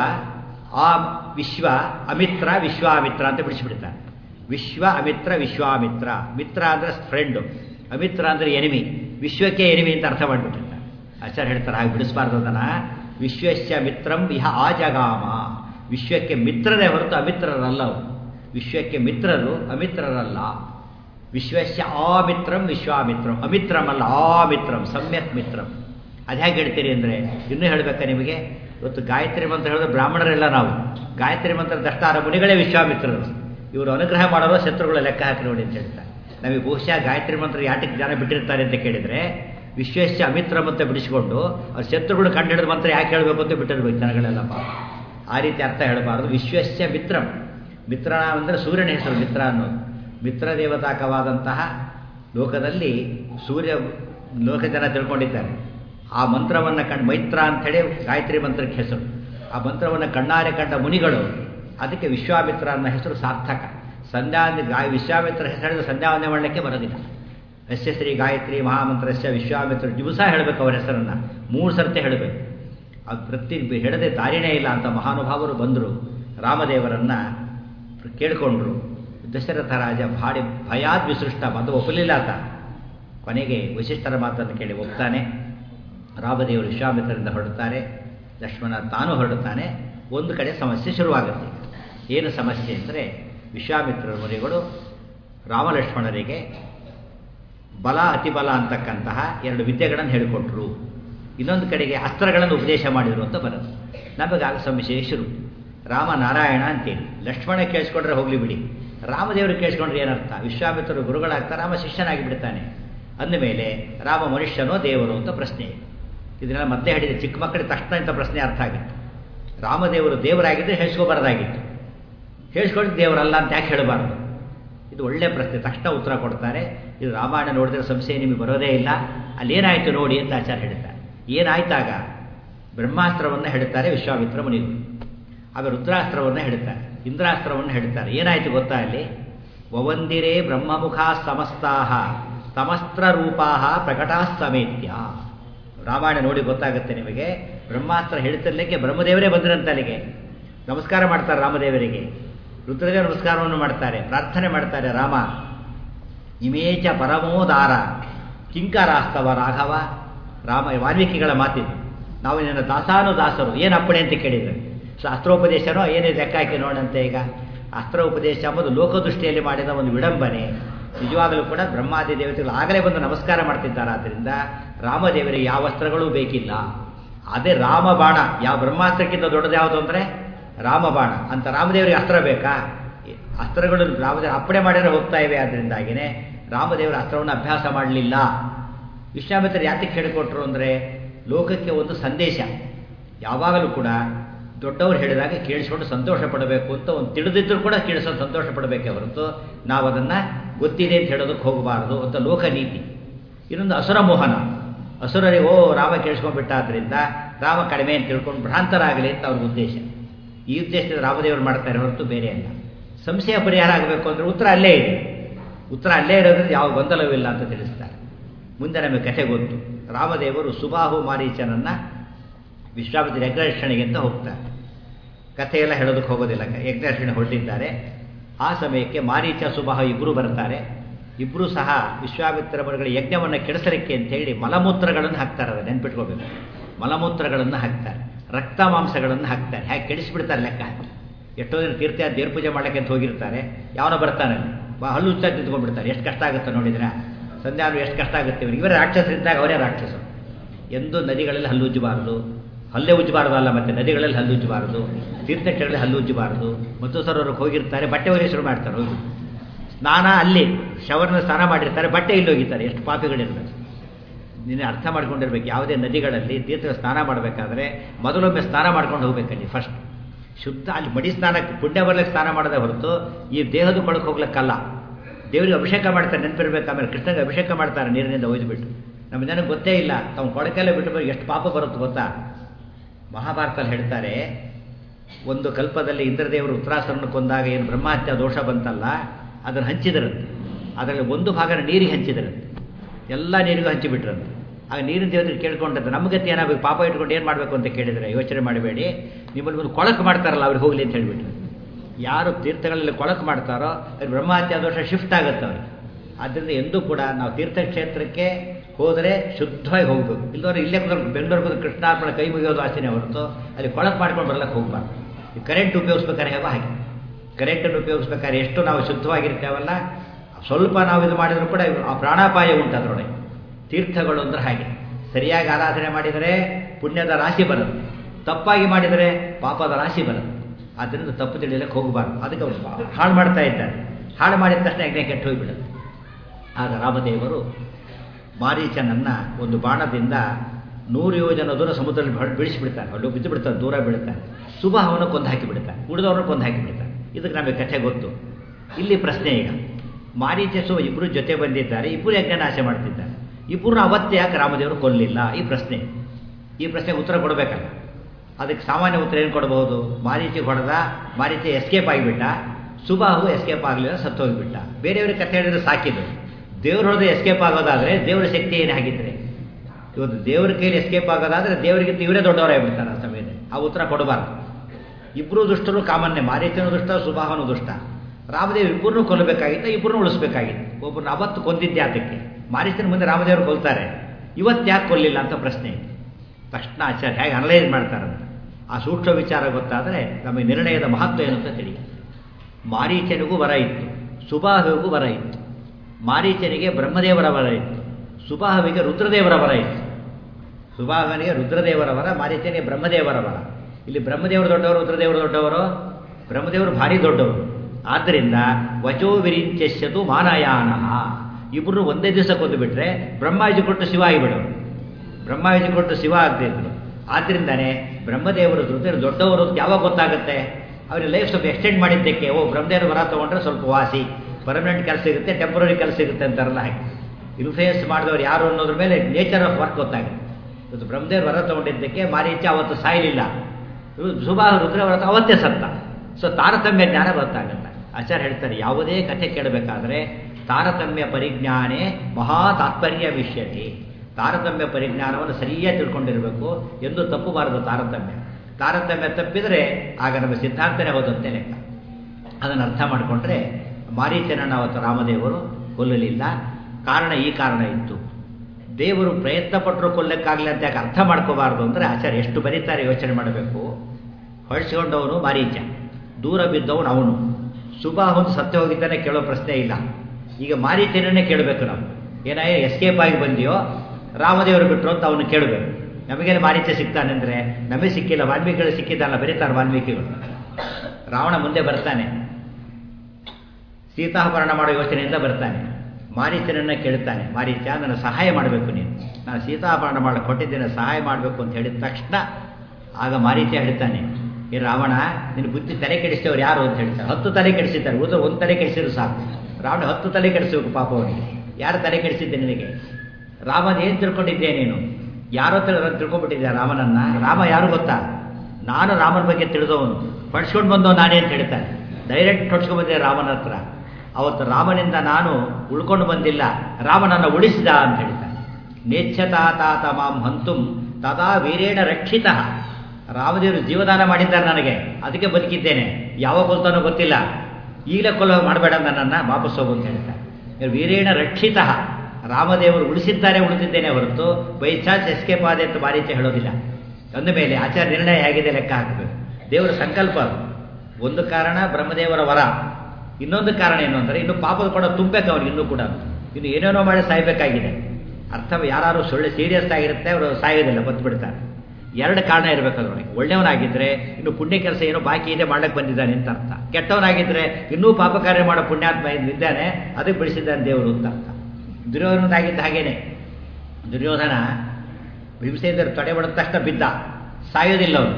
S1: ಆ ವಿಶ್ವ ಅಮಿತ್ರ ವಿಶ್ವಾಮಿತ್ರ ಅಂತ ಬಿಡಿಸಿಬಿಡ್ತಾರೆ ವಿಶ್ವ ಅಮಿತ್ರ ವಿಶ್ವಾಮಿತ್ರ ಮಿತ್ರ ಅಂದರೆ ಫ್ರೆಂಡು ಅಮಿತ್ರ ಅಂದರೆ ಎನಿಮಿ ವಿಶ್ವಕ್ಕೆ ಎನಿಮಿ ಅಂತ ಅರ್ಥ ಮಾಡಿಬಿಟ್ಟಿರ್ತಾರೆ ಆಚಾರ್ಯ ಹೇಳ್ತಾರೆ ಹಾಗೆ ಬಿಡಿಸ್ಬಾರ್ದು ಅದನ್ನ ವಿಶ್ವಸ್ಯ ಮಿತ್ರಂ ಇಹ ಆಜಗಾಮ ವಿಶ್ವಕ್ಕೆ ಮಿತ್ರರೇ ಹೊರತು ಅಮಿತ್ರರಲ್ಲ ಅವರು ವಿಶ್ವಕ್ಕೆ ಮಿತ್ರರು ಅಮಿತ್ರರಲ್ಲ ವಿಶ್ವಸ್ಯ ಆಮಿತ್ರಂ ವಿಶ್ವಾಮಿತ್ರಂ ಅಮಿತ್ರಮಲ್ಲ ಆಮಿತ್ರಂ ಸಮ್ಯಕ್ ಮಿತ್ರಂ ಅದು ಹೇಗೆ ಹೇಳ್ತೀರಿ ಅಂದರೆ ಇನ್ನೂ ಹೇಳಬೇಕಾ ನಿಮಗೆ ಇವತ್ತು ಗಾಯತ್ರಿ ಮಂತ್ರ ಹೇಳಿದ್ರೆ ಬ್ರಾಹ್ಮಣರೆಲ್ಲ ನಾವು ಗಾಯತ್ರಿ ಮಂತ್ರ ದಷ್ಟಾರ ಮುನಿಗಳೇ ವಿಶ್ವಾಮಿತ್ರರು ಇವರು ಅನುಗ್ರಹ ಮಾಡೋರು ಶತ್ರುಗಳ ಲೆಕ್ಕ ಹಾಕಿ ನೋಡಿ ಅಂತ ಹೇಳ್ತಾರೆ ನಮಗೆ ಬಹುಶಃ ಗಾಯತ್ರಿ ಮಂತ್ರ ಯಾಟಕ್ಕೆ ಜನ ಬಿಟ್ಟಿರ್ತಾರೆ ಅಂತ ಕೇಳಿದರೆ ವಿಶ್ವೇಶ್ಯ ಅಮಿತ್ರ ಮಂತ್ರ ಬಿಡಿಸಿಕೊಂಡು ಅವ್ರ ಶತ್ರುಗಳು ಕಂಡು ಹಿಡಿದ ಮಂತ್ರ ಯಾಕೆ ಹೇಳಬೇಕು ಅಂತ ಬಿಟ್ಟಿರ್ಬೇಕು ಜನಗಳೆಲ್ಲಪ್ಪ ಆ ರೀತಿ ಅರ್ಥ ಹೇಳಬಾರ್ದು ವಿಶ್ವಸ್ಯ ಮಿತ್ರಂ ಮಿತ್ರ ಅಂದರೆ ಸೂರ್ಯನ ಹೆಸರು ಮಿತ್ರ ಅನ್ನೋದು ಮಿತ್ರ ದೇವತಾಕವಾದಂತಹ ಲೋಕದಲ್ಲಿ ಸೂರ್ಯ ಲೋಕ ಜನ ತಿಳ್ಕೊಂಡಿದ್ದಾರೆ ಆ ಮಂತ್ರವನ್ನು ಕಂಡು ಮೈತ್ರ ಅಂಥೇಳಿ ಗಾಯತ್ರಿ ಮಂತ್ರಕ್ಕೆ ಹೆಸರು ಆ ಮಂತ್ರವನ್ನು ಕಣ್ಣಾರೆ ಕಂಡ ಮುನಿಗಳು ಅದಕ್ಕೆ ವಿಶ್ವಾಮಿತ್ರ ಅನ್ನೋ ಹೆಸರು ಸಾರ್ಥಕ ಸಂಧ್ಯಾ ಗಾಯ ವಿಶ್ವಾಮಿತ್ರ ಹೆಸರು ಸಂಧ್ಯಾವಂದನೆ ಮಾಡಲಿಕ್ಕೆ ಬರೋದಿಲ್ಲ ಯಶ್ಯ ಶ್ರೀ ಗಾಯತ್ರಿ ಮಹಾಮಂತ್ರಸ್ಯ ವಿಶ್ವಾಮಿತ್ರ ದಿವಸ ಹೇಳಬೇಕು ಅವರ ಹೆಸರನ್ನು ಮೂರು ಸರ್ತಿ ಹೇಳಬೇಕು ಅದು ಪ್ರತಿ ಹೇಳದೆ ದಾರಿನೇ ಇಲ್ಲ ಅಂತ ಮಹಾನುಭಾವರು ಬಂದರು ರಾಮದೇವರನ್ನು ಕೇಳಿಕೊಂಡ್ರು ದಶರಥ ರಾಜ ಭಾರಿ ಭಯಾದ್ ವಿಸೃಷ್ಟ ಅದು ಒಪ್ಪಲಿಲ್ಲ ಆತ ಕೊನೆಗೆ ವಶಿಷ್ಠರ ಮಾತನ್ನು ಕೇಳಿ ಒಪ್ತಾನೆ ರಾಮದೇವರು ವಿಶ್ವಾಮಿತ್ರರಿಂದ ಹೊರಡುತ್ತಾರೆ ಲಕ್ಷ್ಮಣ ತಾನು ಹೊರಡುತ್ತಾನೆ ಒಂದು ಕಡೆ ಸಮಸ್ಯೆ ಶುರುವಾಗುತ್ತೆ ಏನು ಸಮಸ್ಯೆ ಅಂದರೆ ವಿಶ್ವಾಮಿತ್ರರ ಮುನಿಗಳು ರಾಮಲಕ್ಷ್ಮಣರಿಗೆ ಬಲ ಅತಿಬಲ ಅಂತಕ್ಕಂತಹ ಎರಡು ವಿದ್ಯೆಗಳನ್ನು ಹೇಳಿಕೊಟ್ರು ಇನ್ನೊಂದು ಕಡೆಗೆ ಅಸ್ತ್ರಗಳನ್ನು ಉಪದೇಶ ಮಾಡಿದರು ಅಂತ ಬರೋದು ನಮಗಾಗ ಸಮಸ್ಯೆ ಶುರು ರಾಮ ನಾರಾಯಣ ಅಂತೇಳಿ ಲಕ್ಷ್ಮಣ ಕೇಳಿಸ್ಕೊಂಡ್ರೆ ಹೋಗ್ಲಿ ಬಿಡಿ ರಾಮದೇವರು ಕೇಳಿಸ್ಕೊಂಡ್ರೆ ಏನರ್ಥ ವಿಶ್ವಾಮಿತ್ರರು ಗುರುಗಳಾಗ್ತಾರೆ ರಾಮ ಶಿಷ್ಯನಾಗಿ ಬಿಡ್ತಾನೆ ಅಂದಮೇಲೆ ರಾಮ ಮನುಷ್ಯನೋ ದೇವರು ಅಂತ ಪ್ರಶ್ನೆ ಇದನ್ನೆಲ್ಲ ಮೊದಲೇ ಹೇಳಿದೆ ಚಿಕ್ಕ ಮಕ್ಕಳಿಗೆ ತಕ್ಷಣ ಇಂಥ ಪ್ರಶ್ನೆ ಅರ್ಥ ಆಗಿತ್ತು ರಾಮದೇವರು ದೇವರಾಗಿದ್ದರೆ ಹೇಳ್ಸ್ಕೋಬಾರ್ದಾಗಿತ್ತು ಹೇಳ್ಸ್ಕೊಂಡು ದೇವರಲ್ಲ ಅಂತ ಯಾಕೆ ಹೇಳಬಾರ್ದು ಇದು ಒಳ್ಳೆ ಪ್ರಶ್ನೆ ತಕ್ಷಣ ಉತ್ತರ ಕೊಡ್ತಾರೆ ಇದು ರಾಮಾಯಣ ನೋಡಿದ್ರೆ ಸಂಶಯ ನಿಮಗೆ ಬರೋದೇ ಇಲ್ಲ ಅಲ್ಲೇನಾಯಿತು ನೋಡಿ ಅಂತ ಆಚಾರ್ಯ ಹೇಳ್ತಾರೆ ಏನಾಯ್ತಾಗ ಬ್ರಹ್ಮಾಸ್ತ್ರವನ್ನು ಹೇಳ್ತಾರೆ ವಿಶ್ವಾಮಿತ್ರ ಮುನಿಗಳು ಆಮೇಲೆ ರುದ್ರಾಸ್ತ್ರವನ್ನು ಹೇಳ್ತಾರೆ ಇಂದ್ರಾಸ್ತ್ರವನ್ನು ಹೇಳ್ತಾರೆ ಏನಾಯ್ತು ಗೊತ್ತಾ ಅಲ್ಲಿ ವವಂದಿರೇ ಬ್ರಹ್ಮಮುಖಾ ಸಮಸ್ತಾ ತಮಸ್ತ್ರ ರೂಪಾ ಪ್ರಕಟಾ ಸಮೇತ್ಯ ರಾಮಾಯಣ ನೋಡಿ ಗೊತ್ತಾಗುತ್ತೆ ನಿಮಗೆ ಬ್ರಹ್ಮಾಸ್ತ್ರ ಹೇಳ್ತಿರ್ಲಿಕ್ಕೆ ಬ್ರಹ್ಮದೇವರೇ ಬಂದ್ರಂತ ಅಲ್ಲಿಗೆ ನಮಸ್ಕಾರ ಮಾಡ್ತಾರೆ ರಾಮದೇವರಿಗೆ ರುದ್ರದೇವ ನಮಸ್ಕಾರವನ್ನು ಮಾಡ್ತಾರೆ ಪ್ರಾರ್ಥನೆ ಮಾಡ್ತಾರೆ ರಾಮ ಇಮೇಚ ಪರಮೋದಾರ ಕಿಂಕರಾಸ್ತವ ರಾಘವ ರಾಮ ವಾಲ್ಮೀಕಿಗಳ ಮಾತಿದು ನಾವು ನಿನ್ನ ದಾಸಾನು ದಾಸರು ಏನು ಅಪ್ಪಣೆ ಅಂತ ಕೇಳಿದ್ರು ಸೊ ಅಸ್ತ್ರೋಪದೇಶನೋ ಏನೇ ಲೆಕ್ಕ ಹಾಕಿ ನೋಡಂತೆ ಈಗ ಅಸ್ತ್ರೋಪದೇಶ ಎಂಬುದು ಲೋಕದೃಷ್ಟಿಯಲ್ಲಿ ಮಾಡಿದ ಒಂದು ವಿಡಂಬನೆ ನಿಜವಾಗಲೂ ಕೂಡ ಬ್ರಹ್ಮಾದಿ ದೇವತೆಗಳು ಆಗಲೇ ಬಂದು ನಮಸ್ಕಾರ ಮಾಡ್ತಿದ್ದಾರೆ ಆದ್ದರಿಂದ ರಾಮದೇವರಿಗೆ ಯಾವ ಅಸ್ತ್ರಗಳೂ ಬೇಕಿಲ್ಲ ಅದೇ ರಾಮಬಾಣ ಯಾವ ಬ್ರಹ್ಮಾಸ್ತ್ರಕ್ಕಿಂತ ದೊಡ್ಡದು ಯಾವುದು ಅಂದರೆ ರಾಮಬಾಣ ಅಂತ ರಾಮದೇವರಿಗೆ ಅಸ್ತ್ರ ಬೇಕಾ ಅಸ್ತ್ರಗಳು ರಾಮದೇವ ಅಪ್ಪಣೆ ಮಾಡಿದ್ರೆ ಹೋಗ್ತಾ ಇವೆ ಆದ್ದರಿಂದಾಗಿನೇ ರಾಮದೇವರ ಅಸ್ತ್ರವನ್ನು ಅಭ್ಯಾಸ ಮಾಡಲಿಲ್ಲ ವಿಶ್ವಾಮಿತ್ರರು ಯಾತಕ್ಕೆ ಹೇಳಿಕೊಟ್ರು ಅಂದರೆ ಲೋಕಕ್ಕೆ ಒಂದು ಸಂದೇಶ ಯಾವಾಗಲೂ ಕೂಡ ದೊಡ್ಡವರು ಹೇಳಿದಾಗ ಕೇಳಿಸ್ಕೊಂಡು ಸಂತೋಷ ಪಡಬೇಕು ಅಂತ ಒಂದು ತಿಳಿದಿದ್ದರೂ ಕೂಡ ಕೇಳಿಸೋದು ಸಂತೋಷ ಪಡಬೇಕೇ ಹೊರತು ನಾವು ಅದನ್ನು ಗೊತ್ತಿದೆ ಅಂತ ಹೇಳೋದಕ್ಕೆ ಹೋಗಬಾರದು ಅಂತ ಲೋಕ ನೀತಿ ಇನ್ನೊಂದು ಅಸುರ ಮೋಹನ ಅಸುರರಿಗೆ ಓ ರಾಮ ಕೇಳಿಸ್ಕೊಂಡ್ಬಿಟ್ಟ ಆದ್ದರಿಂದ ರಾಮ ಕಡಿಮೆ ಅಂತ ತಿಳ್ಕೊಂಡು ಭ್ರಾಂತರಾಗಲಿ ಅಂತ ಅವ್ರ ಉದ್ದೇಶ ಈ ಉದ್ದೇಶದಿಂದ ರಾಮದೇವರು ಮಾಡ್ತಾರೆ ಹೊರತು ಬೇರೆ ಅಲ್ಲ ಸಂಶಯ ಪರಿಹಾರ ಆಗಬೇಕು ಅಂದರೆ ಉತ್ತರ ಅಲ್ಲೇ ಇದೆ ಉತ್ತರ ಅಲ್ಲೇ ಇರೋದ್ರಿಂದ ಯಾವ ಗೊಂದಲವಿಲ್ಲ ಅಂತ ತಿಳಿಸ್ತಾರೆ ಮುಂದೆ ನಮಗೆ ಕಥೆ ಗೊತ್ತು ರಾಮದೇವರು ಸುಬಾಹು ಮಾರೀಚನನ್ನು ವಿಶ್ವಾಮಿತ್ರ ಯಜ್ಞರಕ್ಷಣೆಗೆ ಅಂತ ಹೋಗ್ತಾರೆ ಕಥೆಯೆಲ್ಲ ಹೇಳೋದಕ್ಕೆ ಹೋಗೋದಿಲ್ಲ ಯಜ್ಞರಕ್ಷಣೆ ಹೊರಟಿದ್ದಾರೆ ಆ ಸಮಯಕ್ಕೆ ಮಾರೀಚ ಸುಬಾಹು ಇಬ್ಬರು ಬರ್ತಾರೆ ಇಬ್ಬರು ಸಹ ವಿಶ್ವಾಮಿತ್ರ ಮರುಗಳ ಯಜ್ಞವನ್ನು ಕೆಡಿಸಲಿಕ್ಕೆ ಅಂತೇಳಿ ಮಲಮೂತ್ರಗಳನ್ನು ಹಾಕ್ತಾರೆ ಅದು ನೆನ್ಪಿಟ್ಕೋಬೇಕು ಮಲಮೂತ್ರಗಳನ್ನು ಹಾಕ್ತಾರೆ ರಕ್ತ ಮಾಂಸಗಳನ್ನು ಹಾಕ್ತಾರೆ ಹೇಗೆ ಕೆಡಿಸಿಬಿಡ್ತಾರೆ ಲೆಕ್ಕ ಹಾಕಿ ಎಷ್ಟೋ ದಿನ ತೀರ್ಥ ದೇವ್ರ ಪೂಜೆ ಮಾಡಕ್ಕೆ ಅಂತ ಹೋಗಿರ್ತಾರೆ ಯಾವನೋ ಬರ್ತಾನೆ ಬಾ ಹಲ್ಲು ಉಚ್ಚಾಗಿ ನಿಂತ್ಕೊಂಡ್ಬಿಡ್ತಾರೆ ಎಷ್ಟು ಕಷ್ಟ ಆಗುತ್ತೆ ನೋಡಿದ್ರೆ ಸಂಧ್ಯಾ ಎಷ್ಟು ಕಷ್ಟ ಆಗುತ್ತೆ ಇವರಿಗೆ ಇವರೇ ರಾಕ್ಷಸರಿದ್ದಾಗ ಅವರೇ ರಾಕ್ಷಸರು ಎಂದು ನದಿಗಳಲ್ಲಿ ಹಲ್ಲು ಉಜ್ಜಬಾರದು ಹಲ್ಲೇ ಉಜ್ಜಬಾರದು ಅಲ್ಲ ಮತ್ತೆ ನದಿಗಳಲ್ಲಿ ಹಲ್ಲು ಉಜ್ಜಬಾರದು ತೀರ್ಥಕ್ಷಗಳಲ್ಲಿ ಹಲ್ಲು ಉಜ್ಜಬಾರದು ಮತ್ತು ಸರೋವರಕ್ಕೆ ಹೋಗಿರ್ತಾರೆ ಬಟ್ಟೆ ಒಗೆಯ ಶುರು ಮಾಡ್ತಾರೆ ಹೋಗಿ ಸ್ನಾನ ಅಲ್ಲಿ ಶವರ್ನ ಸ್ನಾನ ಮಾಡಿರ್ತಾರೆ ಬಟ್ಟೆ ಇಲ್ಲಿ ಹೋಗಿದ್ದಾರೆ ಎಷ್ಟು ಪಾಪಿಗಳಿರ್ಬೇಕು ನೀನು ಅರ್ಥ ಮಾಡ್ಕೊಂಡಿರ್ಬೇಕು ಯಾವುದೇ ನದಿಗಳಲ್ಲಿ ತೀರ್ಥ ಸ್ನಾನ ಮಾಡಬೇಕಾದ್ರೆ ಮೊದಲೊಮ್ಮೆ ಸ್ನಾನ ಮಾಡ್ಕೊಂಡು ಹೋಗ್ಬೇಕಲ್ಲಿ ಫಸ್ಟ್ ಶುದ್ಧ ಅಲ್ಲಿ ಮಡಿ ಸ್ನಾನಕ್ಕೆ ಪುಣ್ಯ ಬರ್ಲಿಕ್ಕೆ ಸ್ನಾನ ಮಾಡೋದೇ ಹೊರತು ಈ ದೇಹದ ಕೊಳಕ್ಕೆ ಹೋಗ್ಲಿಕ್ಕಲ್ಲ ದೇವರಿಗೆ ಅಭಿಷೇಕ ಮಾಡ್ತಾರೆ ನೆನಪಿರ್ಬೇಕು ಆಮೇಲೆ ಕೃಷ್ಣಗೆ ಅಭಿಷೇಕ ಮಾಡ್ತಾರೆ ನೀರಿನಿಂದ ಒಯ್ದುಬಿಟ್ಟು ನಮ್ಮ ಜನಕ್ಕೆ ಗೊತ್ತೇ ಇಲ್ಲ ತಾವು ಕೊಳಕೆಲ್ಲ ಬಿಟ್ಟು ಎಷ್ಟು ಪಾಪ ಬರುತ್ತೆ ಗೊತ್ತಾ ಮಹಾಭಾರತದಲ್ಲಿ ಹೇಳ್ತಾರೆ ಒಂದು ಕಲ್ಪದಲ್ಲಿ ಇಂದ್ರದೇವರು ಉತ್ತರಾಸರನ್ನು ಕೊಂದಾಗ ಏನು ಬ್ರಹ್ಮಹತ್ಯ ದೋಷ ಬಂತಲ್ಲ ಅದನ್ನು ಹಂಚಿದರಂತೆ ಅದರಲ್ಲಿ ಒಂದು ಭಾಗನ ನೀರಿಗೆ ಹಂಚಿದರಂತೆ ಎಲ್ಲ ನೀರಿಗೂ ಹಂಚಿಬಿಟ್ರಂತೆ ಆಗ ನೀರಿನ ದೇವತೆಗೆ ಕೇಳ್ಕೊಂಡಂತೆ ನಮ್ಮ ಗತಿ ಏನಾಗಬೇಕು ಪಾಪ ಇಟ್ಕೊಂಡು ಏನು ಮಾಡಬೇಕು ಅಂತ ಕೇಳಿದರೆ ಯೋಚನೆ ಮಾಡಬೇಡಿ ನಿಮ್ಮಲ್ಲಿ ಒಂದು ಕೊಳಕು ಮಾಡ್ತಾರಲ್ಲ ಅವ್ರಿಗೆ ಹೋಗಲಿ ಅಂತ ಹೇಳಿಬಿಟ್ರು ಯಾರು ತೀರ್ಥಗಳಲ್ಲಿ ಕೊಳಕು ಮಾಡ್ತಾರೋ ಅದು ಬ್ರಹ್ಮಹತ್ಯ ದೋಷ ಶಿಫ್ಟ್ ಆಗುತ್ತೆ ಅವ್ರಿಗೆ ಆದ್ದರಿಂದ ಎಂದೂ ಕೂಡ ನಾವು ತೀರ್ಥಕ್ಷೇತ್ರಕ್ಕೆ ಹೋದರೆ ಶುದ್ಧವಾಗಿ ಹೋಗಬೇಕು ಇಲ್ಲದವ್ರು ಇಲ್ಲೇ ಕೂತ್ಕೊಂಡು ಬೆಂಗಳೂರು ಕೂತ್ಕೊಂಡು ಕೃಷ್ಣಾರ್ಪಣ ಕೈ ಮುಗಿಯೋದು ಆಸೆನೇ ಹೊರತು ಅಲ್ಲಿ ಕೊಳಕು ಮಾಡ್ಕೊಂಡು ಬರ್ಲಕ್ಕೆ ಹೋಗ್ಬಾರ್ದು ಈ ಕರೆಂಟ್ ಉಪಯೋಗಿಸ್ಬೇಕಾದ್ರೆ ಹೇಗೋ ಹಾಗೆ ಕರೆಂಟನ್ನು ಉಪಯೋಗಿಸ್ಬೇಕಾದ್ರೆ ಎಷ್ಟು ನಾವು ಶುದ್ಧವಾಗಿರ್ತೇವಲ್ಲ ಸ್ವಲ್ಪ ನಾವು ಇದು ಮಾಡಿದರೂ ಕೂಡ ಆ ಪ್ರಾಣಾಪಾಯ ಉಂಟು ಅದರೊಳಗೆ ತೀರ್ಥಗಳು ಅಂದ್ರೆ ಹಾಗೆ ಸರಿಯಾಗಿ ಆರಾಧನೆ ಮಾಡಿದರೆ ಪುಣ್ಯದ ರಾಶಿ ಬರುತ್ತೆ ತಪ್ಪಾಗಿ ಮಾಡಿದರೆ ಪಾಪದ ರಾಶಿ ಬರುತ್ತೆ ಆದ್ದರಿಂದ ತಪ್ಪು ತಿಳಿಯಲಿಕ್ಕೆ ಹೋಗಬಾರ್ದು ಅದಕ್ಕೆ ಅವರು ಹಾಳು ಮಾಡ್ತಾ ಇದ್ದಾರೆ ಹಾಳು ಮಾಡಿದ ತಕ್ಷಣ ಯಜ್ಞ ಕೆಟ್ಟು ಹೋಗಿಬಿಡುತ್ತೆ ಆಗ ರಾಮದೇವರು ಮಾರೀಚನನ್ನು ಒಂದು ಬಾಣದಿಂದ ನೂರು ಯೋಜನ ದೂರ ಸಮುದ್ರದಲ್ಲಿ ಬಿಡಿಸಿಬಿಡ್ತಾನೆ ಅಲ್ಲಿ ಬಿದ್ದು ಬಿಡ್ತಾನೆ ದೂರ ಬೀಳ್ತಾನೆ ಸುಬಾಹವನ್ನು ಕೊಂದು ಹಾಕಿಬಿಡ್ತಾನೆ ಉಳಿದವ್ರನ್ನ ಕೊಂದು ಹಾಕಿಬಿಡ್ತಾನೆ ಇದಕ್ಕೆ ನಮಗೆ ಕಥೆ ಗೊತ್ತು ಇಲ್ಲಿ ಪ್ರಶ್ನೆ ಈಗ ಮಾರೀಚ ಸುಬ ಇಬ್ಬರು ಜೊತೆ ಬಂದಿದ್ದಾರೆ ಇಬ್ಬರು ಯಜ್ಞನಾಶ ಮಾಡ್ತಿದ್ದಾರೆ ಇಬ್ಬರನ್ನ ಅವತ್ತೇ ಯಾಕೆ ರಾಮದೇವರು ಕೊಲ್ಲಲಿಲ್ಲ ಈ ಪ್ರಶ್ನೆ ಈ ಪ್ರಶ್ನೆಗೆ ಉತ್ತರ ಕೊಡಬೇಕಲ್ಲ ಅದಕ್ಕೆ ಸಾಮಾನ್ಯ ಉತ್ತರ ಏನು ಕೊಡಬಹುದು ಮಾರೀಚಿ ಹೊಡೆದ ಮಾರೀಚಿ ಎಸ್ಕೇಪ್ ಆಗಿಬಿಟ್ಟ ಸುಬಾಹು ಎಸ್ಕೇಪ್ ಆಗಲಿಲ್ಲ ಸತ್ತೋಗಿಬಿಟ್ಟ ಬೇರೆಯವ್ರಿಗೆ ಕಥೆ ಹೇಳಿದ್ರೆ ಸಾಕಿದ್ದು ದೇವ್ರು ಹೊಡೆದು ಎಸ್ಕೇಪ್ ಆಗೋದಾದರೆ ದೇವರ ಶಕ್ತಿ ಏನು ಆಗಿದ್ರೆ ಇವತ್ತು ದೇವ್ರ ಕೈಲಿ ಎಸ್ಕೇಪ್ ಆಗೋದಾದರೆ ದೇವರಿಗಿಂತ ಇವರೇ ದೊಡ್ಡವರಾಗಿಬಿಡ್ತಾರೆ ಆ ಸಮಯದಲ್ಲಿ ಆ ಉತ್ತರ ಕೊಡಬಾರ್ದು ಇಬ್ಬರು ದುಷ್ಟರು ಕಾಮನ್ನೇ ಮಾರೀಚನು ದುಷ್ಟ ಸುಬಾಹನು ದುಷ್ಟ ರಾಮದೇವ್ ಇಬ್ಬರನ್ನೂ ಕೊಲ್ಲಬೇಕಾಗಿತ್ತು ಇಬ್ಬರನ್ನೂ ಉಳಿಸ್ಬೇಕಾಗಿತ್ತು ಒಬ್ಬರನ್ನ ಅವತ್ತು ಕೊಂದಿದ್ದೆ ಅದಕ್ಕೆ ಮಾರೀಚನ ಮುಂದೆ ರಾಮದೇವರು ಕೊಲ್ತಾರೆ ಇವತ್ತು ಯಾಕೆ ಕೊಲ್ಲಿಲ್ಲ ಅಂತ ಪ್ರಶ್ನೆ ಇದೆ ತಕ್ಷಣ ಆಚಾರ್ಯ ಹೇಗೆ ಅನಲೈಸ್ ಮಾಡ್ತಾರಂತ ಆ ಸೂಕ್ಷ್ಮ ವಿಚಾರ ಗೊತ್ತಾದರೆ ನಮಗೆ ನಿರ್ಣಯದ ಮಹತ್ವ ಏನು ಅಂತ ತಿಳಿ ಮಾರೀಚನಿಗೂ ವರ ಇತ್ತು ಸುಬಾಹುವಿಗೂ ವರ ಇತ್ತು ಮಾರೀಚನಿಗೆ ಬ್ರಹ್ಮದೇವರ ವರ ಇತ್ತು ಸುಬಾಹುವಿಗೆ ರುದ್ರದೇವರ ವರ ಇತ್ತು ಸುಬಾಹುವನಿಗೆ ರುದ್ರದೇವರ ವರ ಮಾರೀಚನಿಗೆ ಬ್ರಹ್ಮದೇವರ ವರ ಇಲ್ಲಿ ಬ್ರಹ್ಮದೇವರು ದೊಡ್ಡವರು ರುದ್ರದೇವರು ದೊಡ್ಡವರು ಬ್ರಹ್ಮದೇವರು ಭಾರಿ ದೊಡ್ಡವರು ಆದ್ದರಿಂದ ವಚೋ ವಿರಿಂಚಸ್ಯತು ಮಾನಯಾನ ಇಬ್ಬರು ಒಂದೇ ದಿವಸ ಕೊಂದು ಬಿಟ್ರೆ ಬ್ರಹ್ಮಾಯುಜಿ ಕೊಟ್ಟು ಶಿವ ಆಗಿಬಿಡೋರು ಬ್ರಹ್ಮಾಯುಜಿ ಕೊಟ್ಟು ಶಿವ ಆಗ್ತಿದ್ರು ಆದ್ದರಿಂದನೇ ಬ್ರಹ್ಮದೇವರು ರುದ್ರ ದೊಡ್ಡವರು ಯಾವಾಗ ಗೊತ್ತಾಗುತ್ತೆ ಅವ್ರಿಗೆ ಲೈಫ್ ಸ್ವಲ್ಪ ಎಕ್ಸ್ಟೆಂಡ್ ಮಾಡಿದ್ದಕ್ಕೆ ಓ ಬ್ರಹ್ಮದೇವರು ವರ ತೊಗೊಂಡ್ರೆ ಸ್ವಲ್ಪ ವಾಸಿ ಪರ್ಮನೆಂಟ್ ಕೆಲಸ ಸಿಗುತ್ತೆ ಟೆಂಪ್ರರಿ ಕೆಲಸ ಸಿಗುತ್ತೆ ಅಂತಾರಲ್ಲ ಹಾಗೆ ಇನ್ಫ್ಲೂಯೆನ್ಸ್ ಮಾಡಿದವರು ಯಾರು ಅನ್ನೋದ್ರ ಮೇಲೆ ನೇಚರ್ ಆಫ್ ವರ್ಕ್ ಗೊತ್ತಾಗುತ್ತೆ ಇವತ್ತು ಬ್ರಹ್ಮದೇವರು ವರ ತೊಗೊಂಡಿದ್ದಕ್ಕೆ ಮಾರೀಚ ಅವತ್ತು ಸಾಯಲಿಲ್ಲ ಸುಭಾ ರುದ್ರ ವರ ಅವತ್ತೇ ಸತ್ತ ಸೊ ತಾರತಮ್ಯ ಜ್ಞಾನ ಗೊತ್ತಾಗುತ್ತೆ ಆಚಾರ್ಯ ಹೇಳ್ತಾರೆ ಯಾವುದೇ ಕಥೆ ಕೇಳಬೇಕಾದ್ರೆ ತಾರತಮ್ಯ ಪರಿಜ್ಞಾನೇ ಮಹಾ ತಾತ್ಪರ್ಯ ವಿಷ್ಯತೆ ತಾರತಮ್ಯ ಪರಿಜ್ಞಾನವನ್ನು ಸರಿಯಾಗಿ ತಿಳ್ಕೊಂಡಿರಬೇಕು ಎಂದು ತಪ್ಪಬಾರದು ತಾರತಮ್ಯ ತಾರತಮ್ಯ ತಪ್ಪಿದರೆ ಆಗ ನಮ್ಮ ಸಿದ್ಧಾಂತನೇ ಹೋದಂತೆ ಲೆಕ್ಕ ಅದನ್ನು ಅರ್ಥ ಮಾಡಿಕೊಂಡ್ರೆ ಮಾರೀಚನನ್ನು ಅವತ್ತು ರಾಮದೇವರು ಕೊಲ್ಲಲಿಲ್ಲ ಕಾರಣ ಈ ಕಾರಣ ಇತ್ತು ದೇವರು ಪ್ರಯತ್ನ ಪಟ್ಟರು ಕೊಲ್ಲಕ್ಕಾಗಲಿ ಅಂತ ಯಾಕೆ ಅರ್ಥ ಮಾಡ್ಕೋಬಾರ್ದು ಅಂದರೆ ಆಚಾರ್ಯ ಎಷ್ಟು ಬರೀತಾರೆ ಯೋಚನೆ ಮಾಡಬೇಕು ಹೊಳಿಸಿಕೊಂಡವನು ಮಾರೀಚ ದೂರ ಬಿದ್ದವನು ಅವನು ಶುಭ ಹೊಂದು ಸತ್ಯ ಹೋಗಿದ್ದಾನೆ ಕೇಳೋ ಪ್ರಶ್ನೆ ಇಲ್ಲ ಈಗ ಮಾರೀಚನನ್ನೇ ಕೇಳಬೇಕು ನಾವು ಏನಾಯ ಎಸ್ಕೇಪ್ ಆಗಿ ಬಂದಿಯೋ ರಾಮದೇವರು ಬಿಟ್ಟರು ಅಂತ ಅವನು ಕೇಳಬೇಕು ನಮಗೇನು ಮಾರೀಚ ಸಿಗ್ತಾನೆಂದರೆ ನಮಗೆ ಸಿಕ್ಕಿಲ್ಲ ವಾಲ್ಮೀಕಿಗಳು ಸಿಕ್ಕಿದ್ದಲ್ಲ ಬರೀತಾರೆ ವಾಲ್ಮೀಕಿಗಳು ರಾವಣ ಮುಂದೆ ಬರ್ತಾನೆ ಸೀತಾಪರಣ ಮಾಡೋ ಯೋಚನೆಯಿಂದ ಬರ್ತಾನೆ ಮಾರೀಚನನ್ನು ಕೇಳ್ತಾನೆ ಮಾರೀಚ ನನ್ನ ಸಹಾಯ ಮಾಡಬೇಕು ನೀನು ನಾನು ಸೀತಾಪರಣ ಮಾಡಕ್ಕೆ ಕೊಟ್ಟಿದ್ದೇನೆ ಸಹಾಯ ಮಾಡಬೇಕು ಅಂತ ಹೇಳಿದ ತಕ್ಷಣ ಆಗ ಮಾರೀಚ ಹೇಳ್ತಾನೆ ಈ ರಾವಣ ನಿನ್ನ ಬುದ್ಧಿ ತಲೆ ಕೆಡಿಸಿದವ್ರು ಯಾರು ಅಂತ ಹೇಳ್ತಾರೆ ಹತ್ತು ತಲೆ ಕೆಡಿಸಿದ್ದಾರೆ ಉಳಿದ್ರೆ ಒಂದು ತಲೆ ಕೆಡಿಸಿದ್ರು ಸಾಕು ರಾವಣ ಹತ್ತು ತಲೆ ಕೆಡಿಸಬೇಕು ಪಾಪ ಅವನಿಗೆ ಯಾರು ತಲೆ ಕೆಡಿಸಿದ್ದೆ ನಿನಗೆ ರಾಮನ ಏನು ತಿಳ್ಕೊಂಡಿದ್ದೆ ನೀನು ಯಾರೋ ತಿಳ್ ತಿಳ್ಕೊಂಡ್ಬಿಟ್ಟಿದ್ದೆ ರಾಮನನ್ನ ರಾಮ ಯಾರು ಗೊತ್ತಾ ನಾನು ರಾಮನ ಬಗ್ಗೆ ತಿಳಿದವನು ಹೊಡ್ಸ್ಕೊಂಡು ಬಂದವ ನಾನೇ ಅಂತ ಹೇಳ್ತಾನೆ ಡೈರೆಕ್ಟ್ ಹೊಡ್ಸ್ಕೊಂಡು ಬಂದೆ ರಾಮನ ಹತ್ರ ಅವತ್ತು ರಾಮನಿಂದ ನಾನು ಉಳ್ಕೊಂಡು ಬಂದಿಲ್ಲ ರಾಮನನ್ನು ಉಳಿಸಿದ ಅಂತ ಹೇಳ್ತಾನೆ ನೇಚ್ಛತಾತಾತ ಮಾಂ ಹಂತುಂ ತದಾ ವೀರೇಣ ರಕ್ಷಿತ ರಾಮದೇವರು ಜೀವದಾನ ಮಾಡಿದ್ದಾರೆ ನನಗೆ ಅದಕ್ಕೆ ಬದುಕಿದ್ದೇನೆ ಯಾವಾಗ ಕೊಲ್ತಾನೋ ಗೊತ್ತಿಲ್ಲ ಈಗಲೇ ಕೊಲ್ಲ ಮಾಡಬೇಡ ನನ್ನನ್ನು ವಾಪಸ್ ಹೋಗು ಅಂತ ಹೇಳ್ತಾರೆ ವೀರೇಣ ರಕ್ಷಿತ ರಾಮದೇವರು ಉಳಿಸಿದ್ದಾರೆ ಉಳಿದಿದ್ದೇನೆ ಹೊರತು ಬೈ ಚಾನ್ಸ್ ಎಸ್ಕೇಪ್ ಆದೆ ಅಂತ ಮಾರೀಚ ಹೇಳೋದಿಲ್ಲ ಅಂದ ಮೇಲೆ ಆಚಾರ ನಿರ್ಣಯ ಹೇಗಿದೆ ಲೆಕ್ಕ ಹಾಕಬೇಕು ದೇವರ ಸಂಕಲ್ಪ ಅದು ಒಂದು ಕಾರಣ ಬ್ರಹ್ಮದೇವರ ವರ ಇನ್ನೊಂದು ಕಾರಣ ಏನು ಅಂದರೆ ಇನ್ನು ಪಾಪದ ಕೂಡ ತುಂಬಬೇಕು ಅವ್ರಿಗೆ ಇನ್ನೂ ಕೂಡ ಇನ್ನು ಏನೇನೋ ಮಾಡಿ ಸಾಯ್ಬೇಕಾಗಿದೆ ಅರ್ಥ ಯಾರು ಸುಳ್ಳು ಸೀರಿಯಸ್ ಆಗಿರುತ್ತೆ ಅವರು ಸಾಯೋದಿಲ್ಲ ಬತ್ತು ಬಿಡ್ತಾರೆ ಎರಡು ಕಾರಣ ಇರಬೇಕು ಅದರೊಳಗೆ ಒಳ್ಳೆಯವನಾಗಿದ್ದರೆ ಇನ್ನು ಪುಣ್ಯ ಕೆಲಸ ಏನೋ ಬಾಕಿ ಇದೆ ಮಾಡಕ್ಕೆ ಬಂದಿದ್ದಾನೆ ಅಂತ ಅರ್ಥ ಕೆಟ್ಟವನಾಗಿದ್ದರೆ ಇನ್ನೂ ಪಾಪ ಕಾರ್ಯ ಮಾಡೋ ಪುಣ್ಯಾತ್ಮ ಇದ್ದಾನೆ ಅದಕ್ಕೆ ಬೆಳೆಸಿದ್ದಾನೆ ದೇವರು ಅಂತ ಅರ್ಥ ದುರ್ಯೋಧನದಾಗಿದ್ದ ಹಾಗೇನೆ ದುರ್ಯೋಧನ ಭೀಮಸೇಂದ್ರ ತೊಡೆ ಹೊಡೆದ ತಕ್ಷಣ ಬಿದ್ದ ಸಾಯೋದಿಲ್ಲ ಅವನು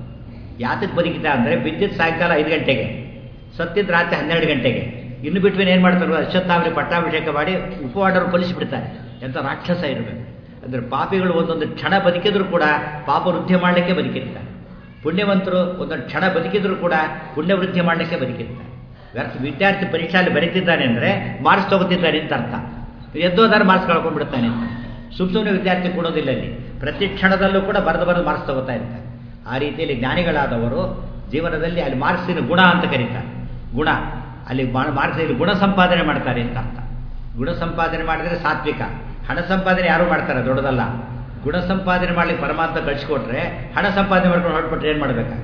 S1: ಯಾತಕ್ಕೆ ಬದುಕಿದ್ದ ಅಂದರೆ ಬಿದ್ದಿದ್ದು ಸಾಯಂಕಾಲ ಐದು ಗಂಟೆಗೆ ಸತ್ತಿದ್ದು ರಾತ್ರಿ ಹನ್ನೆರಡು ಗಂಟೆಗೆ ಇನ್ನು ಬಿಟ್ಟು ಏನು ಮಾಡ್ತಾರೆ ಅಶ್ವತ್ಥಾವರಿ ಪಟ್ಟಾಭಿಷೇಕ ಮಾಡಿ ಉಪವಾಡರು ಕೊಲಿಸಿಬಿಡ್ತಾರೆ ಎಂಥ ರಾಕ್ಷಸ ಇರಬೇಕು ಅಂದರೆ ಪಾಪಿಗಳು ಒಂದೊಂದು ಕ್ಷಣ ಬದುಕಿದ್ರು ಕೂಡ ಪಾಪ ವೃದ್ಧಿ ಮಾಡಲಿಕ್ಕೆ ಬದುಕಿರ್ತಾರೆ ಪುಣ್ಯವಂತರು ಒಂದೊಂದು ಕ್ಷಣ ಬದುಕಿದ್ರು ಕೂಡ ಪುಣ್ಯ ವೃದ್ಧಿ ಮಾಡಲಿಕ್ಕೆ ಬದುಕಿರ್ತಾರೆ ವ್ಯರ್ಥ ವಿದ್ಯಾರ್ಥಿ ಪರೀಕ್ಷೆಯಲ್ಲಿ ಬರೀತಿದ್ದಾನೆ ಅಂದರೆ ಮಾರ್ಕ್ಸ್ ತಗೋತಿದ್ದಾನೆ ಅಂತ ಅರ್ಥ ಎದ್ದೋದಾದ್ರೆ ಮಾರ್ಕ್ಸ್ ಕಳ್ಕೊಂಡ್ಬಿಡ್ತಾನೆ ಅಂತ ಸುಮ್ ಸುಮ್ಮನೆ ವಿದ್ಯಾರ್ಥಿ ಕೊಡೋದಿಲ್ಲ ಅಲ್ಲಿ ಪ್ರತಿ ಕ್ಷಣದಲ್ಲೂ ಕೂಡ ಬರೆದು ಬರೆದು ಮಾರ್ಕ್ಸ್ ತಗೋತಾ ಇರ್ತಾರೆ ಆ ರೀತಿಯಲ್ಲಿ ಜ್ಞಾನಿಗಳಾದವರು ಜೀವನದಲ್ಲಿ ಅಲ್ಲಿ ಮಾರ್ಕ್ಸಿನ ಗುಣ ಅಂತ ಕರೀತಾರೆ ಗುಣ ಅಲ್ಲಿ ಮಾರ್ಕ್ಸ್ ಇಲ್ಲಿ ಗುಣ ಸಂಪಾದನೆ ಮಾಡ್ತಾರೆ ಅಂತ ಅರ್ಥ ಗುಣ ಸಂಪಾದನೆ ಮಾಡಿದ್ರೆ ಸಾತ್ವಿಕ ಹಣ ಸಂಪಾದನೆ ಯಾರು ಮಾಡ್ತಾರೆ ದೊಡ್ಡದಲ್ಲ ಗುಣ ಸಂಪಾದನೆ ಮಾಡ್ಲಿಕ್ಕೆ ಪರಮಾತ್ಮ ಕಳಿಸ್ಕೊಟ್ರೆ ಹಣ ಸಂಪಾದನೆ ಮಾಡ್ಕೊಂಡು ಹೊರಟ್ಬಿಟ್ರೆ ಏನು ಮಾಡ್ಬೇಕಾ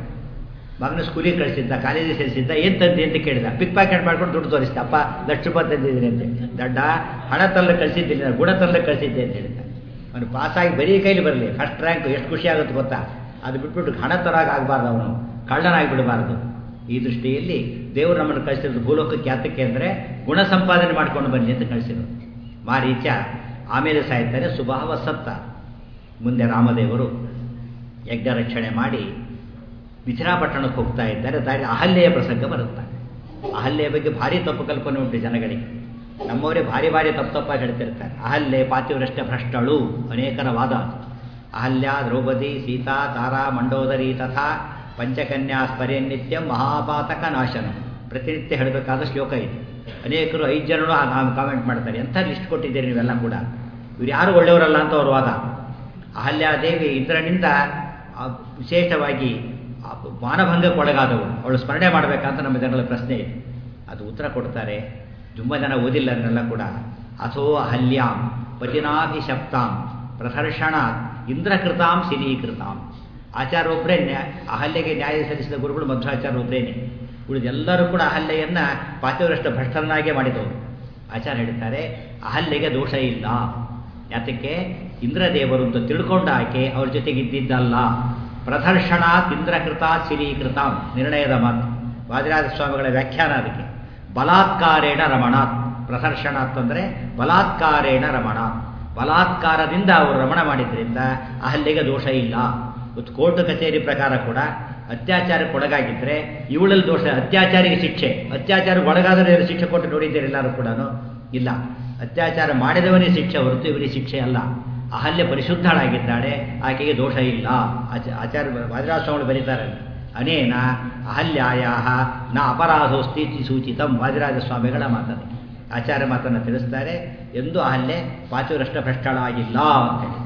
S1: ಮಗನ ಸ್ಕೂಲಿಗೆ ಕಳಿಸಿದ್ದ ಕಾಲೇಜಿಗೆ ಸೇರಿಸಿದ್ದ ಏನು ತಂದಿ ಅಂತ ಕೇಳಿದ ಪಿಕ್ ಪ್ಯಾಕೆಟ್ ಮಾಡ್ಕೊಂಡು ದುಡ್ಡು ತೋರಿಸಿದ ಅಪ್ಪ ಲಕ್ಷ ರೂಪಾಯಿ ತಂದಿದ್ದೀನಿ ಅಂತ ದಡ್ಡ ಹಣ ತರಲು ಕಳಿಸಿದ್ದಿಲ್ಲ ಗುಣ ತರಲು ಕಳಿಸಿದ್ದೆ ಅಂತ ಹೇಳಿದ ಅವನು ಪಾಸಾಗಿ ಬರೀ ಕೈಲಿ ಬರಲಿ ಫಸ್ಟ್ ರ್ಯಾಂಕ್ ಎಷ್ಟು ಖುಷಿ ಆಗುತ್ತೆ ಗೊತ್ತಾ ಅದು ಬಿಟ್ಬಿಟ್ಟು ಹಣ ತರಾಗ ಆಗಬಾರ್ದು ಅವನು ಕಳ್ಳನಾಗಿ ಬಿಡಬಾರ್ದು ಈ ದೃಷ್ಟಿಯಲ್ಲಿ ದೇವರು ನಮ್ಮನ್ನು ಕಳಿಸಿರೋದು ಭೂಲೋಕಕ್ಕೆ ಯಾತಕ್ಕೆ ಅಂದರೆ ಗುಣ ಸಂಪಾದನೆ ಮಾಡ್ಕೊಂಡು ಬನ್ನಿ ಅಂತ ಕಳಿಸಿರೋದು ಮಾರೀಚ ಆಮೇಲೆ ಸಾಯ್ತಾನೆ ಸುಭಾವ ಸತ್ತ ಮುಂದೆ ರಾಮದೇವರು ಯಜ್ಞ ರಕ್ಷಣೆ ಮಾಡಿ ಮಿಥಿಲಾಪಟ್ಟಣಕ್ಕೆ ಹೋಗ್ತಾ ಇದ್ದಾರೆ ದಾರಿ ಅಹಲ್ಯೆಯ ಪ್ರಸಂಗ ಬರುತ್ತೆ ಅಹಲ್ಯೆಯ ಬಗ್ಗೆ ಭಾರಿ ತಪ್ಪು ಕಲ್ಪನೆ ಉಂಟು ಜನಗಳಿಗೆ ನಮ್ಮವರೇ ಭಾರಿ ಭಾರಿ ತಪ್ಪು ತಪ್ಪಾಗಿ ಹೇಳ್ತಿರ್ತಾರೆ ಅಹಲ್ಯೆ ಪಾತಿವ್ರಷ್ಟ ಭ್ರಷ್ಟಳು ಅನೇಕರ ವಾದ ಅಹಲ್ಯ ದ್ರೌಪದಿ ಸೀತಾ ತಾರಾ ಮಂಡೋದರಿ ತಥಾ ಪಂಚಕನ್ಯಾ ಸ್ಮರ್ಯನ್ನಿತ್ಯ ಮಹಾಪಾತಕ ನಾಶನ ಪ್ರತಿನಿತ್ಯ ಹೇಳಬೇಕಾದ ಶ್ಲೋಕ ಇದೆ ಅನೇಕರು ಐದು ಜನರು ಕಾಮೆಂಟ್ ಮಾಡ್ತಾರೆ ಎಂಥ ಲಿಸ್ಟ್ ಕೊಟ್ಟಿದ್ದೀರಿ ನೀವೆಲ್ಲ ಕೂಡ ಇವ್ರು ಯಾರು ಒಳ್ಳೆಯವರಲ್ಲ ಅಂತ ಅವ್ರ ವಾದ ಅಹಲ್ಯಾದೇವಿ ಇಂದ್ರನಿಂದ ವಿಶೇಷವಾಗಿ ಮಾನಭಂಗಕ್ಕೆ ಒಳಗಾದವಳು ಅವಳು ಸ್ಮರಣೆ ಮಾಡಬೇಕಂತ ನಮ್ಮ ಜನರಲ್ಲಿ ಪ್ರಶ್ನೆ ಇದೆ ಅದು ಉತ್ತರ ಕೊಡ್ತಾರೆ ತುಂಬ ಜನ ಓದಿಲ್ಲ ಅದನ್ನೆಲ್ಲ ಕೂಡ ಅಥೋ ಅಹಲ್ಯಾಂ ಪತಿನಾಭಿಶಪ್ತಾಂ ಪ್ರದರ್ಶನಾತ್ ಇಂದ್ರಕೃತಾಂ ಸಿನೀಕೃತಾಂ ಆಚಾರ ಒಬ್ಬರೇ ನ್ಯಾ ಅಹಲ್ಯೆಗೆ ನ್ಯಾಯ ಸಲ್ಲಿಸಿದ ಗುರುಗಳು ಮಧ್ವಾಚಾರ್ಯ ಒಬ್ಬರೇನೆ ಉಳಿದೆಲ್ಲರೂ ಕೂಡ ಅಹಲ್ಯೆಯನ್ನು ಪಾತಿವರಷ್ಟ ಭ್ರಷ್ಟರನ್ನಾಗೇ ಮಾಡಿದವರು ಆಚಾರ ಹೇಳ್ತಾರೆ ಅಹಲ್ಯೆಗೆ ದೋಷ ಇಲ್ಲ ಯಾತಕ್ಕೆ ಇಂದ್ರದೇವರು ಅಂತ ತಿಳ್ಕೊಂಡ ಆಕೆ ಅವ್ರ ಜೊತೆಗಿದ್ದಿದ್ದಲ್ಲ ಪ್ರದರ್ಶನಾತ್ ಇಂದ್ರಕೃತ ಸಿಲೀಕೃತಾಂ ನಿರ್ಣಯದ ಮಾತು ವಾದಿರಾಜ ಸ್ವಾಮಿಗಳ ವ್ಯಾಖ್ಯಾನ ಅದಕ್ಕೆ ಬಲಾತ್ಕಾರೇಣ ರಮಣಾತ್ ಪ್ರದರ್ಶನಾತ್ ಅಂದರೆ ಬಲಾತ್ಕಾರೇಣ ರಮಣಾತ್ ಬಲಾತ್ಕಾರದಿಂದ ಅವರು ರಮಣ ಮಾಡಿದ್ರಿಂದ ಅಹಲ್ಯೆಗೆ ದೋಷ ಇಲ್ಲ ಇವತ್ತು ಕೋರ್ಟ್ ಕಚೇರಿ ಪ್ರಕಾರ ಕೂಡ ಅತ್ಯಾಚಾರಕ್ಕೆ ಒಳಗಾಗಿದ್ದರೆ ಇವಳಲ್ಲಿ ದೋಷ ಅತ್ಯಾಚಾರಿಗೆ ಶಿಕ್ಷೆ ಅತ್ಯಾಚಾರಕ್ಕೆ ಒಳಗಾದರೆ ಶಿಕ್ಷೆ ಕೊಟ್ಟು ನೋಡಿದ್ದೀರಿ ಎಲ್ಲರೂ ಕೂಡ ಇಲ್ಲ ಅತ್ಯಾಚಾರ ಮಾಡಿದವನಿಗೆ ಶಿಕ್ಷೆ ಹೊರತು ಇವರಿಗೆ ಶಿಕ್ಷೆ ಅಲ್ಲ ಅಹಲ್ಯ ಪರಿಶುದ್ಧಳಾಗಿದ್ದಾಳೆ ಆಕೆಗೆ ದೋಷ ಇಲ್ಲ ಆಚ ಆಚಾರ್ಯ ವಾದಿರಾಜಸ್ವಾಮಿಗಳು ಬರೀತಾರೆ ಅನೇನ ಅಹಲ್ಯಾಯ ನ ಅಪರಾಧೋಸ್ತಿ ಸೂಚಿತಂ ವಾದಿರಾಜ ಸ್ವಾಮಿಗಳ ಮಾತದೆ ಆಚಾರ್ಯ ಮಾತನ್ನು ತಿಳಿಸ್ತಾರೆ ಎಂದು ಅಹಲ್ಯೆ ಪಾಚುರಷ್ಟ ಭ್ರಷ್ಟಳಾಗಿಲ್ಲ ಅಂತ ಹೇಳಿ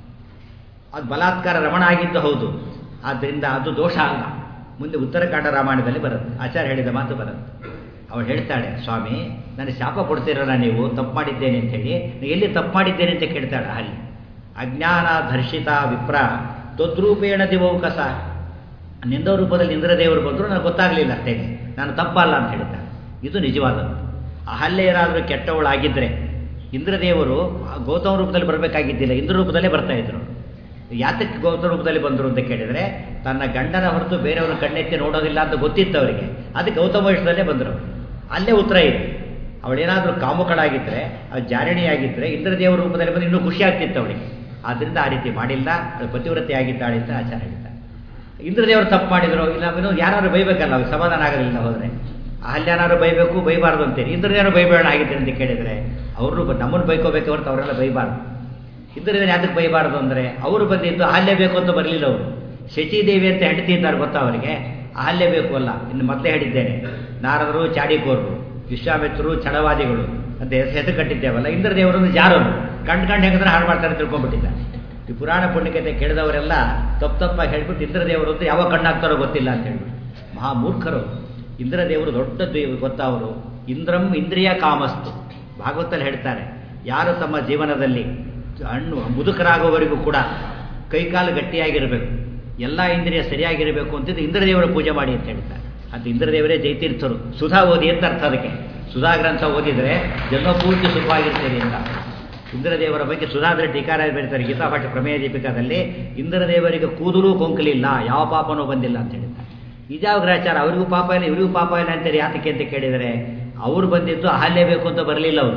S1: ಅದು ಬಲಾತ್ಕಾರ ರಮಣ ಆಗಿದ್ದು ಹೌದು ಆದ್ದರಿಂದ ಅದು ದೋಷ ಅಲ್ಲ ಮುಂದೆ ಉತ್ತರಕಾಂಡ ರಾಮಾಯಣದಲ್ಲಿ ಬರುತ್ತೆ ಆಚಾರ್ಯ ಹೇಳಿದ ಮಾತು ಬರುತ್ತೆ ಅವಳು ಹೇಳ್ತಾಳೆ ಸ್ವಾಮಿ ನನಗೆ ಶಾಪ ಕೊಡ್ತೀರಲ್ಲ ನೀವು ತಪ್ಪು ಮಾಡಿದ್ದೇನೆ ಅಂತ ಹೇಳಿ ನೀವು ಎಲ್ಲಿ ತಪ್ಪು ಮಾಡಿದ್ದೇನೆ ಅಂತ ಕೇಳ್ತಾಳೆ ಅಲ್ಲಿ ಅಜ್ಞಾನ ಧರ್ಷಿತ ವಿಪ್ರ ತದ್ರೂಪೇಣ ದಿವೌಕಸ ನಿಂದ ರೂಪದಲ್ಲಿ ಇಂದ್ರದೇವರು ಬಂದರು ನನಗೆ ಗೊತ್ತಾಗಲಿಲ್ಲ ಅಷ್ಟೇ ನಾನು ತಪ್ಪಲ್ಲ ಅಂತ ಹೇಳ್ತಾಳೆ ಇದು ನಿಜವಾದದ್ದು ಅಹಲ್ಯರಾದರೂ ಕೆಟ್ಟವಳಾಗಿದ್ದರೆ ಇಂದ್ರದೇವರು ಗೌತಮ ರೂಪದಲ್ಲಿ ಬರಬೇಕಾಗಿದ್ದಿಲ್ಲ ಇಂದ್ರ ರೂಪದಲ್ಲೇ ಬರ್ತಾ ಇದ್ರು ಯಾತಕ್ಕೆ ಗೌತಮ ರೂಪದಲ್ಲಿ ಬಂದರು ಅಂತ ಕೇಳಿದರೆ ತನ್ನ ಗಂಡನ ಹೊರತು ಬೇರೆಯವರು ಕಣ್ಣೆತ್ತಿ ನೋಡೋದಿಲ್ಲ ಅಂತ ಗೊತ್ತಿತ್ತು ಅವರಿಗೆ ಅದಕ್ಕೆ ಗೌತಮ ವಯಸ್ಸದಲ್ಲೇ ಬಂದರು ಅಲ್ಲೇ ಉತ್ತರ ಇದೆ ಅವಳೇನಾದರೂ ಕಾಮುಕಳಾಗಿದ್ದರೆ ಅವಳು ಜಾರಿಣಿಯಾಗಿದ್ದರೆ ಇಂದ್ರದೇವರ ರೂಪದಲ್ಲಿ ಬಂದು ಇನ್ನೂ ಖುಷಿ ಆಗ್ತಿತ್ತು ಅವಳಿಗೆ ಆದ್ದರಿಂದ ಆ ರೀತಿ ಮಾಡಿಲ್ಲ ಅವಳು ಪತಿವ್ರತೆ ಆಗಿದ್ದಾಳೆ ಅಂತ ಆಚಾರ ಹೇಳ್ತಾರೆ ಇಂದ್ರದೇವರು ತಪ್ಪು ಮಾಡಿದ್ರು ಇಲ್ಲ ಇನ್ನು ಯಾರು ಬೈಬೇಕಲ್ಲ ಅವ್ರಿಗೆ ಸಮಾಧಾನ ಆಗೋದಿಲ್ಲ ಹೋದರೆ ಅಹಲ್ಯಾರು ಬೈಬೇಕು ಬೈಬಾರ್ದು ಅಂತೇಳಿ ಇಂದ್ರದೇವರು ಬೈಬೇಡ ಆಗಿದ್ದಾರೆ ಅಂತ ಕೇಳಿದರೆ ಅವರು ನಮ್ಮನ್ನು ಬೈಕೋಬೇಕು ಹೊರತು ಅವರೆಲ್ಲ ಬೈಬಾರ್ದು ಇಂದ್ರದೇವರು ಯಾತಕ್ಕೆ ಬೈಬಾರ್ದು ಅಂದರೆ ಅವರು ಬಂದಿದ್ದು ಅಹಲ್ಯ ಬೇಕು ಅಂತ ಬರಲಿಲ್ಲ ಅವರು ಶಚಿದೇವಿ ಅಂತ ಹೆಂಡತಿ ಇದ್ದಾರೆ ಗೊತ್ತಾ ಅವರಿಗೆ ಅಹಲ್ಯ ಬೇಕು ಅಲ್ಲ ಇನ್ನು ಮೊದಲೇ ಹೇಳಿದ್ದೇನೆ ನಾರದರು ಚಾಡಿಕೋರರು ವಿಶ್ವಾಮಿತ್ರರು ಛಡವಾದಿಗಳು ಅಂತ ಹೆಸರು ಕಟ್ಟಿದ್ದೇವಲ್ಲ ಇಂದ್ರದೇವರನ್ನು ಜಾರರು ಕಂಡು ಕಂಡು ಹೆಂಗಂದ್ರೆ ಹಾಳು ಮಾಡ್ತಾರೆ ತಿಳ್ಕೊಂಡ್ಬಿಟ್ಟಿದ್ದಾರೆ ಈ ಪುರಾಣ ಪುಣ್ಯಕತೆ ಕೇಳಿದವರೆಲ್ಲ ತಪ್ಪು ತಪ್ಪಾಗಿ ಹೇಳ್ಬಿಟ್ಟು ಇಂದ್ರದೇವರು ಅಂತ ಯಾವಾಗ ಕಣ್ಣಾಗ್ತಾರೋ ಗೊತ್ತಿಲ್ಲ ಅಂತ ಹೇಳ್ಬಿಟ್ಟು ಮಹಾ ಮೂರ್ಖರು ಇಂದ್ರದೇವರು ದೊಡ್ಡದ್ದು ಗೊತ್ತಾ ಅವರು ಇಂದ್ರಂ ಇಂದ್ರಿಯ ಕಾಮಸ್ತು ಭಾಗವತಲ್ಲಿ ಹೇಳ್ತಾರೆ ಯಾರು ತಮ್ಮ ಜೀವನದಲ್ಲಿ ಹಣ್ಣು ಮುದುಕರಾಗುವವರೆಗೂ ಕೂಡ ಕೈಕಾಲು ಗಟ್ಟಿಯಾಗಿರಬೇಕು ಎಲ್ಲ ಇಂದ್ರಿಯ ಸರಿಯಾಗಿರಬೇಕು ಅಂತಿದ್ದು ಇಂದ್ರದೇವರ ಪೂಜೆ ಮಾಡಿ ಅಂತ ಹೇಳ್ತಾರೆ ಅದು ಇಂದ್ರದೇವರೇ ಜೈತೀರ್ಥರು ಸುಧಾ ಓದಿ ಅಂತ ಅರ್ಥ ಅದಕ್ಕೆ ಸುಧಾ ಗ್ರಂಥ ಓದಿದರೆ ಜನ್ಮಪೂರ್ತಿ ಸುಖವಾಗಿರ್ತೀರಿ ಅಂತ ಇಂದ್ರದೇವರ ಬಗ್ಗೆ ಸುಧಾದ್ರ ಟೀಕಾರ ಬರೀತಾರೆ ಗೀತಾಪಾಠ ಪ್ರಮೇಯ ದೀಪಿಕಾದಲ್ಲಿ ಇಂದ್ರದೇವರಿಗೆ ಕೂದಲು ಕೊಂಕಲಿಲ್ಲ ಯಾವ ಪಾಪನೂ ಬಂದಿಲ್ಲ ಅಂತ ಹೇಳಿದ್ದಾರೆ ಇದ್ಯಾವ ಗ್ರಹಚಾರ ಅವರಿಗೂ ಪಾಪ ಇಲ್ಲ ಇವರಿಗೂ ಪಾಪ ಇಲ್ಲ ಅಂತೇಳಿ ಯಾತಕ್ಕೆ ಅಂತ ಕೇಳಿದರೆ ಅವರು ಬಂದಿದ್ದು ಅಹಲ್ಯ ಬೇಕು ಅಂತ ಬರಲಿಲ್ಲ ಅವರು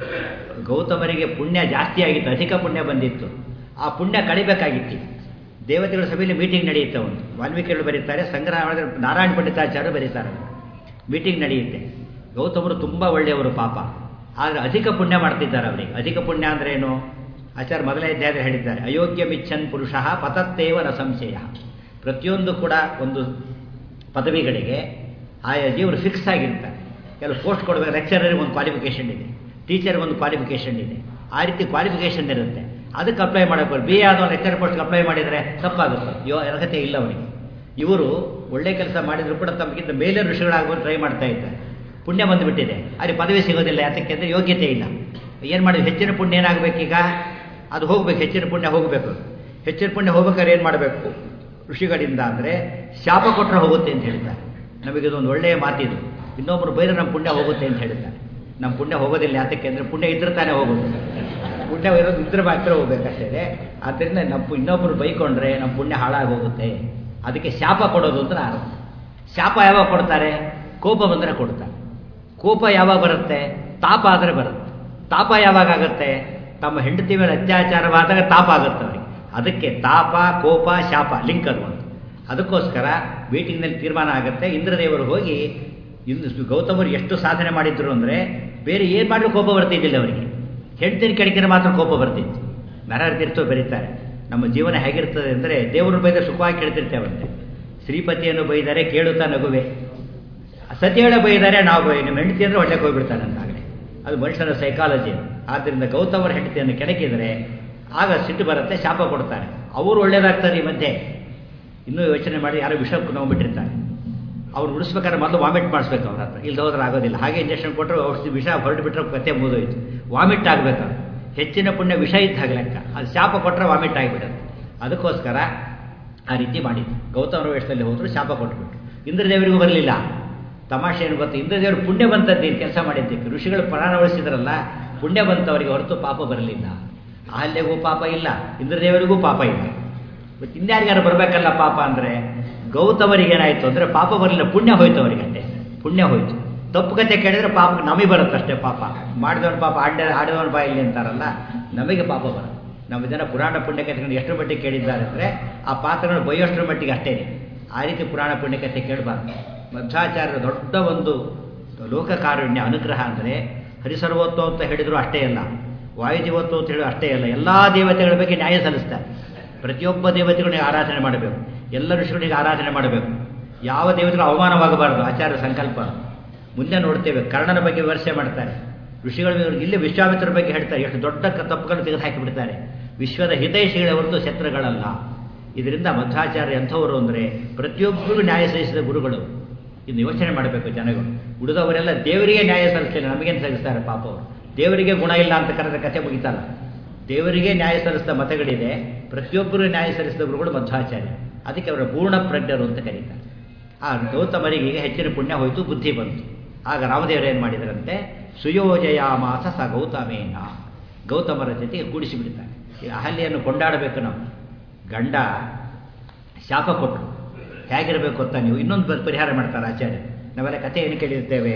S1: ಗೌತಮರಿಗೆ ಪುಣ್ಯ ಜಾಸ್ತಿ ಆಗಿತ್ತು ಅಧಿಕ ಪುಣ್ಯ ಬಂದಿತ್ತು ಆ ಪುಣ್ಯ ಕಳಿಬೇಕಾಗಿತ್ತು ದೇವತೆಗಳ ಸಭೆಯಲ್ಲಿ ಮೀಟಿಂಗ್ ನಡೆಯುತ್ತೆ ಒಂದು ವಾಲ್ಮೀಕಿಗಳು ಬರೀತಾರೆ ಸಂಗ್ರಹ ಮಾಡಿದ್ರೆ ನಾರಾಯಣ ಪಂಡಿತಾಚಾರ್ಯರು ಬರೀತಾರೆ ಮೀಟಿಂಗ್ ನಡೆಯುತ್ತೆ ಗೌತಮರು ತುಂಬ ಒಳ್ಳೆಯವರು ಪಾಪ ಆದರೆ ಅಧಿಕ ಪುಣ್ಯ ಮಾಡ್ತಿದ್ದಾರೆ ಅವರಿಗೆ ಅಧಿಕ ಪುಣ್ಯ ಅಂದ್ರೆ ಏನು ಆಚಾರ್ಯ ಮೊದಲನೇ ಅಧ್ಯಾಯದಲ್ಲಿ ಹೇಳಿದ್ದಾರೆ ಅಯೋಗ್ಯ ಮಿಚ್ಚನ್ ಪುರುಷ ಪತತ್ತೇವ ನ ಸಂಶಯ ಪ್ರತಿಯೊಂದು ಕೂಡ ಒಂದು ಪದವಿಗಳಿಗೆ ಆಯಾ ಜೀವರು ಫಿಕ್ಸ್ ಆಗಿರ್ತಾರೆ ಕೆಲವು ಪೋಸ್ಟ್ ಕೊಡಬೇಕು ಲೆಕ್ಚರರಿಗೆ ಒಂದು ಕ್ವಾಲಿಫಿಕೇಷನ್ ಇದೆ ಟೀಚರ್ಗೆ ಒಂದು ಕ್ವಾಲಿಫಿಕೇಷನ್ ಇದೆ ಆ ರೀತಿ ಕ್ವಾಲಿಫಿಕೇಷನ್ ಇರುತ್ತೆ ಅದಕ್ಕೆ ಅಪ್ಲೈ ಮಾಡಬೇಕು ಬಿ ಎ ಆದೋ ಲೆಕ್ಚರ್ ಪೋಸ್ಟ್ಗೆ ಅಪ್ಲೈ ಮಾಡಿದರೆ ತಪ್ಪಾಗುತ್ತೆ ಯೋ ಅರ್ಹತೆ ಇಲ್ಲ ಅವನಿಗೆ ಇವರು ಒಳ್ಳೆ ಕೆಲಸ ಮಾಡಿದ್ರು ಕೂಡ ತಮಗಿಂತ ಮೇಲೆ ಋಷಿಗಳಾಗುವ ಟ್ರೈ ಮಾಡ್ತಾ ಇದ್ದಾರೆ ಪುಣ್ಯ ಬಂದುಬಿಟ್ಟಿದೆ ಅಲ್ಲಿ ಪದವಿ ಸಿಗೋದಿಲ್ಲ ಯಾತಕ್ಕೆ ಅಂದರೆ ಯೋಗ್ಯತೆ ಇಲ್ಲ ಏನು ಮಾಡಿದ್ರು ಹೆಚ್ಚಿನ ಪುಣ್ಯ ಏನಾಗಬೇಕೀಗ ಅದು ಹೋಗ್ಬೇಕು ಹೆಚ್ಚಿನ ಪುಣ್ಯ ಹೋಗಬೇಕು ಹೆಚ್ಚಿನ ಪುಣ್ಯ ಹೋಗ್ಬೇಕಾದ್ರೆ ಏನು ಮಾಡಬೇಕು ಋಷಿಗಳಿಂದ ಅಂದರೆ ಶಾಪ ಕೊಟ್ಟರೆ ಹೋಗುತ್ತೆ ಅಂತ ಹೇಳ್ತಾರೆ ನಮಗೆ ಇದೊಂದು ಒಳ್ಳೆಯ ಮಾತಿದು ಇನ್ನೊಬ್ಬರು ಬೈದ್ರೆ ನಮ್ಮ ಪುಣ್ಯ ಹೋಗುತ್ತೆ ಅಂತ ಹೇಳ್ತಾರೆ ನಮ್ಮ ಪುಣ್ಯ ಹೋಗೋದಿಲ್ಲ ಯಾತಕ್ಕೆ ಅಂದರೆ ಪುಣ್ಯ ಇದ್ರೆ ತಾನೇ ಹೋಗೋದು ಪುಣ್ಯ ಇರೋದು ಇದ್ರೆ ಮಾತ್ರ ಹೋಗ್ಬೇಕಷ್ಟೇ ಆದ್ದರಿಂದ ನಮ್ಮ ಇನ್ನೊಬ್ಬರು ಬೈಕೊಂಡ್ರೆ ನಮ್ಮ ಪುಣ್ಯ ಹಾಳಾಗಿ ಹೋಗುತ್ತೆ ಅದಕ್ಕೆ ಶಾಪ ಕೊಡೋದು ಅಂತ ನಾನು ಶಾಪ ಯಾವಾಗ ಕೊಡ್ತಾರೆ ಕೋಪ ಬಂದರೆ ಕೊಡ್ತಾರೆ ಕೋಪ ಯಾವಾಗ ಬರುತ್ತೆ ತಾಪ ಆದರೆ ಬರುತ್ತೆ ತಾಪ ಯಾವಾಗ ಆಗುತ್ತೆ ತಮ್ಮ ಹೆಂಡತಿ ಮೇಲೆ ಅತ್ಯಾಚಾರವಾದಾಗ ತಾಪ ಆಗುತ್ತೆ ಅವರಿಗೆ ಅದಕ್ಕೆ ತಾಪ ಕೋಪ ಶಾಪ ಲಿಂಕ್ ಅದು ಒಂದು ಅದಕ್ಕೋಸ್ಕರ ಮೀಟಿಂಗ್ನಲ್ಲಿ ತೀರ್ಮಾನ ಆಗುತ್ತೆ ಇಂದ್ರದೇವರು ಹೋಗಿ ಇಂದು ಗೌತಮರು ಎಷ್ಟು ಸಾಧನೆ ಮಾಡಿದ್ರು ಅಂದರೆ ಬೇರೆ ಏನು ಮಾಡಲು ಕೋಪ ಬರ್ತಿದ್ದಿಲ್ಲ ಅವರಿಗೆ ಹೆಂಡತಿನ ಕೆಳಗಿನ ಮಾತ್ರ ಕೋಪ ಬರ್ತಿತ್ತು ನರಹರಿತಿರ್ತೋ ಬೆರೀತಾರೆ ನಮ್ಮ ಜೀವನ ಹೇಗಿರ್ತದೆ ಅಂದರೆ ದೇವರು ಬೈದ ಸುಖವಾಗಿ ಕೇಳ್ತಿರ್ತೇವಂತೆ ಶ್ರೀಪತಿಯನ್ನು ಬೈದರೆ ಕೇಳುತ್ತಾ ನಗುವೆ ಸತಿಯೊಳ ಬೈದರೆ ನಾವು ಬೈ ನಿಮ್ಮ ಹೆಂಡತಿ ಅಂದರೆ ಒಳ್ಳೆ ಹೋಗ್ಬಿಡ್ತಾನೆ ಅಂತಾಗಲೇ ಅದು ಮನುಷ್ಯನ ಸೈಕಾಲಜಿ ಆದ್ದರಿಂದ ಗೌತಮರ ಹೆಂಡತಿಯನ್ನು ಕೆಣಕಿದರೆ ಆಗ ಸಿಟ್ಟು ಬರುತ್ತೆ ಶಾಪ ಕೊಡ್ತಾರೆ ಅವರು ಒಳ್ಳೇದಾಗ್ತಾರೆ ಈ ಮಧ್ಯೆ ಇನ್ನೂ ಯೋಚನೆ ಮಾಡಿ ಯಾರೋ ವಿಷ ನೋಡ್ಬಿಟ್ಟಿರ್ತಾರೆ ಅವ್ರು ಉಳಿಸ್ಬೇಕಾದ್ರೆ ಮೊದಲು ವಾಮಿಟ್ ಮಾಡಿಸ್ಬೇಕು ಅವ್ರ ಹತ್ರ ಇಲ್ಲಿ ಹೋದ್ರೆ ಆಗೋದಿಲ್ಲ ಹಾಗೆ ಇಂಜೆಕ್ಷನ್ ಕೊಟ್ಟರು ಔಷಧಿ ವಿಷ ಹೊರಟು ಬಿಟ್ಟರೆ ಕತೆ ಮುಗಿದೋಯ್ತು ವಾಮಿಟ್ ಆಗಬೇಕು ಹೆಚ್ಚಿನ ಪುಣ್ಯ ವಿಷ ಇದ್ದ ಲೆಕ್ಕ ಅದು ಶಾಪ ಕೊಟ್ಟರೆ ವಾಮಿಟ್ ಆಗಿಬಿಡುತ್ತೆ ಅದಕ್ಕೋಸ್ಕರ ಆ ರೀತಿ ಮಾಡಿದ್ದು ಗೌತಮರ ವೇಷದಲ್ಲಿ ಹೋದ್ರು ಶಾಪ ಕೊಟ್ಬಿಟ್ರು ಇಂದ್ರದೇವರಿಗೂ ಬರಲಿಲ್ಲ ತಮಾಷೆ ಏನು ಗೊತ್ತು ಇಂದ್ರದೇವರು ಪುಣ್ಯ ಬಂತದ್ದೇನು ಕೆಲಸ ಮಾಡಿದ್ದಕ್ಕೆ ಋಷಿಗಳು ಪ್ರಾಣ ಉಳಿಸಿದ್ರಲ್ಲ ಪುಣ್ಯ ಬಂತವರಿಗೆ ಹೊರತು ಪಾಪ ಬರಲಿಲ್ಲ ಅಹಲ್ಯಗೂ ಪಾಪ ಇಲ್ಲ ಇಂದ್ರದೇವರಿಗೂ ಪಾಪ ಇಲ್ಲ ಮತ್ತು ಇನ್ಯಾರಿಗಾರು ಬರಬೇಕಲ್ಲ ಪಾಪ ಅಂದರೆ ಗೌತಮರಿಗೆ ಏನಾಯಿತು ಅಂದರೆ ಪಾಪ ಬರಲಿಲ್ಲ ಪುಣ್ಯ ಹೋಯ್ತು ಅವರಿಗೆ ಅಷ್ಟೇ ಪುಣ್ಯ ಹೋಯ್ತು ತಪ್ಪು ಕತೆ ಕೇಳಿದ್ರೆ ಪಾಪ ನಮಗೆ ಬರುತ್ತೆ ಅಷ್ಟೇ ಪಾಪ ಮಾಡಿದವನ ಪಾಪ ಆಡ ಆಡಿದವನ ಬಾಯಲ್ಲಿ ಅಂತಾರಲ್ಲ ನಮಗೆ ಪಾಪ ಬರುತ್ತೆ ನಮ್ಮ ಜನ ಪುರಾಣ ಪುಣ್ಯಕಥೆಗಳನ್ನು ಎಷ್ಟು ಮಟ್ಟಿಗೆ ಕೇಳಿದ್ದಾರೆ ಅಂದರೆ ಆ ಪಾತ್ರಗಳನ್ನು ಬೈಯೋಷ್ಟರ ಮಟ್ಟಿಗೆ ಅಷ್ಟೇ ಆ ರೀತಿ ಪುರಾಣ ಪುಣ್ಯಕಥೆ ಕೇಳಬಾರ್ದು ಮಧ್ವಾಚಾರ್ಯರ ದೊಡ್ಡ ಒಂದು ಲೋಕಕಾರುಣ್ಯ ಅನುಗ್ರಹ ಅಂದರೆ ಹರಿಸರ್ವೋತ್ವ ಅಂತ ಹೇಳಿದ್ರು ಅಷ್ಟೇ ಅಲ್ಲ ವಾಯುದೇವತ್ವ ಅಂತ ಹೇಳಿ ಅಷ್ಟೇ ಅಲ್ಲ ಎಲ್ಲ ದೇವತೆಗಳ ಬಗ್ಗೆ ನ್ಯಾಯ ಸಲ್ಲಿಸ್ತಾರೆ ಪ್ರತಿಯೊಬ್ಬ ದೇವತೆಗಳಿಗೆ ಆರಾಧನೆ ಮಾಡಬೇಕು ಎಲ್ಲ ಋಷಿಗಳಿಗೆ ಆರಾಧನೆ ಮಾಡಬೇಕು ಯಾವ ದೇವತೆಗಳು ಅವಮಾನವಾಗಬಾರದು ಆಚಾರ್ಯ ಸಂಕಲ್ಪ ಮುಂದೆ ನೋಡ್ತೇವೆ ಕರ್ಣನ ಬಗ್ಗೆ ವಿಮರ್ಶೆ ಮಾಡ್ತಾರೆ ಋಷಿಗಳು ಇಲ್ಲೇ ವಿಶ್ವಾಮಿತ್ರ ಬಗ್ಗೆ ಹೇಳ್ತಾರೆ ಎಷ್ಟು ದೊಡ್ಡ ಕ- ತಪ್ಪುಗಳನ್ನು ತೆಗೆದು ಹಾಕಿಬಿಡ್ತಾರೆ ವಿಶ್ವದ ಹಿತೈಷಿಗಳೇ ಹೊರತು ಶತ್ರುಗಳಲ್ಲ ಇದರಿಂದ ಮಧ್ವಾಚಾರ್ಯ ಎಂಥವರು ಅಂದರೆ ಪ್ರತಿಯೊಬ್ಬರಿಗೂ ನ್ಯಾಯ ಸಲ್ಲಿಸಿದ ಗುರುಗಳು ಇನ್ನು ಯೋಚನೆ ಮಾಡಬೇಕು ಜನಗಳು ಉಳಿದವರೆಲ್ಲ ದೇವರಿಗೆ ನ್ಯಾಯ ಸಲ್ಲಿಸಲಿಲ್ಲ ನಮಗೇನು ಸಲ್ಲಿಸ್ತಾರೆ ಪಾಪ ಅವರು ದೇವರಿಗೆ ಗುಣ ಇಲ್ಲ ಅಂತ ಕರೆದ ಕಥೆ ಮುಗಿತಲ್ಲ ದೇವರಿಗೆ ನ್ಯಾಯ ಸಲ್ಲಿಸಿದ ಮತಗಳಿದೆ ಪ್ರತಿಯೊಬ್ಬರು ನ್ಯಾಯ ಸಲ್ಲಿಸಿದ ಗುರುಗಳು ಮಧ್ವಾಚಾರ್ಯ ಅದಕ್ಕೆ ಅವರ ಪೂರ್ಣ ಪ್ರಜ್ಞರು ಅಂತ ಕರೀತಾರೆ ಆ ಗೌತಮರಿಗೆ ಈಗ ಹೆಚ್ಚಿನ ಪುಣ್ಯ ಹೋಯಿತು ಬುದ್ಧಿ ಬಂತು ಆಗ ರಾಮದೇವರು ಏನು ಮಾಡಿದರಂತೆ ಸುಯೋಜಯಾಮಾಸ ಸ ಗೌತಮೇನ ಗೌತಮರ ಜೊತೆಗೆ ಕೂಡಿಸಿಬಿಡ್ತಾರೆ ಈಗ ಅಹಲ್ಯೆಯನ್ನು ಕೊಂಡಾಡಬೇಕು ನಾವು ಗಂಡ ಶಾಪ ಕೊಟ್ಟರು ಹೇಗಿರಬೇಕು ಅಂತ ನೀವು ಇನ್ನೊಂದು ಪರಿ- ಪರಿಹಾರ ಮಾಡ್ತಾರೆ ಆಚಾರ್ಯ ನಾವೆಲ್ಲ ಕಥೆ ಏನು ಕೇಳಿರ್ತೇವೆ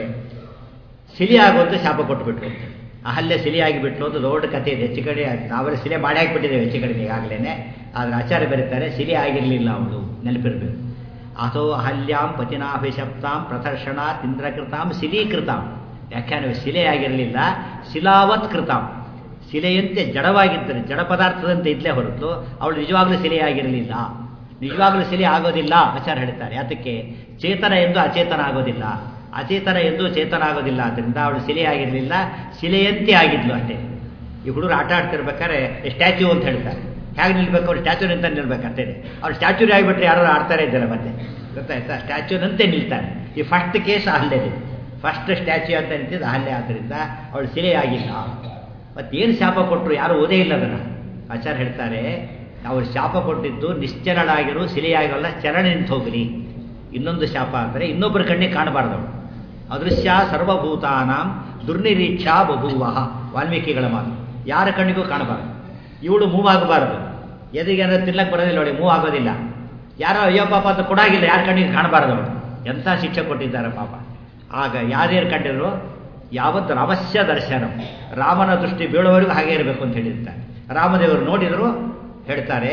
S1: ಸಿಲಿ ಆಗುವಂತ ಶಾಪ ಕೊಟ್ಟುಬಿಟ್ರು ಅಹಲ್ಯ ಸಿಲಿ ಆಗಿಬಿಟ್ಲು ಅಂತ ದೊಡ್ಡ ಕಥೆ ಇದೆ ಹೆಚ್ಚು ಕಡೆ ನಾವೆಲ್ಲ ಸಿಲೆ ಮಾಡಿ ಹಾಕಿಬಿಟ್ಟಿದ್ದೇವೆ ಹೆಚ್ಚು ಕಡಿಮೆ ಈಗಾಗಲೇ ಆದರೆ ಆಚಾರ್ಯ ಬರೀತಾರೆ ಸಿಲಿ ಆಗಿರಲಿಲ್ಲ ಅವಳು ನೆನಪಿರಬೇಕು ಅಥೋ ಅಹಲ್ಯಾಂ ಪತಿನಾಭಿಶಪ್ತಾಂ ಪ್ರದರ್ಶನ ಇಂದ್ರಕೃತಾಂ ಶಿಲೀಕೃತಾಂ ವ್ಯಾಖ್ಯಾನವೇ ಶಿಲೆ ಆಗಿರಲಿಲ್ಲ ಶಿಲಾವತ್ ಕೃತಾಂ ಶಿಲೆಯಂತೆ ಜಡವಾಗಿದ್ದರೆ ಜಡ ಪದಾರ್ಥದಂತೆ ಇದ್ಲೇ ಹೊರತು ಅವಳು ನಿಜವಾಗ್ಲೂ ಶಿಲೆಯಾಗಿರಲಿಲ್ಲ ನಿಜವಾಗ್ಲೂ ಶಿಲೆ ಆಗೋದಿಲ್ಲ ಆಚಾರ ಹೇಳ್ತಾರೆ ಯಾತಕ್ಕೆ ಚೇತನ ಎಂದು ಅಚೇತನ ಆಗೋದಿಲ್ಲ ಅಚೇತನ ಎಂದು ಚೇತನ ಆಗೋದಿಲ್ಲ ಆದ್ದರಿಂದ ಅವಳು ಶಿಲೆಯಾಗಿರಲಿಲ್ಲ ಶಿಲೆಯಂತೆ ಆಗಿದ್ಲು ಅಷ್ಟೇ ಈ ಹುಡುಗರು ಆಟ ಆಡ್ತಿರ್ಬೇಕಾದ್ರೆ ಸ್ಟ್ಯಾಚ್ಯೂ ಅಂತ ಹೇಳ್ತಾರೆ ಹೇಗೆ ನಿಲ್ಬೇಕು ಅವ್ರು ಸ್ಟ್ಯಾಚ್ಯೂ ನಿಂತ ನಿಲ್ಬೇಕಂತೇ ಅವ್ರು ಸ್ಟ್ಯಾಚ್ಯೂ ಆಗಿಬಿಟ್ರೆ ಯಾರು ಆಡ್ತಾರೆ ಇದ್ದಾರೆ ಮತ್ತೆ ಗೊತ್ತಾಯ್ತಾ ಸ್ಟ್ಯಾಚ್ಯೂನಂತೆ ನಿಲ್ತಾರೆ ಈ ಫಸ್ಟ್ ಕೇಸ್ ಅಹಲ್ಯದೆ ಫಸ್ಟ್ ಸ್ಟ್ಯಾಚ್ಯೂ ಅಂತ ನಿಂತಿದ್ದು ಅಹಲ್ಯ ಆದ್ದರಿಂದ ಅವಳು ಶಿಲೆಯಾಗಿಲ್ಲ ಮತ್ತೇನು ಶಾಪ ಕೊಟ್ಟರು ಯಾರು ಓದೇ ಇಲ್ಲ ಅದನ್ನು ಆಚಾರ್ಯ ಹೇಳ್ತಾರೆ ಅವ್ರು ಶಾಪ ಕೊಟ್ಟಿದ್ದು ನಿಶ್ಚಲಳಾಗಿರು ಶಿಲೆಯಾಗಲ್ಲ ಚಲನ ನಿಂತು ಹೋಗಲಿ ಇನ್ನೊಂದು ಶಾಪ ಅಂದರೆ ಇನ್ನೊಬ್ಬರ ಕಣ್ಣಿಗೆ ಕಾಣಬಾರ್ದವಳು ಅದೃಶ್ಯ ಸರ್ವಭೂತಾನಾಂ ದುರ್ನಿರೀಕ್ಷಾ ಬಭೂವಹ ವಾಲ್ಮೀಕಿಗಳ ಮಾತು ಯಾರ ಕಣ್ಣಿಗೂ ಕಾಣಬಾರದು ಇವಳು ಮೂವ್ ಆಗಬಾರದು ಎದುರಿಗೆ ಅಂದ್ರೆ ತಿನ್ನಕ್ಕೆ ಬರೋದಿಲ್ಲ ಅವಳಿಗೆ ಮೂವ್ ಆಗೋದಿಲ್ಲ ಯಾರೋ ಅಯ್ಯೋ ಪಾಪ ಅಂತ ಕೊಡಾಗಿಲ್ಲ ಯಾರ ಕಣ್ಣಿಗೆ ಕಾಣಬಾರದು ಅವಳು ಎಂಥ ಶಿಕ್ಷೆ ಕೊಟ್ಟಿದ್ದಾರೆ ಪಾಪ ಆಗ ಯಾರ್ಯಾರು ಕಂಡಿದ್ರು ಯಾವತ್ತು ರಾಮಸ್ಯ ದರ್ಶನ ರಾಮನ ದೃಷ್ಟಿ ಬೀಳುವವರೆಗೂ ಹಾಗೆ ಇರಬೇಕು ಅಂತ ಹೇಳಿರ್ತಾರೆ ರಾಮದೇವರು ನೋಡಿದರು ಹೇಳ್ತಾರೆ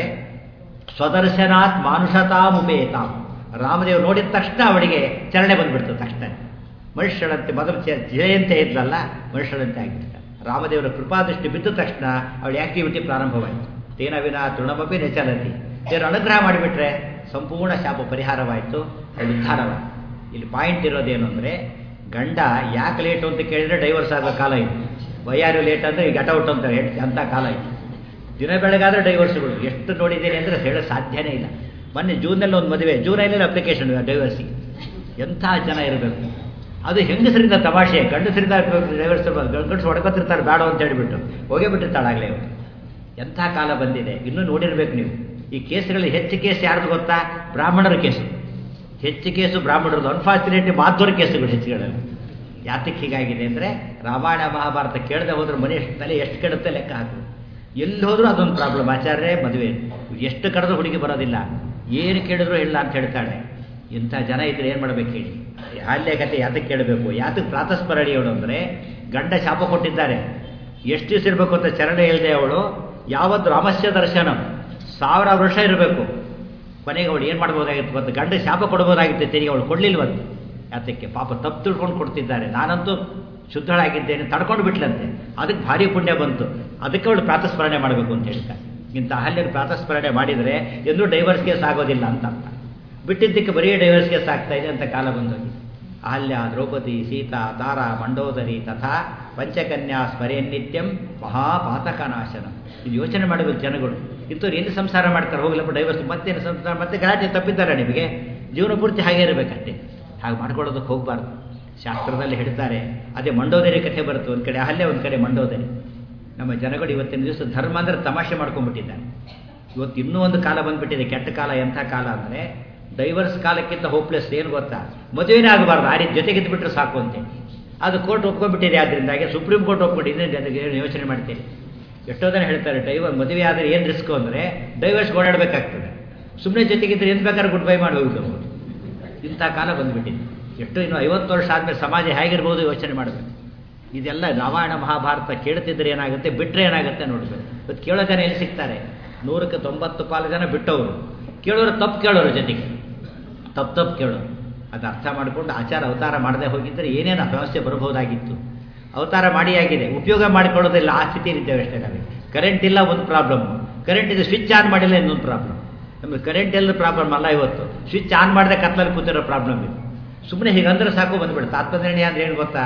S1: ಸ್ವದರ್ಶನಾತ್ ಮಾನುಷತಾಮುಪೇತಾಂ ರಾಮದೇವರು ನೋಡಿದ ತಕ್ಷಣ ಅವಳಿಗೆ ಚಲನೆ ಬಂದ್ಬಿಡ್ತು ತಕ್ಷಣ ಮನುಷ್ಯಳಂತೆ ಮೊದಲು ಚ- ಜಯಂತೆ ಇದ್ಲಲ್ಲ ಮನುಷ್ಯಳಂತೆ ಆಗಿಬಿಡ್ತಾರೆ ರಾಮದೇವರ ಕೃಪಾದೃಷ್ಟಿ ಬಿದ್ದ ತಕ್ಷಣ ಅವಳ ಆಕ್ಟಿವಿಟಿ ಪ್ರಾರಂಭವಾಯಿತು ತೇನ ವಿನ ತೃಣಮಪಿ ನೆಚಲತಿ ದೇವರು ಅನುಗ್ರಹ ಮಾಡಿಬಿಟ್ರೆ ಸಂಪೂರ್ಣ ಶಾಪ ಪರಿಹಾರವಾಯಿತು ಅವಳು ಉದ್ಧಾರವಾಯಿತು ಇಲ್ಲಿ ಪಾಯಿಂಟ್ ಇರೋದೇನು ಅಂದರೆ ಗಂಡ ಯಾಕೆ ಲೇಟು ಅಂತ ಕೇಳಿದ್ರೆ ಡೈವರ್ಸ್ ಆಗೋ ಕಾಲ ಇದು ವೈಯಾರು ಲೇಟ್ ಅಂದರೆ ಈಗ ಔಟ್ ಅಂತ ಹೇಳಿ ಅಂಥ ಕಾಲ ಇದು ದಿನ ಬೆಳಗಾದ್ರೆ ಡೈವರ್ಸ್ಗಳು ಎಷ್ಟು ನೋಡಿದ್ದೀನಿ ಅಂದರೆ ಹೇಳೋ ಸಾಧ್ಯನೇ ಇಲ್ಲ ಮೊನ್ನೆ ಜೂನಲ್ಲಿ ಒಂದು ಮದುವೆ ಜೂನೈನಲ್ಲಿ ಅಪ್ಲಿಕೇಶನ್ ಡೈವರ್ಸಿಗೆ ಎಂಥ ಜನ ಇರಬೇಕು ಅದು ಹೆಂಗಸರಿಂದ ತಮಾಷೆ ಗಂಡಸರಿಂದ ಡೈವರ್ಸ್ ಗಂಡಸರು ಹೊಡ್ಕೊತಿರ್ತಾರೆ ಬೇಡ ಅಂತ ಹೇಳಿಬಿಟ್ಟು ಹೋಗೇ ಬಿಟ್ಟಿರ್ತಾಳಾಗಲೇ ಅವರು ಎಂಥ ಕಾಲ ಬಂದಿದೆ ಇನ್ನೂ ನೋಡಿರ್ಬೇಕು ನೀವು ಈ ಕೇಸ್ಗಳಲ್ಲಿ ಹೆಚ್ಚು ಕೇಸ್ ಯಾರ್ದು ಗೊತ್ತಾ ಬ್ರಾಹ್ಮಣರ ಕೇಸು ಹೆಚ್ಚು ಕೇಸು ಬ್ರಾಹ್ಮಣರದು ಅನ್ಫಾರ್ಚುನೇಟ್ಲಿ ಮಾಧ್ವರ ಕೇಸುಗಳು ಹೆಚ್ಚುಗಳಲ್ಲಿ ಯಾತಕ್ಕೆ ಹೀಗಾಗಿದೆ ಅಂದರೆ ರಾಮಾಯಣ ಮಹಾಭಾರತ ಕೇಳದೆ ಹೋದ್ರೆ ಮನೆ ಎಷ್ಟು ತಲೆ ಎಷ್ಟು ಕೆಡುತ್ತೆ ಲೆಕ್ಕ ಹಾಕು ಎಲ್ಲಿ ಹೋದ್ರೂ ಅದೊಂದು ಪ್ರಾಬ್ಲಮ್ ಆಚಾರ್ಯ ಮದುವೆ ಎಷ್ಟು ಕರೆದು ಹುಡುಗಿ ಬರೋದಿಲ್ಲ ಏನು ಕೇಳಿದ್ರು ಇಲ್ಲ ಅಂತ ಹೇಳ್ತಾಳೆ ಇಂಥ ಜನ ಇದ್ರೆ ಏನು ಮಾಡ್ಬೇಕು ಹೇಳಿ ಅಲ್ಲೇ ಕತೆ ಯಾತಕ್ಕೆ ಕೇಳಬೇಕು ಯಾತಕ್ಕೆ ಪ್ರಾತಸ್ಮರಣಿ ಅವಳು ಅಂದರೆ ಗಂಡ ಶಾಪ ಕೊಟ್ಟಿದ್ದಾರೆ ಎಷ್ಟು ದಿವಸ ಇರಬೇಕು ಅಂತ ಚರಣ ಹೇಳ್ದೆ ಅವಳು ಯಾವತ್ತು ರಾಮಸ್ಯ ದರ್ಶನ ಸಾವಿರ ವರ್ಷ ಇರಬೇಕು ಕೊನೆಗೆ ಅವಳು ಏನು ಮಾಡ್ಬೋದಾಗಿತ್ತು ಮತ್ತು ಗಂಡ ಶಾಪ ಕೊಡ್ಬೋದಾಗಿತ್ತು ತಿರುಗಿ ಅವಳು ಕೊಡಲಿಲ್ವಂತೆ ಯಾತಕ್ಕೆ ಪಾಪ ತಪ್ಪು ತಿಳ್ಕೊಂಡು ಕೊಡ್ತಿದ್ದಾರೆ ನಾನಂತೂ ಶುದ್ಧಳಾಗಿದ್ದೇನೆ ತಡ್ಕೊಂಡು ಬಿಟ್ಲಂತೆ ಅದಕ್ಕೆ ಭಾರಿ ಪುಣ್ಯ ಬಂತು ಅದಕ್ಕೆ ಅವಳು ಪ್ರಾತಸ್ಮರಣೆ ಮಾಡಬೇಕು ಅಂತ ಹೇಳ್ತಾರೆ ಇಂಥ ಅಹಲ್ಯರು ಪ್ರಾತಸ್ಮರಣೆ ಮಾಡಿದರೆ ಎಂದೂ ಡೈವರ್ಸ್ ಕೇಸ್ ಆಗೋದಿಲ್ಲ ಅಂತ ಅರ್ಥ ಬಿಟ್ಟಿದ್ದಕ್ಕೆ ಬರೀ ಡೈವರ್ಸ್ ಕೇಸ್ ಆಗ್ತಾ ಇದೆ ಅಂತ ಕಾಲ ಬಂದೋಗಿ ಅಹಲ್ಯ ದ್ರೌಪದಿ ಸೀತಾ ತಾರ ಮಂಡೋದರಿ ತಥಾ ಪಂಚಕನ್ಯಾ ಸ್ಮರೆಯನ್ ನಿತ್ಯಂ ಮಹಾಪಾತಕನಾಶನ ಇದು ಯೋಚನೆ ಮಾಡಬೇಕು ಜನಗಳು ಇಂಥವ್ರು ಎಲ್ಲಿ ಸಂಸಾರ ಮಾಡ್ತಾರೆ ಹೋಗ್ಲಪ್ಪ ಡೈವರ್ಸ್ ಮತ್ತೇನು ಸಂಸಾರ ಮತ್ತೆ ಗಲಾಟೆ ತಪ್ಪಿದ್ದಾರೆ ನಿಮಗೆ ಜೀವನ ಪೂರ್ತಿ ಹಾಗೆ ಇರಬೇಕಷ್ಟೇ ಹಾಗೆ ಮಾಡ್ಕೊಳ್ಳೋದಕ್ಕೆ ಹೋಗಬಾರ್ದು ಶಾಸ್ತ್ರದಲ್ಲಿ ಹೇಳ್ತಾರೆ ಅದೇ ಮಂಡೋದರಿ ಕಥೆ ಬರುತ್ತೆ ಒಂದು ಕಡೆ ಅಹಲ್ಯ ಒಂದು ಕಡೆ ಮಂಡೋದರಿ ನಮ್ಮ ಜನಗಳು ಇವತ್ತಿನ ದಿವಸ ಧರ್ಮ ಅಂದರೆ ತಮಾಷೆ ಮಾಡ್ಕೊಂಡ್ಬಿಟ್ಟಿದ್ದಾರೆ ಇವತ್ತು ಇನ್ನೂ ಒಂದು ಕಾಲ ಬಂದ್ಬಿಟ್ಟಿದೆ ಕೆಟ್ಟ ಕಾಲ ಎಂಥ ಕಾಲ ಅಂದರೆ ಡೈವರ್ಸ್ ಕಾಲಕ್ಕಿಂತ ಹೋಪ್ಲೆಸ್ ಏನು ಗೊತ್ತಾ ಮದುವೆನೇ ಆಗಬಾರ್ದು ಆ ರೀತಿ ಜೊತೆಗೆ ಇದ್ಬಿಟ್ರೆ ಸಾಕು ಅಂತೆ ಅದು ಕೋರ್ಟ್ ಒಪ್ಕೊಂಡ್ಬಿಟ್ಟಿದೆ ಆದ್ದರಿಂದಾಗಿ ಸುಪ್ರೀಂ ಕೋರ್ಟ್ ಒಪ್ಕೊಂಡಿದೆ ಅದಕ್ಕೆ ಏನು ಯೋಚನೆ ಮಾಡ್ತೀರಿ ಎಷ್ಟೋ ಜನ ಹೇಳ್ತಾರೆ ಡೈವರ್ ಮದುವೆ ಆದರೆ ಏನು ರಿಸ್ಕ್ ಅಂದರೆ ಡೈವರ್ಸ್ ಓಡಾಡಬೇಕಾಗ್ತದೆ ಸುಮ್ಮನೆ ಜೊತೆಗಿದ್ರೆ ಏನು ಬೇಕಾದ್ರೆ ಗುಡ್ ಬೈ ಮಾಡಿ ಹೋಗ್ಬಿಡ್ಬೋದು ಇಂಥ ಕಾಲ ಬಂದ್ಬಿಟ್ಟಿದೆ ಎಷ್ಟು ಇನ್ನು ಐವತ್ತು ವರ್ಷ ಆದಮೇಲೆ ಸಮಾಜ ಹೇಗಿರ್ಬೋದು ಯೋಚನೆ ಮಾಡಬೇಕು ಇದೆಲ್ಲ ರಾಮಾಯಣ ಮಹಾಭಾರತ ಕೇಳ್ತಿದ್ರೆ ಏನಾಗುತ್ತೆ ಬಿಟ್ಟರೆ ಏನಾಗುತ್ತೆ ನೋಡಬೇಕು ಇವತ್ತು ಕೇಳೋ ಜನ ಎಲ್ಲಿ ಸಿಗ್ತಾರೆ ನೂರಕ್ಕೆ ತೊಂಬತ್ತು ಪಾಲು ಜನ ಬಿಟ್ಟವರು ಕೇಳೋರು ತಪ್ಪು ಕೇಳೋರು ಜೊತೆಗೆ ತಪ್ಪು ತಪ್ಪು ಕೇಳೋರು ಅದು ಅರ್ಥ ಮಾಡಿಕೊಂಡು ಆಚಾರ ಅವತಾರ ಮಾಡದೆ ಹೋಗಿದ್ದರೆ ಏನೇನು ಸಮಸ್ಯೆ ಬರಬಹುದಾಗಿತ್ತು ಅವತಾರ ಮಾಡಿ ಆಗಿದೆ ಉಪಯೋಗ ಮಾಡಿಕೊಳ್ಳೋದಿಲ್ಲ ಆ ಸ್ಥಿತಿಯಲ್ಲಿದ್ದೇವೆ ಅಷ್ಟೇ ನಾವೇ ಕರೆಂಟ್ ಇಲ್ಲ ಒಂದು ಪ್ರಾಬ್ಲಮ್ ಕರೆಂಟ್ ಇದೆ ಸ್ವಿಚ್ ಆನ್ ಮಾಡಿಲ್ಲ ಇನ್ನೊಂದು ಪ್ರಾಬ್ಲಮ್ ನಮಗೆ ಕರೆಂಟ್ ಎಲ್ಲ ಪ್ರಾಬ್ಲಮ್ ಅಲ್ಲ ಇವತ್ತು ಸ್ವಿಚ್ ಆನ್ ಮಾಡದೆ ಕತ್ತಲಲ್ಲಿ ಕೂತಿರೋ ಪ್ರಾಬ್ಲಮ್ ಇದು ಸುಮ್ಮನೆ ಹೀಗಂದ್ರೆ ಸಾಕು ಬಂದ್ಬಿಡುತ್ತೆ ಆತ್ಮನಿರ್ಣಯ ಅಂದ್ರೆ ಏನು ಗೊತ್ತಾ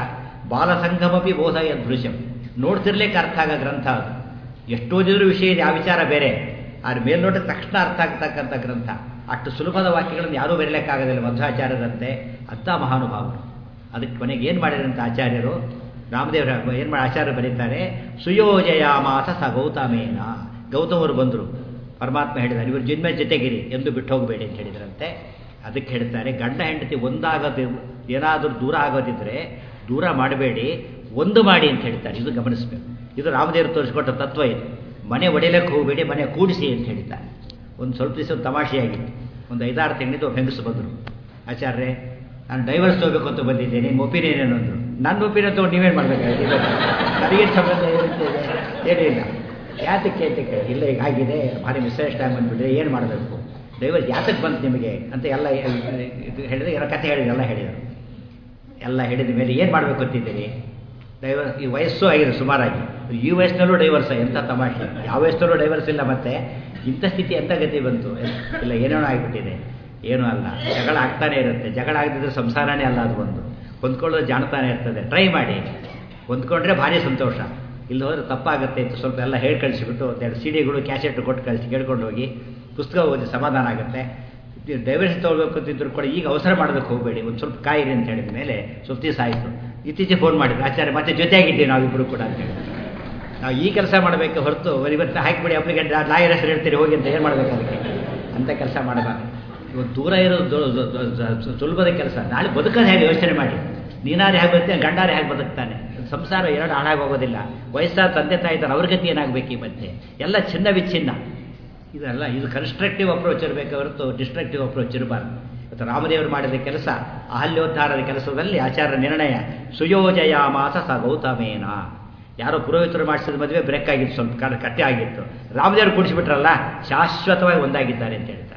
S1: ಬಾಲಸಂಗಮಪಿ ಬೋಧಯ ದೃಶ್ಯಂ ನೋಡ್ತಿರ್ಲಿಕ್ಕೆ ಅರ್ಥ ಆಗೋ ಗ್ರಂಥ ಅದು ಎಷ್ಟೋ ಜನರ ವಿಷಯ ಇದೆ ಆ ವಿಚಾರ ಬೇರೆ ಆದ್ರೆ ಮೇಲ್ನೋಟ ತಕ್ಷಣ ಅರ್ಥ ಆಗ್ತಕ್ಕಂಥ ಗ್ರಂಥ ಅಷ್ಟು ಸುಲಭದ ವಾಕ್ಯಗಳನ್ನು ಯಾರೂ ಬರೀಲಿಕ್ಕಾಗೋದಿಲ್ಲ ಮಧ್ವಾಚಾರ್ಯರಂತೆ ಅಂಥ ಮಹಾನುಭಾವರು ಅದಕ್ಕೆ ಕೊನೆಗೆ ಏನು ಮಾಡಿದಂಥ ಆಚಾರ್ಯರು ರಾಮದೇವರ ಏನು ಮಾಡಿ ಆಚಾರ್ಯರು ಬರೀತಾರೆ ಸುಯೋಜಯ ಮಾಸ ಸ ಗೌತಮೇನ ಗೌತಮರು ಬಂದರು ಪರಮಾತ್ಮ ಹೇಳಿದ್ದಾರೆ ಇವರು ಜನ್ಮ ಜೊತೆಗಿರಿ ಎಂದು ಬಿಟ್ಟು ಹೋಗಬೇಡಿ ಅಂತ ಹೇಳಿದ್ರಂತೆ ಅದಕ್ಕೆ ಹೇಳ್ತಾರೆ ಗಂಡ ಹೆಂಡತಿ ಒಂದಾಗದೆ ಏನಾದರೂ ದೂರ ಆಗೋದಿದ್ರೆ ದೂರ ಮಾಡಬೇಡಿ ಒಂದು ಮಾಡಿ ಅಂತ ಹೇಳ್ತಾರೆ ಇದು ಗಮನಿಸಬೇಕು ಇದು ರಾಮದೇವರು ತೋರಿಸ್ಕೊಟ್ಟ ತತ್ವ ಇದು ಮನೆ ಒಡೆಯಲಿಕ್ಕೆ ಹೋಗಬೇಡಿ ಮನೆ ಕೂಡಿಸಿ ಅಂತ ಹೇಳಿದ್ದಾರೆ ಒಂದು ಸ್ವಲ್ಪ ದಿವಸ ತಮಾಷೆಯಾಗಿತ್ತು ಒಂದು ಐದಾರು ತಿಂಗಳಿದ್ದು ಹೆಂಗಸು ಬಂದರು ಆಚಾರ್ಯ ನಾನು ಡೈವರ್ಸ್ ಹೋಗ್ಬೇಕು ಅಂತ ಬಂದಿದ್ದೇನೆ ನಿಮ್ಮ ಒಪಿನಿಯನ್ ಏನು ಅಂದರು ನನ್ನ ಒಪಿನಿಯನ್ ತೊಗೊಂಡು ನೀವೇನು ಮಾಡಬೇಕಾಗಿದೆ ನನಗೆ ಸಂಬಂಧ ಏನಿರ್ತದೆ ಏನಿಲ್ಲ ಯಾತಕ್ಕೆ ಅಂತ ಕೇಳಿ ಇಲ್ಲ ಈಗ ಆಗಿದೆ ಭಾರಿ ಮಿಸ್ಟೇಕ್ ಟೈಮ್ ಬಂದುಬಿಟ್ರೆ ಏನು ಮಾಡಬೇಕು ಡೈವರ್ಸ್ ಯಾತಕ್ಕೆ ಬಂತು ನಿಮಗೆ ಅಂತ ಎಲ್ಲ ಇದು ಹೇಳಿದ್ರೆ ಎಲ್ಲ ಕಥೆ ಹೇಳಿದ್ರು ಎಲ್ಲ ಹೇಳಿದರು ಎಲ್ಲ ಹೇಳಿದ ಮೇಲೆ ಏನು ಮಾಡಬೇಕು ಅಂತಿದ್ದೀರಿ ಡೈವರ್ಸ್ ಈ ವಯಸ್ಸು ಆಗಿದೆ ಸುಮಾರಾಗಿ ಈ ವಯಸ್ಸಿನಲ್ಲೂ ಡೈವರ್ಸ್ ಎಂಥ ತಮಾಷೆ ಯಾವ ವಯಸ್ಸಿನಲ್ಲೂ ಡೈವರ್ಸ್ ಇಲ್ಲ ಮತ್ತೆ ಇಂಥ ಸ್ಥಿತಿ ಎಂಥ ಗತಿ ಬಂತು ಇಲ್ಲ ಏನೇನೋ ಆಗಿಬಿಟ್ಟಿದೆ ಏನೂ ಅಲ್ಲ ಜಗಳ ಆಗ್ತಾನೆ ಇರುತ್ತೆ ಜಗಳ ಆಗದಿದ್ರೆ ಸಂಸಾರನೇ ಅಲ್ಲ ಅದು ಒಂದು ಹೊಂದ್ಕೊಳ್ಳೋದು ಜಾಣ್ತಾನೆ ಇರ್ತದೆ ಟ್ರೈ ಮಾಡಿ ಹೊಂದ್ಕೊಂಡ್ರೆ ಭಾರಿ ಸಂತೋಷ ಇಲ್ಲಿ ಹೋದ್ರೆ ತಪ್ಪಾಗುತ್ತೆ ಅಂತ ಸ್ವಲ್ಪ ಎಲ್ಲ ಹೇಳಿ ಕಳಿಸಿಬಿಟ್ಟು ಒಂದೆರಡು ಸಿ ಡಿಗಳು ಕ್ಯಾಸೆಟ್ ಕೊಟ್ಟು ಕಳಿಸಿ ಕೇಳ್ಕೊಂಡು ಹೋಗಿ ಪುಸ್ತಕ ಓದಿ ಸಮಾಧಾನ ಆಗುತ್ತೆ ಡೈವರ್ಸ್ ತೊಗೊಳ್ಬೇಕು ಅಂತಿದ್ರು ಕೂಡ ಈಗ ಅವಸರ ಮಾಡೋದಕ್ಕೆ ಹೋಗಬೇಡಿ ಒಂದು ಸ್ವಲ್ಪ ಕಾಯಿರಿ ಅಂತ ಹೇಳಿದ ಮೇಲೆ ಸ್ವಲ್ಪ ದಿವಸ ಆಯಿತು ಇತ್ತೀಚೆಗೆ ಫೋನ್ ಮಾಡಿದ್ರು ಆಚಾರ್ಯ ಮತ್ತೆ ಜೊತೆಯಾಗಿದ್ದೀವಿ ನಾವಿಬ್ಬರು ಕೂಡ ಅಂತ ಹೇಳಿ ನಾವು ಈ ಕೆಲಸ ಮಾಡಬೇಕು ಹೊರತು ಇವತ್ತು ಹಾಕಿಬಿಡಿ ಅಪ್ಲಿಕೇಟ್ ಲಾಯರ್ ಹೆಸರು ಹೇಳ್ತೀರಿ ಹೋಗಿ ಅಂತ ಏನು ಮಾಡಬೇಕು ಅದಕ್ಕೆ ಅಂಥ ಕೆಲಸ ಮಾಡಬಾರ್ದು ಇವತ್ತು ದೂರ ಇರೋದು ಸುಲಭದ ಕೆಲಸ ನಾಳೆ ಬದುಕೋದು ಹೇಗೆ ಯೋಚನೆ ಮಾಡಿ ನೀನಾರು ಹೇಗೆ ಬರ್ತೀನಿ ಗಂಡಾರೆ ಹೇಗೆ ಬದುಕ್ತಾನೆ ಸಂಸಾರ ಎರಡು ಹಾಳಾಗೋಗೋದಿಲ್ಲ ವಯಸ್ಸಾದ ತಂದೆ ತಾಯಿ ಇದ್ದಾರೆ ಅವ್ರ ಗತಿ ಏನಾಗಬೇಕು ಈ ಮಧ್ಯೆ ಎಲ್ಲ ಚಿನ್ನ ವಿಚ್ಛಿನ್ನ ಇದಲ್ಲ ಇದು ಕನ್ಸ್ಟ್ರಕ್ಟಿವ್ ಅಪ್ರೋಚ್ ಇರಬೇಕು ಹೊರತು ಡಿಸ್ಟ್ರಕ್ಟಿವ್ ಅಪ್ರೋಚ್ ಇರಬಾರ್ದು ಇವತ್ತು ರಾಮದೇವರು ಮಾಡಿದ ಕೆಲಸ ಅಹಲ್ಯೋದ್ಧಾರದ ಕೆಲಸದಲ್ಲಿ ಆಚಾರ್ಯ ನಿರ್ಣಯ ಸುಯೋಜಯ ಮಾಸ ಸ ಗೌತಮೇನ ಯಾರೋ ಪುರೋಹಿತರು ಮಾಡಿಸಿದ ಮದುವೆ ಬ್ರೇಕ್ ಆಗಿತ್ತು ಸ್ವಲ್ಪ ಕಾಲ ಕಟ್ಟೆ ಆಗಿತ್ತು ರಾಮದೇವರು ಕೂಡಿಸಿಬಿಟ್ರಲ್ಲ ಶಾಶ್ವತವಾಗಿ ಒಂದಾಗಿದ್ದಾರೆ ಅಂತ ಹೇಳ್ತಾರೆ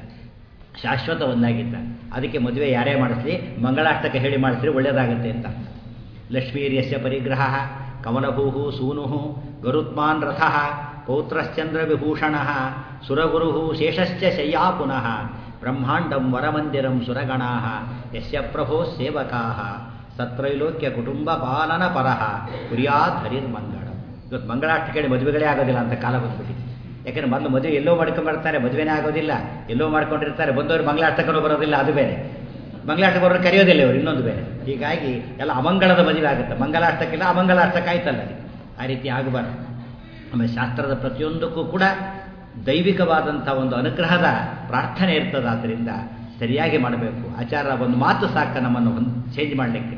S1: ಶಾಶ್ವತ ಒಂದಾಗಿದ್ದಾರೆ ಅದಕ್ಕೆ ಮದುವೆ ಯಾರೇ ಮಾಡಿಸ್ಲಿ ಮಂಗಳಾಷ್ಟಕ ಹೇಳಿ ಮಾಡಿಸ್ರಿ ಒಳ್ಳೆಯದಾಗುತ್ತೆ ಅಂತ ಲಕ್ಷ್ಮೀರ್ಯಸ್ಯ ಪರಿಗ್ರಹ ಕಮಲಭೂ ಸೂನು ಗರುತ್ಮಾನ್ ರಥ ಪೌತ್ರಶ್ಚಂದ್ರ ವಿಭೂಷಣ ಸುರಗುರು ಶೇಷಶ್ಚ ಶಯ್ಯಾ ಪುನಃ ಬ್ರಹ್ಮಾಂಡಂ ವರಮಂದಿರಂ ಸುರಗಣಾ ಯಸ್ಯ ಪ್ರಭೋ ಸೇವಕಾ ಸತ್ರೈಲೋಕ್ಯ ಕುಟುಂಬ ಪಾಲನ ಪರಹ ಕುರ್ಯಾತ್ ಹರಿರ್ಮಂಗಳ ಇವತ್ತು ಮಂಗಳಾಷ್ಟ ಕೇಳಿ ಮದುವೆಗಳೇ ಆಗೋದಿಲ್ಲ ಅಂತ ಕಾಲ ಬಂದ್ಬಿಟ್ಟಿದೆ ಯಾಕಂದ್ರೆ ಮೊದಲು ಮದುವೆ ಎಲ್ಲೋ ಮಾಡ್ಕೊಂಡ್ಬರ್ತಾರೆ ಮದುವೆನೇ ಆಗೋದಿಲ್ಲ ಎಲ್ಲೋ ಮಾಡ್ಕೊಂಡಿರ್ತಾರೆ ಬಂದವರು ಮಂಗಳಾಷ್ಟಕರು ಬರೋದಿಲ್ಲ ಅದು ಬೇರೆ ಮಂಗಳಾಷ್ಟಕ ಬರೋರು ಕರೆಯೋದಿಲ್ಲ ಇವರು ಇನ್ನೊಂದು ಬೇರೆ ಹೀಗಾಗಿ ಎಲ್ಲ ಅಮಂಗಳದ ಮದುವೆ ಆಗುತ್ತೆ ಮಂಗಲಾಷ್ಟಕ್ಕಿಲ್ಲ ಅಮಂಗಲಾಷ್ಟಕ ಆಯ್ತಲ್ಲ ಅದು ಆ ರೀತಿ ಆಗಬಾರ್ದು ಆಮೇಲೆ ಶಾಸ್ತ್ರದ ಪ್ರತಿಯೊಂದಕ್ಕೂ ಕೂಡ ದೈವಿಕವಾದಂಥ ಒಂದು ಅನುಗ್ರಹದ ಪ್ರಾರ್ಥನೆ ಇರ್ತದೆ ಆದ್ದರಿಂದ ಸರಿಯಾಗಿ ಮಾಡಬೇಕು ಆಚಾರ ಒಂದು ಮಾತು ಸಾಕ ನಮ್ಮನ್ನು ಚೇಂಜ್ ಮಾಡಲಿಕ್ಕೆ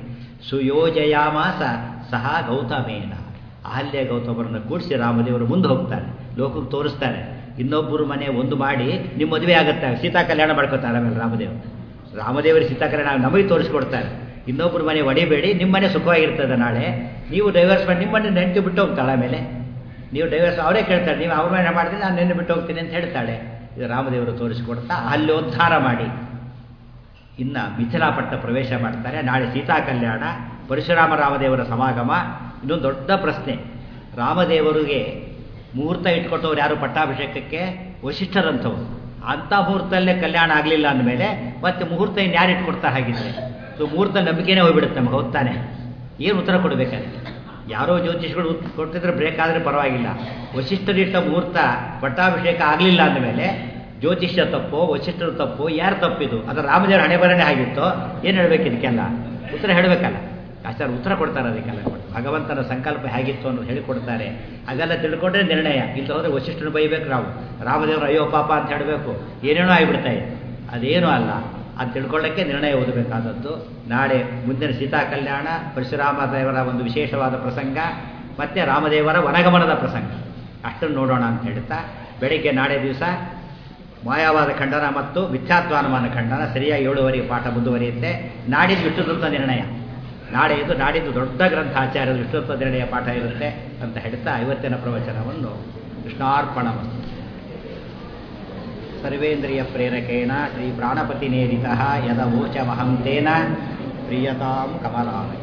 S1: ಸುಯೋಜಯಾಮಾಸ ಸಹ ಗೌತಮೇನ ಅಹಲ್ಯ ಗೌತಮರನ್ನು ಕೂಡಿಸಿ ರಾಮದೇವರು ಮುಂದೆ ಹೋಗ್ತಾರೆ ಲೋಕಕ್ಕೆ ತೋರಿಸ್ತಾರೆ ಇನ್ನೊಬ್ಬರು ಮನೆ ಒಂದು ಮಾಡಿ ನಿಮ್ಮ ಮದುವೆ ಆಗುತ್ತೆ ಸೀತಾ ಕಲ್ಯಾಣ ಮಾಡ್ಕೋತಾರೆ ಆಮೇಲೆ ರಾಮದೇವರು ರಾಮದೇವರು ಸೀತಾ ಕಲ್ಯಾಣ ನಮಗೆ ತೋರಿಸ್ಕೊಡ್ತಾರೆ ಇನ್ನೊಬ್ಬರು ಮನೆ ಒಡಿಬೇಡಿ ನಿಮ್ಮ ಮನೆ ಸುಖವಾಗಿರ್ತದೆ ನಾಳೆ ನೀವು ಡೈವರ್ಸ್ ಮಾಡಿ ನಿಮ್ಮ ಮನೆ ನೆಂಟು ಬಿಟ್ಟು ಹೋಗ್ತಾಳೆ ಆಮೇಲೆ ನೀವು ಡೈವರ್ಸ್ ಅವರೇ ಕೇಳ್ತಾರೆ ನೀವು ಅವ್ರ ಮನೆ ಮಾಡ್ತೀನಿ ನಾನು ನೆನ್ನೆ ಬಿಟ್ಟು ಹೋಗ್ತೀನಿ ಅಂತ ಹೇಳ್ತಾಳೆ ಇದು ರಾಮದೇವರು ತೋರಿಸಿಕೊಡ್ತಾ ಅಲ್ಲೋದ್ಧಾರ ಮಾಡಿ ಇನ್ನು ಮಿಥಿಲಾಪಟ್ಟ ಪ್ರವೇಶ ಮಾಡ್ತಾರೆ ನಾಳೆ ಸೀತಾ ಕಲ್ಯಾಣ ಪರಶುರಾಮ ರಾಮದೇವರ ಸಮಾಗಮ ಇನ್ನೊಂದು ದೊಡ್ಡ ಪ್ರಶ್ನೆ ರಾಮದೇವರಿಗೆ ಮುಹೂರ್ತ ಇಟ್ಕೊಟ್ಟವ್ರು ಯಾರು ಪಟ್ಟಾಭಿಷೇಕಕ್ಕೆ ವಶಿಷ್ಠರಂಥವ್ರು ಅಂಥ ಮುಹೂರ್ತಲ್ಲೇ ಕಲ್ಯಾಣ ಆಗಲಿಲ್ಲ ಅಂದಮೇಲೆ ಮತ್ತೆ ಮುಹೂರ್ತ ಇನ್ನು ಯಾರು ಇಟ್ಕೊಡ್ತಾರೆ ಹಾಗಿದ್ರೆ ಸೊ ಮುಹೂರ್ತ ನಂಬಿಕೆನೇ ಹೋಗ್ಬಿಡುತ್ತೆ ನಮ್ಗೆ ಹೋಗ್ತಾನೆ ಏನು ಉತ್ತರ ಕೊಡಬೇಕಾದ್ರೆ ಯಾರೋ ಜ್ಯೋತಿಷಿಗಳು ಕೊಟ್ಟಿದ್ರೆ ಬ್ರೇಕ್ ಆದರೆ ಪರವಾಗಿಲ್ಲ ವಶಿಷ್ಠರಿಟ್ಟ ಮುಹೂರ್ತ ಪಟ್ಟಾಭಿಷೇಕ ಆಗಲಿಲ್ಲ ಅಂದಮೇಲೆ ಜ್ಯೋತಿಷ್ಯ ತಪ್ಪು ವಶಿಷ್ಠರ ತಪ್ಪು ಯಾರು ತಪ್ಪಿದು ಅದು ರಾಮದೇವರ ಹಣೆ ಬರಣೆ ಆಗಿತ್ತೋ ಏನು ಹೇಳಬೇಕು ಇದಕ್ಕೆಲ್ಲ ಉತ್ತರ ಹೇಳಬೇಕಲ್ಲ ಆಚಾರ ಉತ್ತರ ಕೊಡ್ತಾರೆ ಅದಕ್ಕೆಲ್ಲ ಭಗವಂತನ ಸಂಕಲ್ಪ ಹೇಗಿತ್ತು ಅನ್ನೋದು ಹೇಳಿಕೊಡ್ತಾರೆ ಅದೆಲ್ಲ ತಿಳ್ಕೊಂಡ್ರೆ ನಿರ್ಣಯ ಇಲ್ಲ ಹೋದ್ರೆ ವಶಿಷ್ಠನ ಬೈಬೇಕು ನಾವು ರಾಮದೇವರು ಅಯ್ಯೋ ಪಾಪ ಅಂತ ಹೇಳಬೇಕು ಏನೇನೋ ಆಗಿಬಿಡ್ತಾ ಇದೆ ಅದೇನೂ ಅಲ್ಲ ಅದು ತಿಳ್ಕೊಳ್ಳೋಕ್ಕೆ ನಿರ್ಣಯ ಓದಬೇಕಾದದ್ದು ನಾಳೆ ಮುಂದಿನ ಸೀತಾ ಕಲ್ಯಾಣ ಪರಶುರಾಮ ದೇವರ ಒಂದು ವಿಶೇಷವಾದ ಪ್ರಸಂಗ ಮತ್ತು ರಾಮದೇವರ ವನಗಮನದ ಪ್ರಸಂಗ ಅಷ್ಟನ್ನು ನೋಡೋಣ ಅಂತ ಹೇಳ್ತಾ ಬೆಳಿಗ್ಗೆ ನಾಳೆ ದಿವಸ ಮಾಯಾವಾದ ಖಂಡನ ಮತ್ತು ಮಿಥ್ಯಾತ್ವಾನುಮಾನ ಖಂಡನ ಸರಿಯಾಗಿ ಏಳುವರೆಗೆ ಪಾಠ ಮುಂದುವರಿಯುತ್ತೆ ನಾಡಿದ್ದು ವಿಷ್ಣುದತ್ತ ನಿರ್ಣಯ ನಾಳೆ ಇದು ನಾಡಿದ್ದು ದೊಡ್ಡ ಗ್ರಂಥ ಆಚಾರ್ಯರು ವಿಷ್ಣುದತ್ತ ನಿರ್ಣಯ ಪಾಠ ಇರುತ್ತೆ ಅಂತ ಹೇಳ್ತಾ ಇವತ್ತಿನ ಪ್ರವಚನವನ್ನು ಕೃಷ್ಣಾರ್ಪಣ ಸರ್ವೇಂದ್ರಿಯ ಪ್ರೇರಕೇಣ ಶ್ರೀ ಪ್ರಾಣಪತಿನೇರಿತ ಯದ ವೋಚಮಹಂ ತೇನ ಪ್ರಿಯತಾಂ ಕಮಲಾಯ